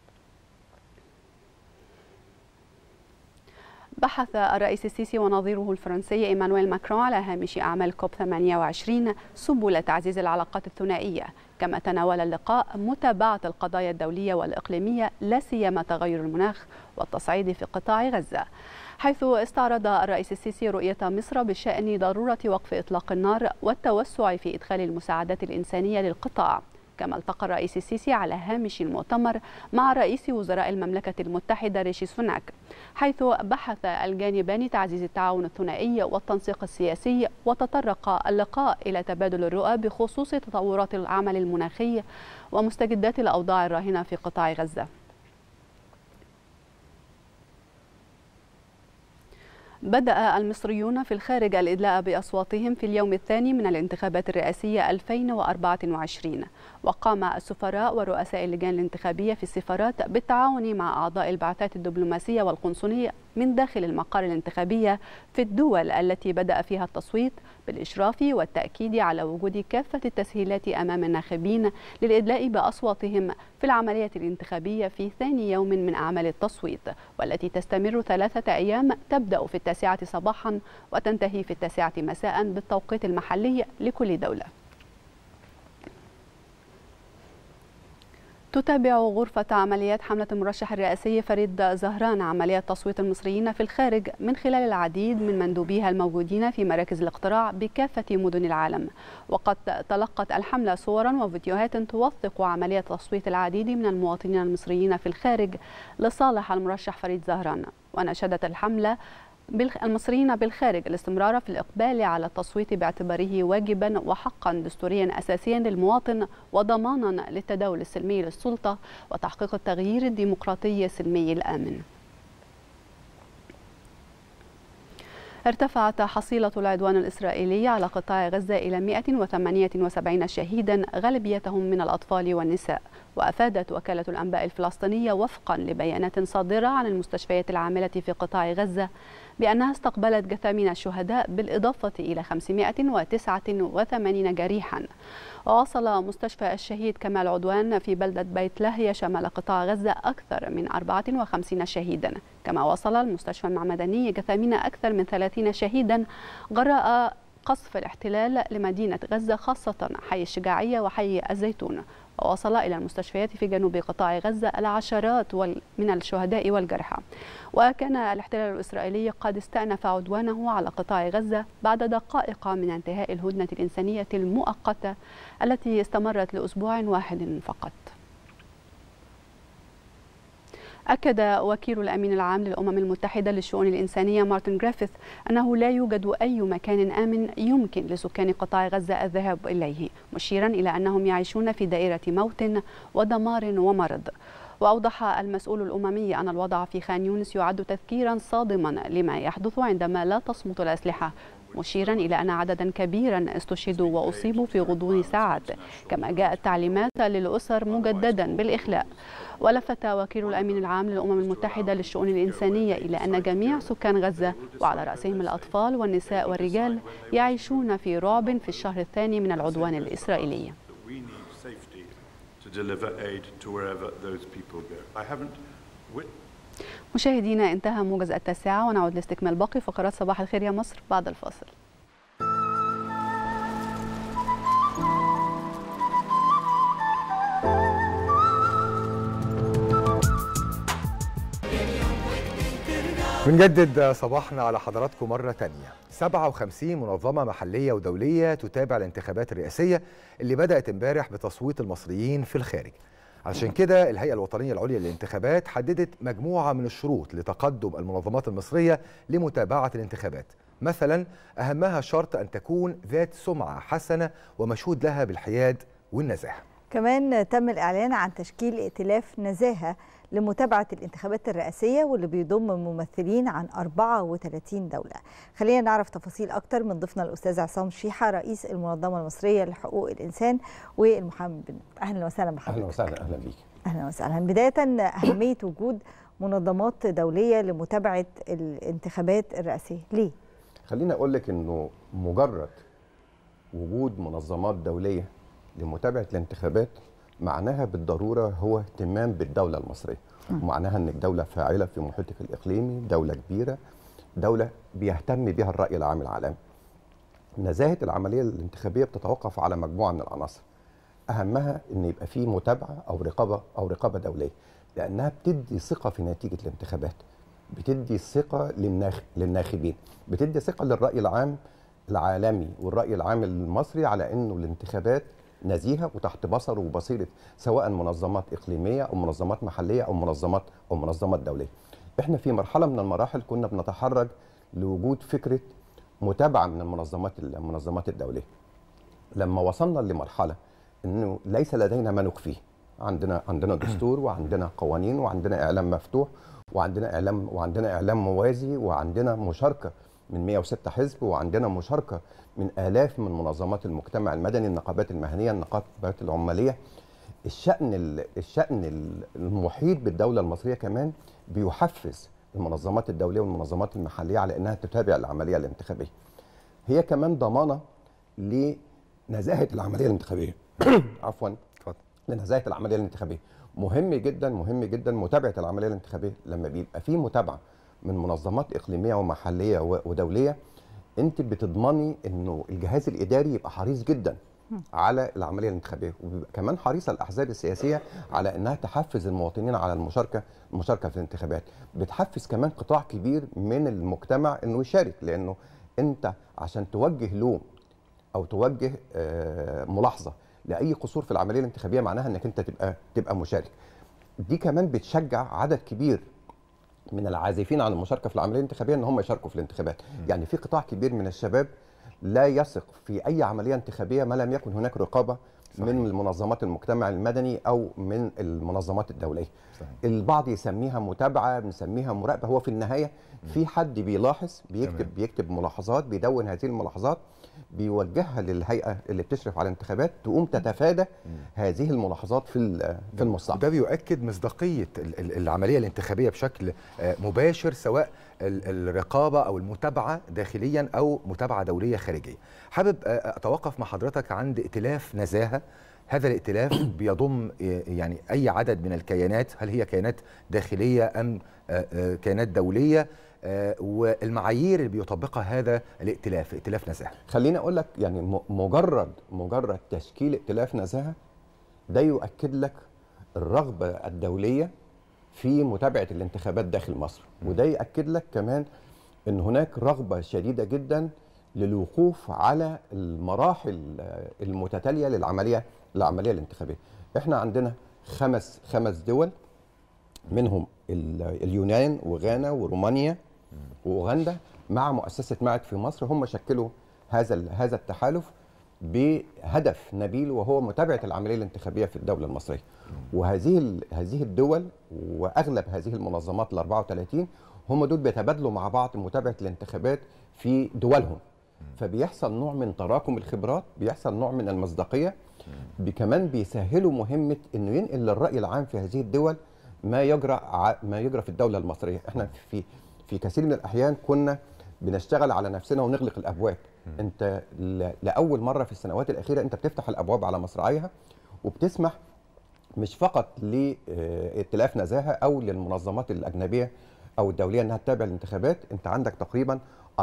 بحث الرئيس السيسي ونظيره الفرنسي إيمانويل ماكرون على هامش أعمال كوب 28 سبل تعزيز العلاقات الثنائية كما تناول اللقاء متابعة القضايا الدولية والإقليمية لا سيما تغير المناخ والتصعيد في قطاع غزة حيث استعرض الرئيس السيسي رؤية مصر بشأن ضرورة وقف إطلاق النار والتوسع في إدخال المساعدات الإنسانية للقطاع كما التقى الرئيس السيسي على هامش المؤتمر مع رئيس وزراء المملكة المتحدة ريشي سوناك حيث بحث الجانبان تعزيز التعاون الثنائي والتنسيق السياسي وتطرق اللقاء إلى تبادل الرؤى بخصوص تطورات العمل المناخي ومستجدات الأوضاع الراهنة في قطاع غزة بدأ المصريون في الخارج الإدلاء بأصواتهم في اليوم الثاني من الانتخابات الرئاسية 2024 وقام السفراء ورؤساء اللجان الانتخابية في السفارات بالتعاون مع أعضاء البعثات الدبلوماسية والقنصلية من داخل المقار الانتخابية في الدول التي بدأ فيها التصويت بالإشراف والتأكيد على وجود كافة التسهيلات أمام الناخبين للإدلاء بأصواتهم في العملية الانتخابية في ثاني يوم من أعمال التصويت والتي تستمر ثلاثة أيام تبدأ في التاسعة صباحا وتنتهي في التاسعة مساء بالتوقيت المحلي لكل دولة تتابع غرفة عمليات حملة المرشح الرئاسي فريد زهران عمليات تصويت المصريين في الخارج من خلال العديد من مندوبيها الموجودين في مراكز الاقتراع بكافة مدن العالم وقد تلقت الحملة صورا وفيديوهات توثق عملية تصويت العديد من المواطنين المصريين في الخارج لصالح المرشح فريد زهران ونشدت الحملة المصريين بالخارج الاستمرار في الإقبال على التصويت باعتباره واجبا وحقا دستوريا أساسيا للمواطن وضمانا للتداول السلمي للسلطة وتحقيق التغيير الديمقراطي السلمي الآمن ارتفعت حصيلة العدوان الإسرائيلي على قطاع غزة إلى 178 شهيدا غالبيتهم من الأطفال والنساء وأفادت وكالة الأنباء الفلسطينيه وفقا لبيانات صادرة عن المستشفيات العاملة في قطاع غزة بأنها استقبلت جثامين الشهداء بالإضافة إلى 589 جريحا ووصل مستشفى الشهيد كمال عدوان في بلدة بيت لاهيا شمال قطاع غزة أكثر من 54 شهيدا كما وصل المستشفى المعمداني جثامين أكثر من 30 شهيدا جراء قصف الاحتلال لمدينة غزة خاصة حي الشجاعية وحي الزيتون ووصل إلى المستشفيات في جنوب قطاع غزة العشرات من الشهداء والجرحى وكان الاحتلال الإسرائيلي قد استأنف عدوانه على قطاع غزة بعد دقائق من انتهاء الهدنة الإنسانية المؤقتة التي استمرت لأسبوع واحد فقط أكد وكيل الأمين العام للأمم المتحدة للشؤون الإنسانية مارتن جريفيث أنه لا يوجد أي مكان آمن يمكن لسكان قطاع غزة الذهاب إليه مشيرا إلى أنهم يعيشون في دائرة موت ودمار ومرض وأوضح المسؤول الأممي أن الوضع في خان يونس يعد تذكيرا صادما لما يحدث عندما لا تصمت الأسلحة مشيرا إلى أن عددا كبيرا استشهدوا وأصيبوا في غضون ساعات كما جاءت تعليمات للأسر مجددا بالإخلاء ولفت وكيل الأمين العام للأمم المتحدة للشؤون الإنسانية إلى أن جميع سكان غزة وعلى رأسهم الأطفال والنساء والرجال يعيشون في رعب في الشهر الثاني من العدوان الإسرائيلي We need safety to deliver aid to wherever those people go. I haven't wit- مشاهدينا انتهى موجز التاسعة ونعود لاستكمال باقي فقرات صباح الخير يا مصر بعد الفاصل بنجدد صباحنا على حضراتكم مرة تانية 57 منظمة محلية ودولية تتابع الانتخابات الرئاسية اللي بدأت امبارح بتصويت المصريين في الخارج عشان كده الهيئة الوطنية العليا للانتخابات حددت مجموعة من الشروط لتقدم المنظمات المصرية لمتابعة الانتخابات مثلا أهمها شرط أن تكون ذات سمعة حسنة ومشهود لها بالحياد والنزاهة كمان تم الإعلان عن تشكيل ائتلاف نزاهة لمتابعة الانتخابات الرئاسية واللي بيضم ممثلين عن 34 دولة خلينا نعرف تفاصيل أكتر من ضيفنا الأستاذ عصام شيحة رئيس المنظمة المصرية لحقوق الإنسان والمحامي بن أهلا وسهلا بحضرتك اهلا وسهلا اهلا بيك أهلا وسهلا بداية أهمية وجود منظمات دولية لمتابعة الانتخابات الرئاسية ليه؟ خليني اقول لك انه مجرد وجود منظمات دوليه لمتابعه الانتخابات معناها بالضروره هو اهتمام بالدوله المصريه ومعناها انك دوله فاعله في محيطك الاقليمي دوله كبيره دوله بيهتم بها الراي العام العالمي نزاهه العمليه الانتخابيه بتتوقف على مجموعه من العناصر اهمها ان يبقى في متابعه او رقابه او رقابه دوليه لانها بتدي ثقه في نتيجه الانتخابات بتدي ثقه للناخ... للناخبين بتدي ثقه للراي العام العالمي والراي العام المصري على انه الانتخابات نزيهه وتحت بصر وبصيره سواء منظمات اقليميه او منظمات محليه او منظمات او منظمات دوليه. احنا في مرحله من المراحل كنا بنتحرج لوجود فكره متابعه من المنظمات المنظمات الدوليه. لما وصلنا لمرحله انه ليس لدينا ما نخفيه عندنا عندنا دستور وعندنا قوانين وعندنا اعلام مفتوح وعندنا اعلام وعندنا اعلام موازي وعندنا مشاركه من 106 حزب وعندنا مشاركه من الاف من منظمات المجتمع المدني النقابات المهنيه النقابات العماليه الشان ال- الشان ال- المحيط بالدوله المصريه كمان بيحفز المنظمات الدوليه والمنظمات المحليه على انها تتابع العمليه الانتخابيه هي كمان ضمانه لنزاهه العمليه الانتخابيه عفوا لنزاهه العمليه الانتخابيه مهم جدا مهم جدا متابعه العمليه الانتخابيه لما بيبقى في متابعه من منظمات اقليميه ومحليه و- ودوليه انت بتضمني انه الجهاز الاداري يبقى حريص جدا على العمليه الانتخابيه وبيبقى كمان حريصه الاحزاب السياسيه على انها تحفز المواطنين على المشاركه المشاركه في الانتخابات بتحفز كمان قطاع كبير من المجتمع انه يشارك لانه انت عشان توجه لوم او توجه آه، ملاحظه لاي قصور في العمليه الانتخابيه معناها انك انت تبقى تبقى مشارك دي كمان بتشجع عدد كبير من العازفين عن المشاركه في العمليه الانتخابيه ان هم يشاركوا في الانتخابات يعني في قطاع كبير من الشباب لا يثق في اي عمليه انتخابيه ما لم يكن هناك رقابه صحيح. من المنظمات المجتمع المدني او من المنظمات الدوليه صحيح. البعض يسميها متابعه بنسميها مراقبه هو في النهايه في حد بيلاحظ بيكتب تمام. بيكتب ملاحظات بيدون هذه الملاحظات بيوجهها للهيئه اللي بتشرف على الانتخابات تقوم تتفادى هذه الملاحظات في ال- في المستقبل ده بيؤكد مصداقيه ال- ال- العمليه الانتخابيه بشكل آه، مباشر سواء ال- الرقابه او المتابعه داخليا او متابعه دوليه خارجيه. حابب آه، اتوقف مع حضرتك عند ائتلاف نزاهه هذا الائتلاف بيضم آه، يعني اي عدد من الكيانات هل هي كيانات داخليه ام آه، آه، كيانات دوليه آه، والمعايير اللي بيطبقها هذا الائتلاف ائتلاف نزاهه. خليني اقول لك يعني م- مجرد مجرد تشكيل ائتلاف نزاهه ده يؤكد لك الرغبه الدوليه في متابعه الانتخابات داخل مصر وده يؤكد لك كمان ان هناك رغبه شديده جدا للوقوف على المراحل آه، المتتاليه للعمليه العمليه الانتخابيه احنا عندنا خمس خمس دول منهم ال- اليونان وغانا ورومانيا واوغندا مع مؤسسه معد في مصر هم شكلوا هذا ال- هذا التحالف بهدف نبيل وهو متابعه العمليه الانتخابيه في الدوله المصريه وهذه ال- هذه الدول واغلب هذه المنظمات ال 34 هم دول بيتبادلوا مع بعض متابعه الانتخابات في دولهم فبيحصل نوع من تراكم الخبرات بيحصل نوع من المصداقيه بي- كمان بيسهلوا مهمه انه ينقل للراي العام في هذه الدول ما يجرى ع- ما يجرى في الدوله المصريه احنا في في كثير من الاحيان كنا بنشتغل على نفسنا ونغلق الابواب انت ل- لاول مره في السنوات الاخيره انت بتفتح الابواب على مصراعيها وبتسمح مش فقط لائتلاف نزاهه او للمنظمات الاجنبيه او الدوليه انها تتابع الانتخابات انت عندك تقريبا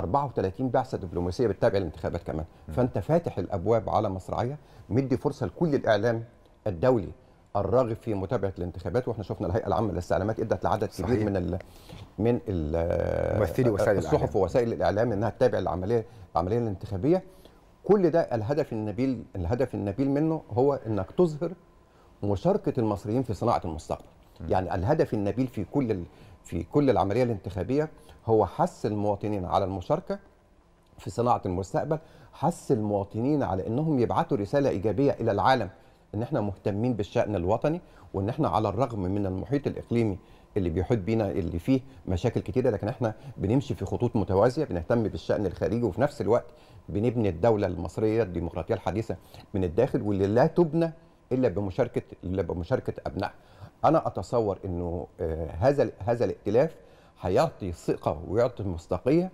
34 بعثه دبلوماسيه بتتابع الانتخابات كمان فانت فاتح الابواب على مصراعيه مدي فرصه لكل الاعلام الدولي الراغب في متابعه الانتخابات واحنا شفنا الهيئه العامه للاستعلامات ادت لعدد كبير صحيح. من ال من ال ممثلي وسائل الصحف الإعلام. ووسائل الاعلام انها تتابع العمليه العمليه الانتخابيه كل ده الهدف النبيل الهدف النبيل منه هو انك تظهر مشاركه المصريين في صناعه المستقبل يعني الهدف النبيل في كل ال- في كل العمليه الانتخابيه هو حث المواطنين على المشاركه في صناعه المستقبل حث المواطنين على انهم يبعثوا رساله ايجابيه الى العالم ان احنا مهتمين بالشان الوطني وان احنا على الرغم من المحيط الاقليمي اللي بيحيط بينا اللي فيه مشاكل كتيره لكن احنا بنمشي في خطوط متوازيه بنهتم بالشان الخارجي وفي نفس الوقت بنبني الدوله المصريه الديمقراطيه الحديثه من الداخل واللي لا تبنى الا بمشاركه الا بمشاركه ابنائها. انا اتصور انه آه، هذا ال- هذا الائتلاف هيعطي ثقه ويعطي مصداقيه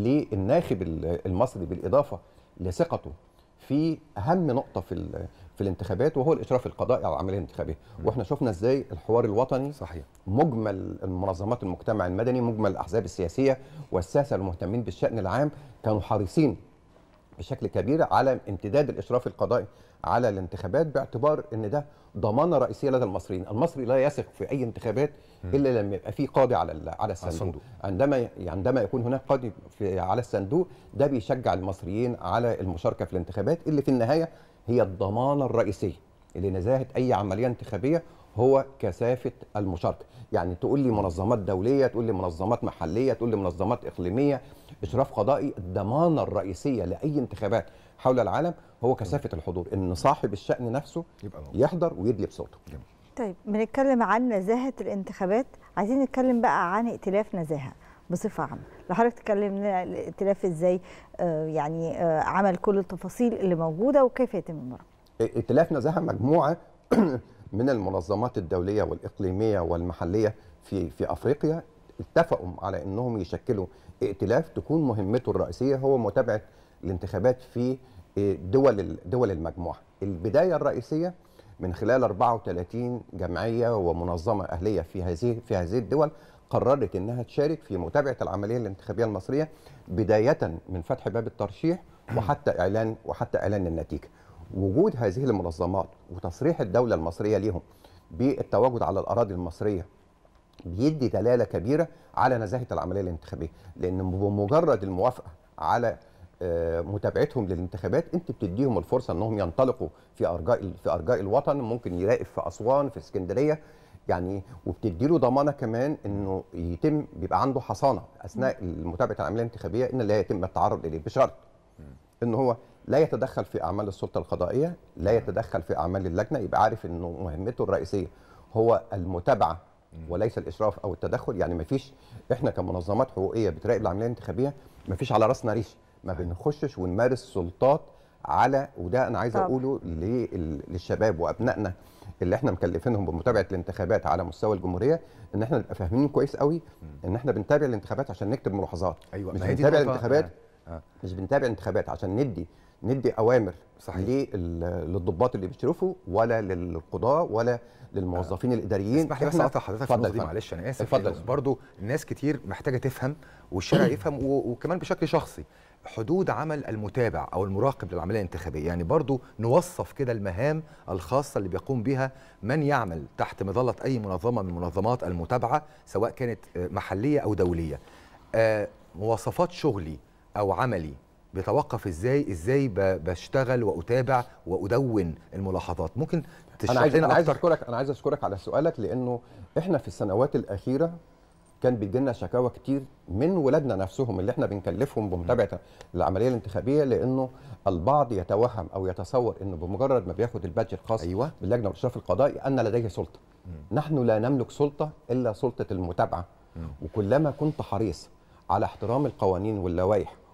للناخب ال- المصري بالاضافه لثقته في اهم نقطه في ال- في الانتخابات وهو الاشراف القضائي على العمليه الانتخابيه واحنا شفنا ازاي الحوار الوطني صحيح مجمل المنظمات المجتمع المدني مجمل الاحزاب السياسيه والساسه المهتمين بالشان العام كانوا حريصين بشكل كبير على امتداد الاشراف القضائي على الانتخابات باعتبار ان ده ضمانه رئيسيه لدى المصريين، المصري لا يثق في اي انتخابات الا لما يبقى في قاضي على ال- على الصندوق, الصندوق. عندما عندما يكون هناك قاضي في على الصندوق ده بيشجع المصريين على المشاركه في الانتخابات اللي في النهايه هي الضمانه الرئيسيه لنزاهه اي عمليه انتخابيه هو كثافه المشاركه، يعني تقول لي منظمات دوليه، تقول لي منظمات محليه، تقول لي منظمات اقليميه، اشراف قضائي، الضمانه الرئيسيه لاي انتخابات حول العالم هو كثافه الحضور، ان صاحب الشان نفسه يبقى يحضر ويدلي بصوته. طيب بنتكلم عن نزاهة الانتخابات عايزين نتكلم بقى عن ائتلاف نزاهة بصفة عامة لو حضرتك تكلمنا الائتلاف ازاي آه يعني آه عمل كل التفاصيل اللي موجودة وكيف يتم المراقبة ائتلاف نزاهه مجموعه من المنظمات الدوليه والاقليميه والمحليه في في افريقيا اتفقوا على انهم يشكلوا ائتلاف تكون مهمته الرئيسيه هو متابعه الانتخابات في دول دول المجموعه. البدايه الرئيسيه من خلال 34 جمعيه ومنظمه اهليه في هذه في هذه الدول قررت انها تشارك في متابعه العمليه الانتخابيه المصريه بدايه من فتح باب الترشيح وحتى اعلان وحتى اعلان النتيجه. وجود هذه المنظمات وتصريح الدوله المصريه ليهم بالتواجد على الاراضي المصريه بيدي دلاله كبيره على نزاهه العمليه الانتخابيه لان بمجرد الموافقه على آه، متابعتهم للانتخابات انت بتديهم الفرصه انهم ينطلقوا في ارجاء في ارجاء الوطن ممكن يراقب في اسوان في اسكندريه يعني وبتدي له ضمانه كمان انه يتم بيبقى عنده حصانه اثناء متابعه العمليه الانتخابيه ان لا يتم التعرض اليه بشرط ان هو لا يتدخل في اعمال السلطه القضائيه لا يتدخل في اعمال اللجنه يبقى عارف انه مهمته الرئيسيه هو المتابعه وليس الاشراف او التدخل يعني ما فيش احنا كمنظمات حقوقيه بتراقب العمليه الانتخابيه ما فيش على راسنا ريش ما بنخشش ونمارس سلطات على وده انا عايز طبعا. اقوله لل- للشباب وابنائنا اللي احنا مكلفينهم بمتابعه الانتخابات على مستوى الجمهوريه ان احنا نبقى فاهمين كويس قوي ان احنا بنتابع الانتخابات عشان نكتب ملاحظات أيوة، مش ما هي دي بنتابع نقطة- الانتخابات آه، آه. مش بنتابع الانتخابات عشان ندي ندي اوامر صحيح. لل- للضباط اللي بيشرفوا ولا للقضاه ولا للموظفين الاداريين اسمح لي بس إحنا- اقطع حضرتك في اتفضل النقطه دي يا فندم. معلش انا اسف اتفضل. لأنه برضو الناس كتير محتاجه تفهم والشارع يفهم و- وكمان بشكل شخصي حدود عمل المتابع او المراقب للعمليه الانتخابيه يعني برضو نوصف كده المهام الخاصه اللي بيقوم بها من يعمل تحت مظله اي منظمه من منظمات المتابعه سواء كانت آه، محليه او دوليه آه، مواصفات شغلي او عملي بيتوقف ازاي ازاي ب- بشتغل واتابع وادون الملاحظات ممكن تشرح انا عايز لنا انا عايز اكتر اشكرك انا عايز اشكرك على سؤالك لانه احنا في السنوات الاخيره كان بيجي لنا شكاوى كتير من ولادنا نفسهم اللي احنا بنكلفهم بمتابعه العمليه الانتخابيه لانه البعض يتوهم او يتصور انه بمجرد ما بياخد البادج الخاص أيوة. باللجنه والاشراف القضائي ان لديه سلطه نحن لا نملك سلطه الا سلطه المتابعه وكلما كنت حريص على احترام القوانين واللوائح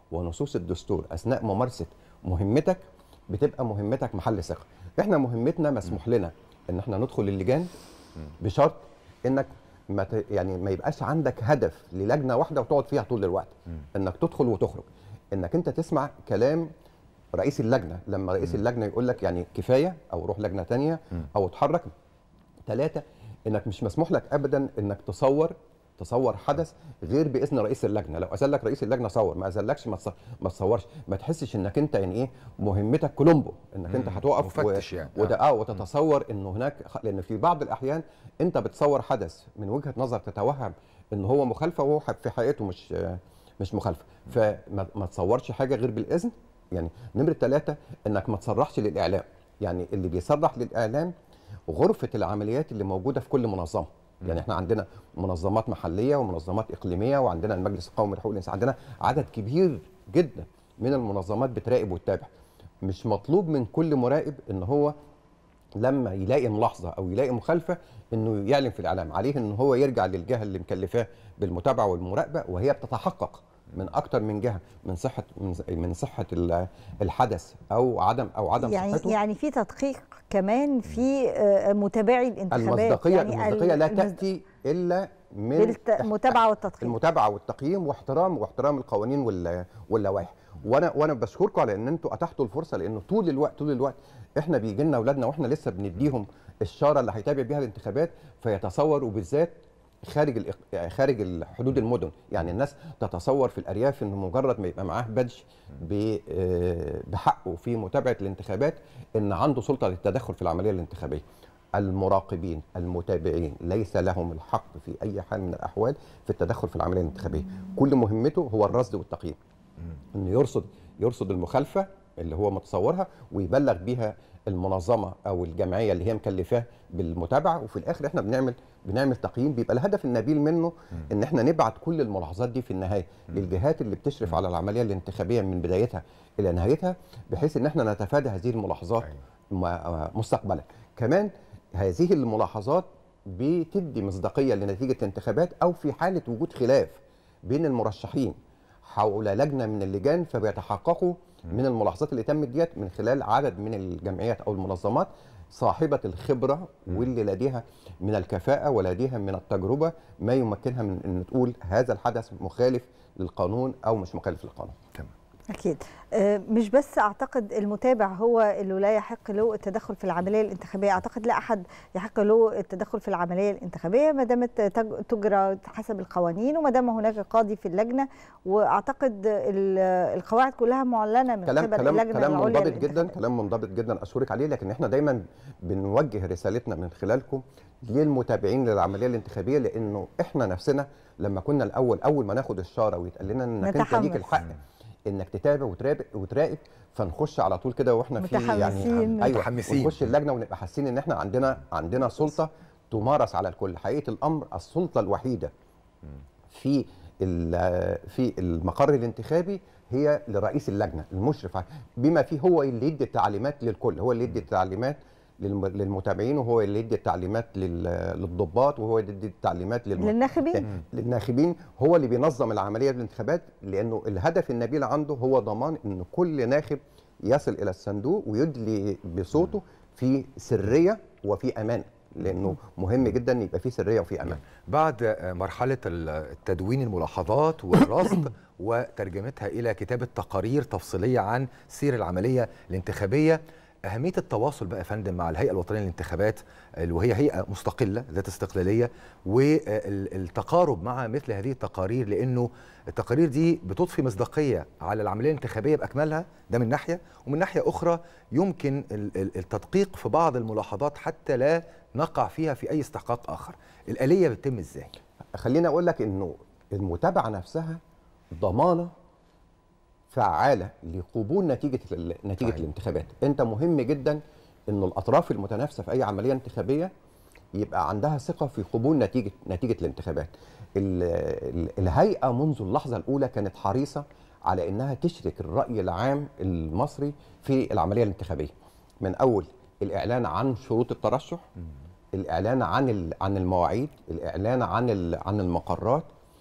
ونصوص الدستور اثناء ممارسه مهمتك بتبقى مهمتك محل ثقه احنا مهمتنا مسموح لنا ان احنا ندخل اللجان بشرط انك ما ت... يعني ما يبقاش عندك هدف للجنه واحده وتقعد فيها طول الوقت انك تدخل وتخرج انك انت تسمع كلام رئيس اللجنه لما رئيس اللجنه يقول لك يعني كفايه او روح لجنه تانية او اتحرك ثلاثه انك مش مسموح لك ابدا انك تصور تصور حدث غير باذن رئيس اللجنه لو اذن لك رئيس اللجنه صور ما اذنلكش ما تص- ما تصورش ما تحسش انك انت يعني ايه مهمتك كولومبو انك انت مم. هتقف مفتش يعني. وده اه وتتصور انه هناك خ- لان في بعض الاحيان انت بتصور حدث من وجهه نظر تتوهم ان هو مخالفه وهو ح- في حقيقته مش آه، مش مخالفه فما ما تصورش حاجه غير بالاذن يعني نمره ثلاثه انك ما تصرحش للاعلام يعني اللي بيصرح للاعلام غرفه العمليات اللي موجوده في كل منظمه يعني احنا عندنا منظمات محليه ومنظمات اقليميه وعندنا المجلس القومي لحقوق الانسان عندنا عدد كبير جدا من المنظمات بتراقب وتتابع مش مطلوب من كل مراقب ان هو لما يلاقي ملاحظه او يلاقي مخالفه انه يعلن في الاعلام عليه ان هو يرجع للجهه اللي مكلفاه بالمتابعه والمراقبه وهي بتتحقق من اكتر من جهه من صحه من من صحه ال- الحدث او عدم او عدم يعني صحته يعني في تدقيق كمان في آه، متابعي الانتخابات المصداقيه يعني المصداقيه لا المصد- تاتي الا من بالمتابعه والتدقيق المتابعه والتقييم واحترام واحترام القوانين وال- واللوائح وانا وانا بشكركم على ان انتوا اتحتوا الفرصه لانه طول الوقت طول الوقت احنا بيجي لنا اولادنا واحنا لسه بنديهم الشاره اللي هيتابع بيها الانتخابات فيتصوروا بالذات خارج الإق- خارج ال- حدود المدن يعني الناس تتصور في الارياف انه مجرد ما يبقى معاه بادج ب- آه، بحقه في متابعه الانتخابات ان عنده سلطه للتدخل في العمليه الانتخابيه المراقبين المتابعين ليس لهم الحق في اي حال من الاحوال في التدخل في العمليه الانتخابيه كل مهمته هو الرصد والتقييم انه يرصد يرصد المخالفه اللي هو متصورها ويبلغ بيها المنظمه او الجمعيه اللي هي مكلفاه بالمتابعه وفي الاخر احنا بنعمل بنعمل تقييم بيبقى الهدف النبيل منه ان احنا نبعت كل الملاحظات دي في النهايه للجهات اللي بتشرف على العمليه الانتخابيه من بدايتها الى نهايتها بحيث ان احنا نتفادى هذه الملاحظات م- مستقبلا كمان هذه الملاحظات بتدي مصداقيه لنتيجه الانتخابات او في حاله وجود خلاف بين المرشحين حول لجنه من اللجان فبيتحققوا من الملاحظات اللي تمت ديت من خلال عدد من الجمعيات او المنظمات صاحبه الخبره واللي لديها من الكفاءه ولديها من التجربه ما يمكنها من ان تقول هذا الحدث مخالف للقانون او مش مخالف للقانون تمام اكيد آه، مش بس اعتقد المتابع هو اللي لا يحق له التدخل في العمليه الانتخابيه اعتقد لا احد يحق له التدخل في العمليه الانتخابيه ما دامت تج- تجرى حسب القوانين وما دام هناك قاضي في اللجنه واعتقد ال- القواعد كلها معلنه من كلام قبل كلام اللجنه كلام العليا منضبط جدا للانتخابات. كلام منضبط جدا اشكرك عليه لكن احنا دايما بنوجه رسالتنا من خلالكم للمتابعين للعمليه الانتخابيه لانه احنا نفسنا لما كنا الاول اول ما ناخد الشاره ويتقال لنا انك انت نتحمس. ليك الحق انك تتابع وتراقب وتراقب فنخش على طول كده واحنا في يعني متحمسين. ايوه متحمسين. ونخش اللجنه ونبقى حاسين ان احنا عندنا عندنا سلطه تمارس على الكل حقيقه الامر السلطه الوحيده في ال- في المقر الانتخابي هي لرئيس اللجنه المشرف على- بما فيه هو اللي يدي التعليمات للكل هو اللي يدي التعليمات للم- للمتابعين وهو اللي يدي التعليمات لل- للضباط وهو اللي يدي التعليمات للم... للناخبين للناخبين هو اللي بينظم العمليه الانتخابات لانه الهدف النبيل عنده هو ضمان ان كل ناخب يصل الى الصندوق ويدلي بصوته في سريه وفي امان لانه مهم جدا يبقى في سريه وفي امان بعد آه، مرحلة ال- تدوين الملاحظات والرصد وترجمتها إلى كتابة تقارير تفصيلية عن سير العملية الانتخابية أهمية التواصل بقى يا فندم مع الهيئة الوطنية للانتخابات اللي وهي هيئة مستقلة ذات استقلالية والتقارب مع مثل هذه التقارير لأنه التقارير دي بتضفي مصداقية على العملية الانتخابية بأكملها ده من ناحية ومن ناحية أخرى يمكن ال- ال- التدقيق في بعض الملاحظات حتى لا نقع فيها في أي استحقاق آخر الآلية بتتم إزاي؟ خليني اقول لك انه المتابعه نفسها ضمانه فعاله لقبول نتيجه ال- نتيجه صحيح. الانتخابات انت مهم جدا ان الاطراف المتنافسه في اي عمليه انتخابيه يبقى عندها ثقه في قبول نتيجه نتيجه الانتخابات ال- ال- الهيئه منذ اللحظه الاولى كانت حريصه على انها تشرك الراي العام المصري في العمليه الانتخابيه من اول الاعلان عن شروط الترشح الاعلان عن ال- عن المواعيد الاعلان عن ال- عن المقرات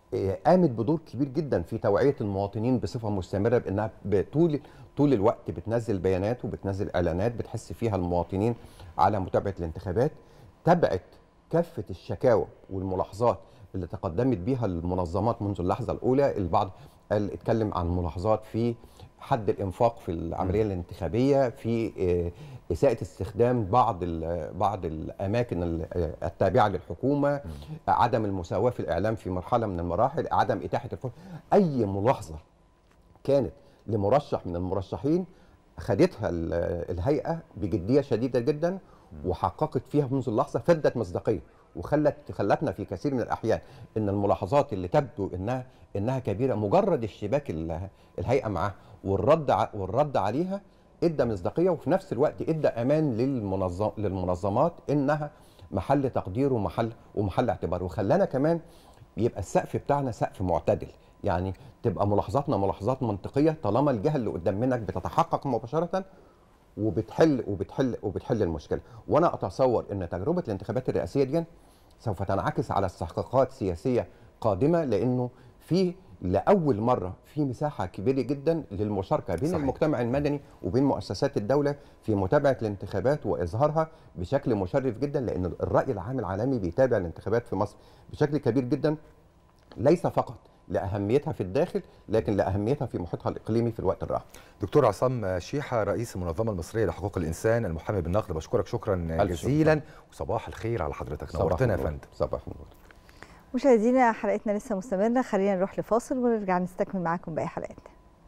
آه، قامت بدور كبير جدا في توعيه المواطنين بصفه مستمره بانها طول طول الوقت بتنزل بيانات وبتنزل اعلانات بتحس فيها المواطنين على متابعه الانتخابات تبعت كافه الشكاوى والملاحظات اللي تقدمت بها المنظمات منذ اللحظه الاولى البعض قال اتكلم عن ملاحظات في حد الانفاق في العمليه الانتخابيه في آه، اساءه استخدام بعض ال- بعض الاماكن ال- آه، التابعه للحكومه عدم المساواه في الاعلام في مرحله من المراحل عدم اتاحه الفرصه اي ملاحظه كانت لمرشح من المرشحين خدتها ال- الهيئه بجديه شديده جدا وحققت فيها منذ اللحظه فدت مصداقيه وخلت خلتنا في كثير من الاحيان ان الملاحظات اللي تبدو انها انها كبيره مجرد اشتباك ال- الهيئه معاها والرد ع- والرد عليها ادى مصداقيه وفي نفس الوقت ادى امان للمنظم للمنظمات انها محل تقدير ومحل ومحل اعتبار وخلانا كمان يبقى السقف بتاعنا سقف معتدل يعني تبقى ملاحظاتنا ملاحظات منطقيه طالما الجهه اللي قدام منك بتتحقق مباشره وبتحل وبتحل وبتحل المشكله وانا اتصور ان تجربه الانتخابات الرئاسيه دي سوف تنعكس على استحقاقات سياسيه قادمه لانه في لاول مره في مساحه كبيره جدا للمشاركه بين صحيح. صحيح. المجتمع المدني وبين مؤسسات الدوله في متابعه الانتخابات واظهارها بشكل مشرف جدا لان الراي العام العالمي بيتابع الانتخابات في مصر بشكل كبير جدا ليس فقط لاهميتها في الداخل لكن لاهميتها في محيطها الاقليمي في الوقت الراهن دكتور عصام شيحه رئيس المنظمه المصريه لحقوق الانسان المحامي بالنقد بشكرك شكرا ألف شكر. جزيلا وصباح الخير على حضرتك صباح نورتنا يا النور. فندم صباح النور مشاهدينا حلقتنا لسه مستمره خلينا نروح لفاصل ونرجع نستكمل معاكم باقي حلقات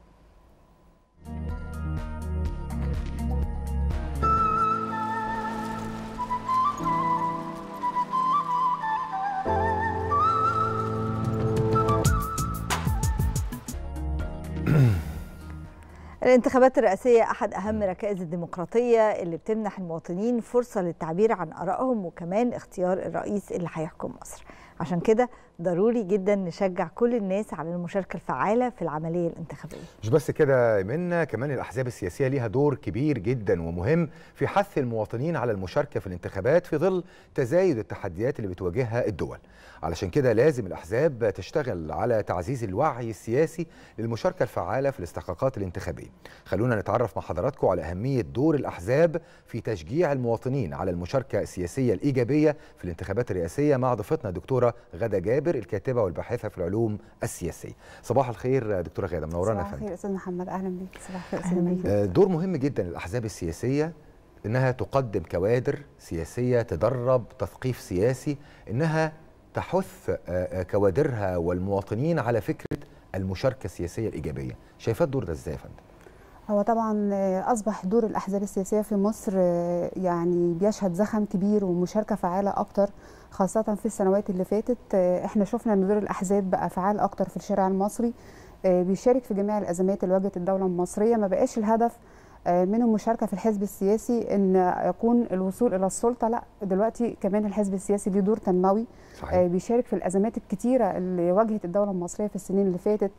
الانتخابات الرئاسية أحد أهم ركائز الديمقراطية اللي بتمنح المواطنين فرصة للتعبير عن آرائهم وكمان اختيار الرئيس اللي هيحكم مصر عشان كده ضروري جدا نشجع كل الناس على المشاركة الفعالة في العملية الانتخابية مش بس كده منا كمان الاحزاب السياسيه ليها دور كبير جدا ومهم في حث المواطنين على المشاركه في الانتخابات في ظل تزايد التحديات اللي بتواجهها الدول علشان كده لازم الاحزاب تشتغل على تعزيز الوعي السياسي للمشاركه الفعاله في الاستحقاقات الانتخابيه خلونا نتعرف مع حضراتكم على اهميه دور الاحزاب في تشجيع المواطنين على المشاركه السياسيه الايجابيه في الانتخابات الرئاسيه مع ضيفتنا الدكتوره غاده جابر الكاتبه والباحثه في العلوم السياسيه صباح الخير دكتوره غاده منورانا يا صباح فندم الخير استاذ محمد اهلا بيك صباح الخير استاذ ميكي آه، دور مهم جدا للاحزاب السياسيه انها تقدم كوادر سياسيه تدرب تثقيف سياسي انها تحث آه، آه، كوادرها والمواطنين على فكره المشاركه السياسيه الايجابيه شايفاه الدور ده ازاي يا فندم هو طبعا آه، اصبح دور الاحزاب السياسيه في مصر آه، يعني بيشهد زخم كبير ومشاركه فعاله اكتر خاصه في السنوات اللي فاتت آه، احنا شفنا ان دور الاحزاب بقى فعال اكتر في الشارع المصري آه، بيشارك في جميع الازمات اللي واجهت الدوله المصريه ما بقاش الهدف آه، من المشاركه في الحزب السياسي ان يكون الوصول الى السلطه لا دلوقتي كمان الحزب السياسي ليه دور تنموي صحيح. آه، بيشارك في الازمات الكتيره اللي واجهت الدوله المصريه في السنين اللي فاتت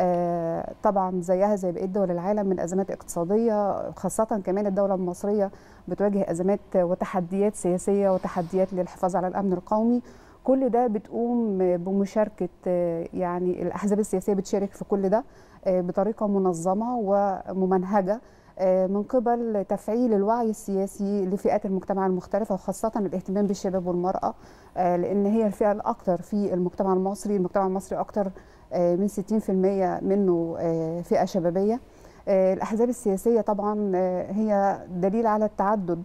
آه، طبعا زيها زي بقيه دول العالم من ازمات اقتصاديه خاصه كمان الدوله المصريه بتواجه ازمات وتحديات سياسيه وتحديات للحفاظ على الامن القومي كل ده بتقوم بمشاركه آه، يعني الاحزاب السياسيه بتشارك في كل ده آه، بطريقه منظمه وممنهجه آه، من قبل تفعيل الوعي السياسي لفئات المجتمع المختلفه وخاصه الاهتمام بالشباب والمراه آه، لان هي الفئه الاكثر في المجتمع المصري المجتمع المصري اكثر آه، من 60% منه آه، فئه شبابيه آه، الاحزاب السياسيه طبعا آه، هي دليل على التعدد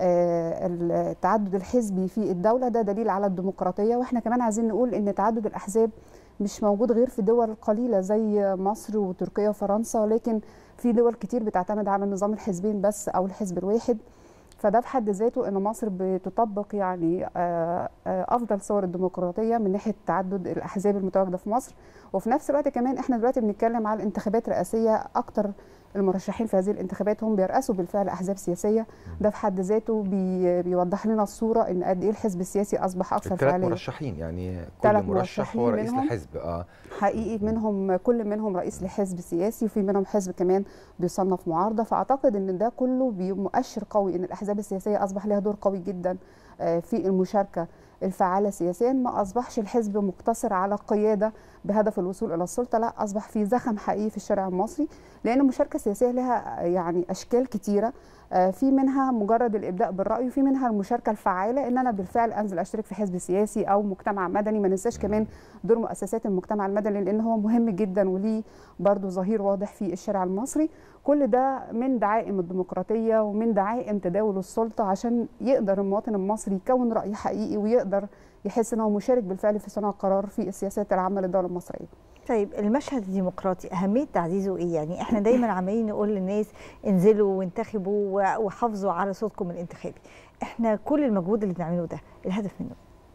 آه، التعدد الحزبي في الدوله ده دليل على الديمقراطيه واحنا كمان عايزين نقول ان تعدد الاحزاب مش موجود غير في دول قليله زي مصر وتركيا وفرنسا لكن في دول كتير بتعتمد على نظام الحزبين بس او الحزب الواحد فده في حد ذاته ان مصر بتطبق يعني آه، آه، افضل صور الديمقراطيه من ناحيه تعدد الاحزاب المتواجده في مصر وفي نفس الوقت كمان احنا دلوقتي بنتكلم على انتخابات رئاسيه اكتر المرشحين في هذه الانتخابات هم بيرأسوا بالفعل احزاب سياسيه ده في حد ذاته بي بيوضح لنا الصوره ان قد ايه الحزب السياسي اصبح اكثر الثلاث فعاليه مرشحين يعني كل ثلاث مرشح هو مرشحين رئيس منهم. لحزب اه حقيقي منهم كل منهم رئيس لحزب سياسي وفي منهم حزب كمان بيصنف معارضه فاعتقد ان ده كله بي- مؤشر قوي ان الاحزاب السياسيه اصبح لها دور قوي جدا آه، في المشاركه الفعالة سياسيا ما أصبحش الحزب مقتصر على قيادة بهدف الوصول إلى السلطة لا أصبح في زخم حقيقي في الشارع المصري لأن المشاركة السياسية لها يعني أشكال كتيرة في منها مجرد الابداء بالراي وفي منها المشاركه الفعاله ان انا بالفعل انزل اشترك في حزب سياسي او مجتمع مدني ما ننساش كمان دور مؤسسات المجتمع المدني لان هو مهم جدا وليه برضه ظهير واضح في الشارع المصري كل ده من دعائم الديمقراطيه ومن دعائم تداول السلطه عشان يقدر المواطن المصري يكون راي حقيقي ويقدر يحس ان هو مشارك بالفعل في صنع القرار في السياسات العامه للدوله المصريه طيب المشهد الديمقراطي اهميه تعزيزه ايه يعني احنا دايما عمالين نقول للناس انزلوا وانتخبوا وحافظوا على صوتكم الانتخابي احنا كل المجهود اللي بنعمله ده الهدف منه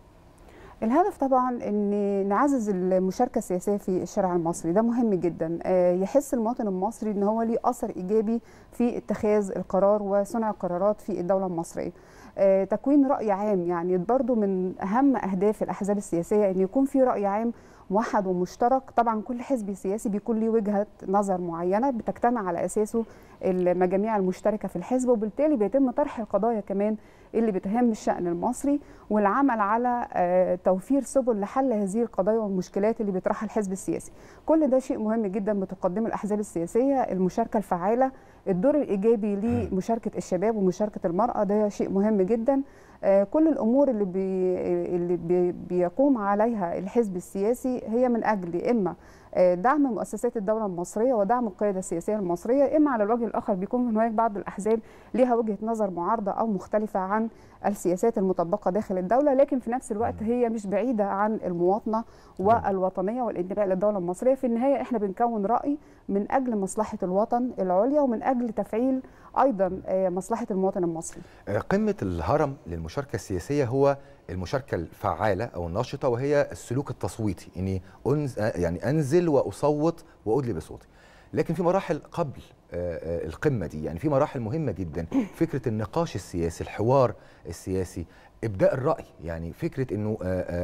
الهدف طبعا ان نعزز المشاركه السياسيه في الشارع المصري ده مهم جدا يحس المواطن المصري ان هو ليه اثر ايجابي في اتخاذ القرار وصنع القرارات في الدوله المصريه تكوين راي عام يعني برضو من اهم اهداف الاحزاب السياسيه ان يكون في راي عام موحد ومشترك طبعا كل حزب سياسي بيكون له وجهه نظر معينه بتجتمع على اساسه المجاميع المشتركه في الحزب وبالتالي بيتم طرح القضايا كمان اللي بتهم الشان المصري والعمل على توفير سبل لحل هذه القضايا والمشكلات اللي بيطرحها الحزب السياسي كل ده شيء مهم جدا بتقدمه الاحزاب السياسيه المشاركه الفعاله الدور الايجابي لمشاركه الشباب ومشاركه المراه ده شيء مهم جدا كل الامور اللي بي اللي بي بيقوم عليها الحزب السياسي هي من اجل اما دعم مؤسسات الدولة المصرية ودعم القيادة السياسية المصرية إما على الوجه الآخر بيكون هناك بعض الأحزاب ليها وجهة نظر معارضة أو مختلفة عن السياسات المطبقة داخل الدولة لكن في نفس الوقت هي مش بعيدة عن المواطنة والوطنية والانتماء للدولة المصرية في النهاية إحنا بنكون رأي من أجل مصلحة الوطن العليا ومن أجل تفعيل أيضا مصلحة المواطن المصري قمة الهرم للمشاركة السياسية هو المشاركة الفعالة أو الناشطة وهي السلوك التصويتي إني أنز يعني أنزل وأصوت وأدلي بصوتي لكن في مراحل قبل القمة دي يعني في مراحل مهمة جدا فكرة النقاش السياسي الحوار السياسي ابداء الراي يعني فكره انه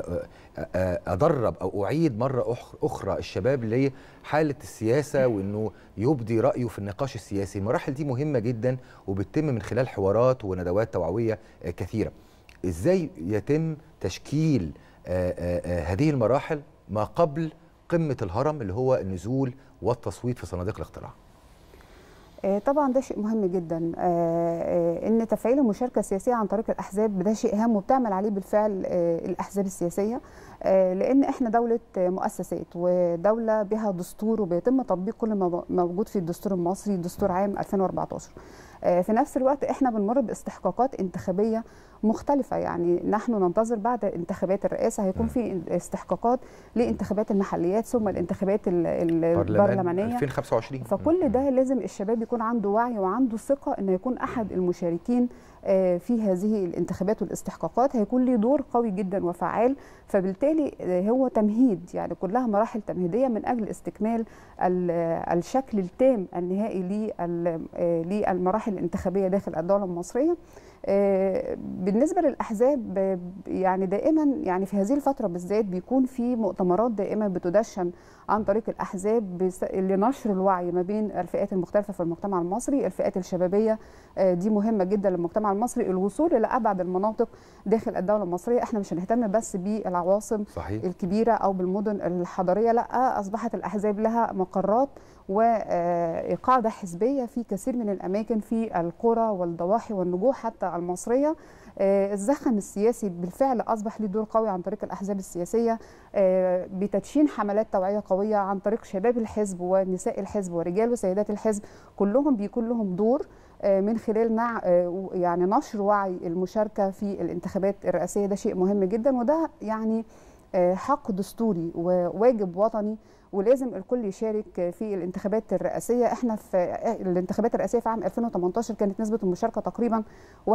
ادرب او اعيد مره اخرى الشباب لحاله السياسه وانه يبدي رايه في النقاش السياسي المراحل دي مهمه جدا وبتتم من خلال حوارات وندوات توعويه كثيره ازاي يتم تشكيل هذه المراحل ما قبل قمه الهرم اللي هو النزول والتصويت في صناديق الاقتراع طبعا ده شيء مهم جدا ان تفعيل المشاركه السياسيه عن طريق الاحزاب ده شيء هام وبتعمل عليه بالفعل الاحزاب السياسيه لان احنا دوله مؤسسات ودوله بها دستور وبيتم تطبيق كل ما موجود في الدستور المصري دستور عام 2014 في نفس الوقت احنا بنمر باستحقاقات انتخابيه مختلفه يعني نحن ننتظر بعد انتخابات الرئاسه هيكون في استحقاقات لانتخابات المحليات ثم الانتخابات البرلمانيه 2025 فكل ده لازم الشباب يكون عنده وعي وعنده ثقه انه يكون احد المشاركين في هذه الانتخابات والاستحقاقات هيكون له دور قوي جدا وفعال فبالتالي هو تمهيد يعني كلها مراحل تمهيديه من اجل استكمال الشكل التام النهائي للمراحل الانتخابيه داخل الدوله المصريه بالنسبه للاحزاب يعني دائما يعني في هذه الفتره بالذات بيكون في مؤتمرات دائما بتدشن عن طريق الاحزاب لنشر الوعي ما بين الفئات المختلفه في المجتمع المصري الفئات الشبابيه دي مهمه جدا للمجتمع المصري الوصول الى ابعد المناطق داخل الدوله المصريه احنا مش هنهتم بس بالعواصم صحيح. الكبيره او بالمدن الحضريه لا اصبحت الاحزاب لها مقرات وقاعده حزبيه في كثير من الاماكن في القرى والضواحي والنجوح حتى المصريه الزخم السياسي بالفعل اصبح له دور قوي عن طريق الاحزاب السياسيه بتدشين حملات توعيه قويه عن طريق شباب الحزب ونساء الحزب ورجال وسيدات الحزب كلهم بيكون لهم دور من خلال نع يعني نشر وعي المشاركه في الانتخابات الرئاسيه ده شيء مهم جدا وده يعني حق دستوري وواجب وطني ولازم الكل يشارك في الانتخابات الرئاسيه احنا في الانتخابات الرئاسيه في عام 2018 كانت نسبه المشاركه تقريبا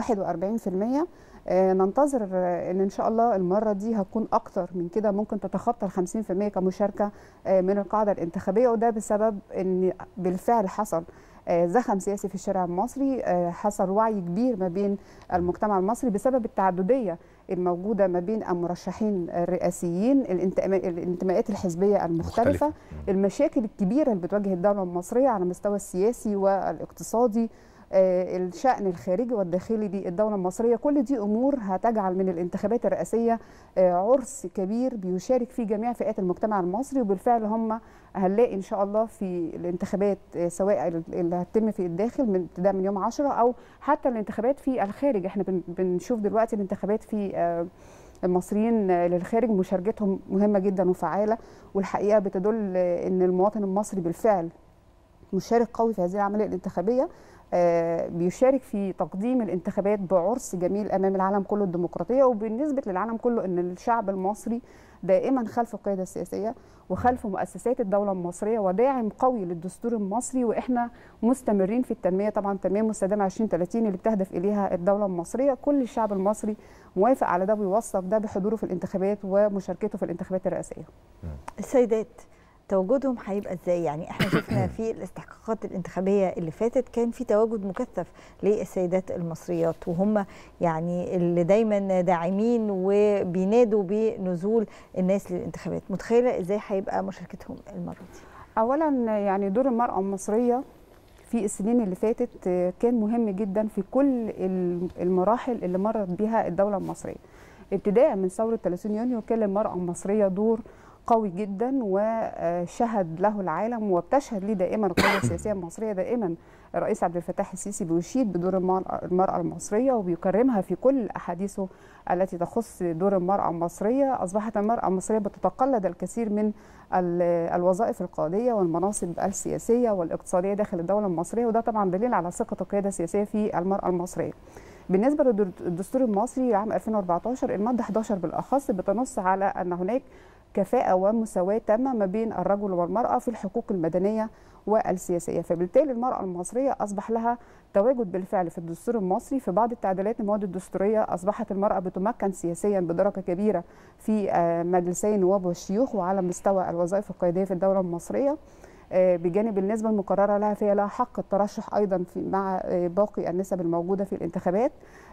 41% ننتظر ان ان شاء الله المره دي هتكون اكتر من كده ممكن تتخطى ال 50% كمشاركه من القاعده الانتخابيه وده بسبب ان بالفعل حصل زخم سياسي في الشارع المصري حصل وعي كبير ما بين المجتمع المصري بسبب التعدديه الموجوده ما بين المرشحين الرئاسيين الانتماءات الحزبيه المختلفه مختلف. المشاكل الكبيره اللي بتواجه الدوله المصريه على المستوى السياسي والاقتصادي آه، الشأن الخارجي والداخلي للدولة المصرية كل دي أمور هتجعل من الانتخابات الرئاسية آه، عرس كبير بيشارك فيه جميع فئات المجتمع المصري وبالفعل هم هنلاقي إن شاء الله في الانتخابات آه، سواء اللي هتتم في الداخل من ابتداء من يوم 10 أو حتى الانتخابات في الخارج احنا بن- بنشوف دلوقتي الانتخابات في آه، المصريين آه، للخارج مشاركتهم مهمة جدا وفعالة والحقيقة بتدل آه، إن المواطن المصري بالفعل مشارك قوي في هذه العملية الانتخابية آه، بيشارك في تقديم الانتخابات بعرس جميل امام العالم كله الديمقراطيه وبالنسبه للعالم كله ان الشعب المصري دائما خلف القياده السياسيه وخلف مؤسسات الدوله المصريه وداعم قوي للدستور المصري واحنا مستمرين في التنميه طبعا التنميه المستدامه 2030 اللي بتهدف اليها الدوله المصريه كل الشعب المصري موافق على ده ويوثق ده بحضوره في الانتخابات ومشاركته في الانتخابات الرئاسيه السيدات تواجدهم هيبقى ازاي يعني احنا شفنا في الاستحقاقات الانتخابيه اللي فاتت كان في تواجد مكثف للسيدات المصريات وهم يعني اللي دايما داعمين وبينادوا بنزول الناس للانتخابات متخيله ازاي هيبقى مشاركتهم المره دي اولا يعني دور المراه المصريه في السنين اللي فاتت آه، كان مهم جدا في كل الم- المراحل اللي مرت بها الدوله المصريه ابتداء من ثوره 30 يونيو كان للمراه المصريه دور قوي جدا وشهد له العالم وبتشهد ليه دائما القياده السياسيه المصريه دائما الرئيس عبد الفتاح السيسي بيشيد بدور المرأة المرأة المصرية وبيكرمها في كل أحاديثه التي تخص دور المرأة المصرية أصبحت المرأة المصرية بتتقلد الكثير من ال- الوظائف القادية والمناصب السياسية والاقتصادية داخل الدولة المصرية وده طبعا دليل على ثقة القيادة السياسية في المرأة المصرية بالنسبة للدستور المصري عام 2014 المادة 11 بالأخص بتنص على أن هناك كفاءة ومساواة تامة ما بين الرجل والمرأة في الحقوق المدنية والسياسية فبالتالي المرأة المصرية أصبح لها تواجد بالفعل في الدستور المصري في بعض التعديلات المواد الدستورية أصبحت المرأة بتمكن سياسيا بدرجة كبيرة في آه، مجلسي النواب والشيوخ وعلى مستوى الوظائف القيادية في الدولة المصرية آه، بجانب النسبة المقررة لها فهي لها حق الترشح أيضا في مع آه، باقي النسب الموجودة في الانتخابات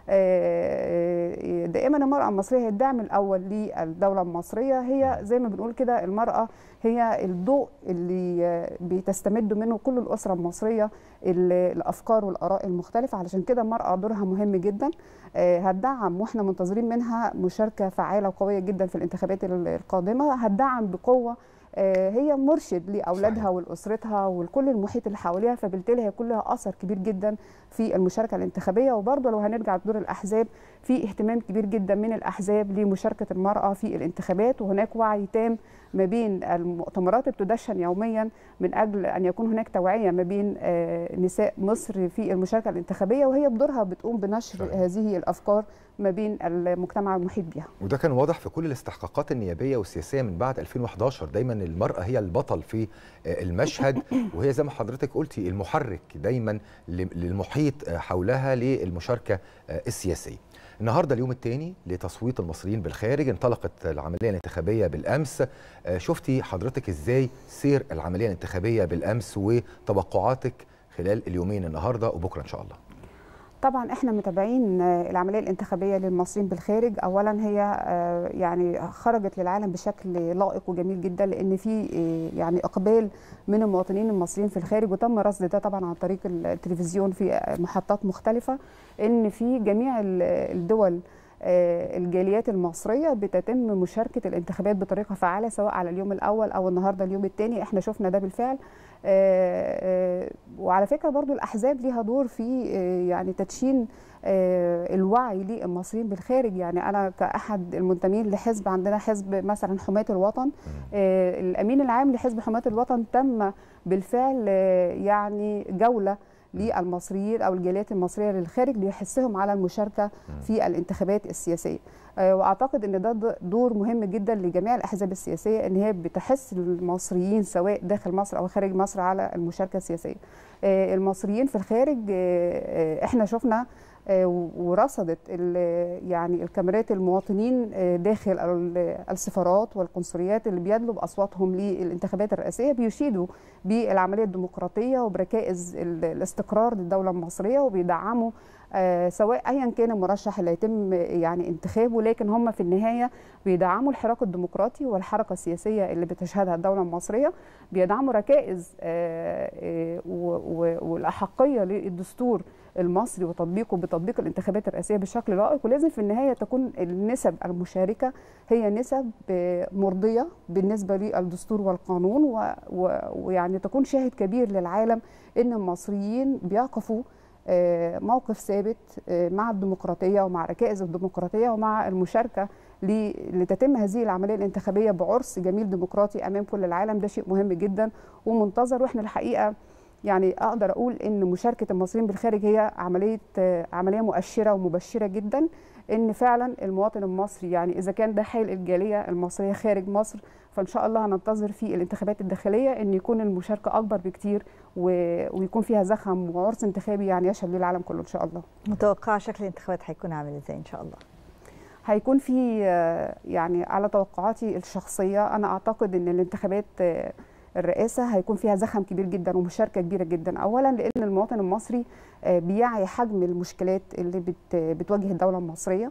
آه، دائما المرأة المصرية هي الدعم الأول للدولة المصرية هي زي ما بنقول كده المرأة هي الضوء اللي آه، بتستمد منه كل الأسرة المصرية ال- الأفكار والآراء المختلفة علشان كده المرأة دورها مهم جدا آه، هتدعم واحنا منتظرين منها مشاركة فعالة وقوية جدا في الانتخابات ال- القادمة هتدعم بقوة آه، هي مرشد لاولادها ولاسرتها ولكل المحيط اللي حواليها فبالتالي هيكون لها اثر كبير جدا في المشاركه الانتخابيه وبرضه لو هنرجع لدور الاحزاب في اهتمام كبير جدا من الاحزاب لمشاركه المراه في الانتخابات وهناك وعي تام ما بين المؤتمرات اللي بتدشن يوميا من اجل ان يكون هناك توعيه ما بين آه، نساء مصر في المشاركه الانتخابيه وهي بدورها بتقوم بنشر صحيح. هذه الافكار ما بين المجتمع المحيط بها وده كان واضح في كل الاستحقاقات النيابيه والسياسيه من بعد 2011 دايما المراه هي البطل في آه، المشهد وهي زي ما حضرتك قلتي المحرك دايما ل- للمحيط آه، حولها للمشاركه آه، السياسيه النهارده اليوم الثاني لتصويت المصريين بالخارج انطلقت العمليه الانتخابيه بالامس آه، شفتي حضرتك ازاي سير العمليه الانتخابيه بالامس وتوقعاتك خلال اليومين النهارده وبكره ان شاء الله طبعا احنا متابعين آه، العمليه الانتخابيه للمصريين بالخارج اولا هي آه، يعني خرجت للعالم بشكل لائق وجميل جدا لان في آه، يعني اقبال من المواطنين المصريين في الخارج وتم رصد ده طبعا عن طريق التلفزيون في محطات مختلفه ان في جميع ال- الدول آه، الجاليات المصريه بتتم مشاركه الانتخابات بطريقه فعاله سواء على اليوم الاول او النهارده اليوم الثاني احنا شفنا ده بالفعل آه، آه، وعلى فكره برضو الاحزاب ليها دور في آه، يعني تدشين آه، الوعي للمصريين بالخارج يعني انا كاحد المنتمين لحزب عندنا حزب مثلا حمايه الوطن آه، الامين العام لحزب حمايه الوطن تم بالفعل آه، يعني جوله للمصريين او الجاليات المصريه للخارج ليحثهم على المشاركه في الانتخابات السياسيه آه، واعتقد ان ده د- دور مهم جدا لجميع الاحزاب السياسيه ان هي بتحث المصريين سواء داخل مصر او خارج مصر على المشاركه السياسيه آه، المصريين في الخارج آه، آه، احنا شفنا آه، ورصدت ال- يعني الكاميرات المواطنين آه، داخل ال- السفارات والقنصليات اللي بيدلوا باصواتهم للانتخابات الرئاسيه بيشيدوا بالعمليه الديمقراطيه وبركائز ال- الاستقرار للدوله المصريه وبيدعموا آه، سواء ايا كان المرشح اللي هيتم يعني انتخابه لكن هم في النهايه بيدعموا الحراك الديمقراطي والحركه السياسيه اللي بتشهدها الدوله المصريه بيدعموا ركائز آه، آه، و- والاحقيه للدستور المصري وتطبيقه بتطبيق الانتخابات الرئاسيه بشكل لائق ولازم في النهايه تكون النسب المشاركه هي نسب مرضيه بالنسبه للدستور والقانون ويعني تكون شاهد كبير للعالم ان المصريين بيقفوا موقف ثابت مع الديمقراطيه ومع ركائز الديمقراطيه ومع المشاركه لتتم هذه العمليه الانتخابيه بعرس جميل ديمقراطي امام كل العالم ده شيء مهم جدا ومنتظر واحنا الحقيقه يعني اقدر اقول ان مشاركه المصريين بالخارج هي عمليه عمليه مؤشره ومبشره جدا ان فعلا المواطن المصري يعني اذا كان ده حال الجاليه المصريه خارج مصر فان شاء الله هننتظر في الانتخابات الداخليه ان يكون المشاركه اكبر بكتير ويكون فيها زخم وعرس انتخابي يعني يشهد له العالم كله ان شاء الله. متوقعه شكل الانتخابات هيكون عامل ازاي ان شاء الله؟ هيكون في يعني على توقعاتي الشخصيه انا اعتقد ان الانتخابات الرئاسه هيكون فيها زخم كبير جدا ومشاركه كبيره جدا اولا لان المواطن المصري بيعي حجم المشكلات اللي بتواجه الدوله المصريه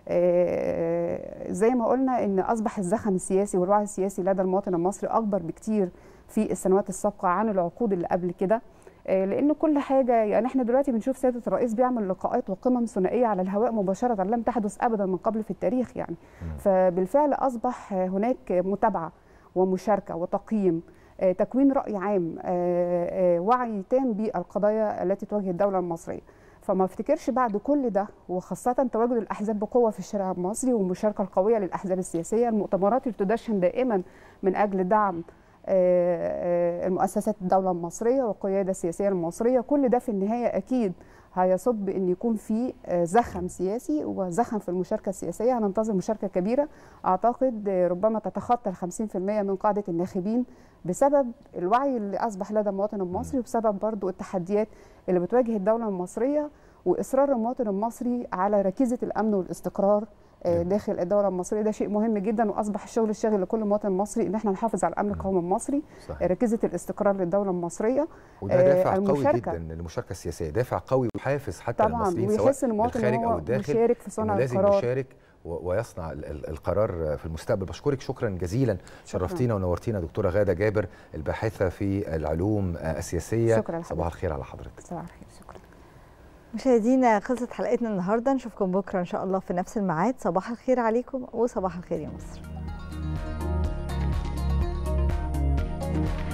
زي ما قلنا ان اصبح الزخم السياسي والوعي السياسي لدى المواطن المصري اكبر بكتير في السنوات السابقه عن العقود اللي قبل كده لان كل حاجه يعني احنا دلوقتي بنشوف سياده الرئيس بيعمل لقاءات وقمم ثنائيه على الهواء مباشره لم تحدث ابدا من قبل في التاريخ يعني فبالفعل اصبح هناك متابعه ومشاركه وتقييم تكوين راي عام وعي تام بالقضايا التي تواجه الدوله المصريه فما افتكرش بعد كل ده وخاصة تواجد الأحزاب بقوة في الشارع المصري والمشاركة القوية للأحزاب السياسية المؤتمرات اللي تدشن دائما من أجل دعم المؤسسات الدولة المصرية والقيادة السياسية المصرية كل ده في النهاية أكيد هيصب ان يكون في زخم سياسي وزخم في المشاركه السياسيه هننتظر مشاركه كبيره اعتقد ربما تتخطى ال 50% من قاعده الناخبين بسبب الوعي اللي اصبح لدى المواطن المصري وبسبب برضو التحديات اللي بتواجه الدوله المصريه واصرار المواطن المصري على ركيزه الامن والاستقرار داخل الدوله المصريه ده شيء مهم جدا واصبح الشغل الشاغل لكل مواطن مصري ان احنا نحافظ على الامن القومي المصري صحيح. ركيزه الاستقرار للدوله المصريه وده دافع قوي جدا للمشاركه السياسيه دافع قوي وحافز حتى طبعا للمصريين ويحس ان المواطن بالخارج او الداخل مشارك في صنع لازم القرار يشارك ويصنع القرار في المستقبل بشكرك شكرا جزيلا شرفتينا ونورتينا دكتوره غاده جابر الباحثه في العلوم السياسيه شكرا صباح الخير على حضرتك صباح الخير شكرا مشاهدينا خلصت حلقتنا النهارده نشوفكم بكره ان شاء الله في نفس الميعاد صباح الخير عليكم وصباح الخير يا مصر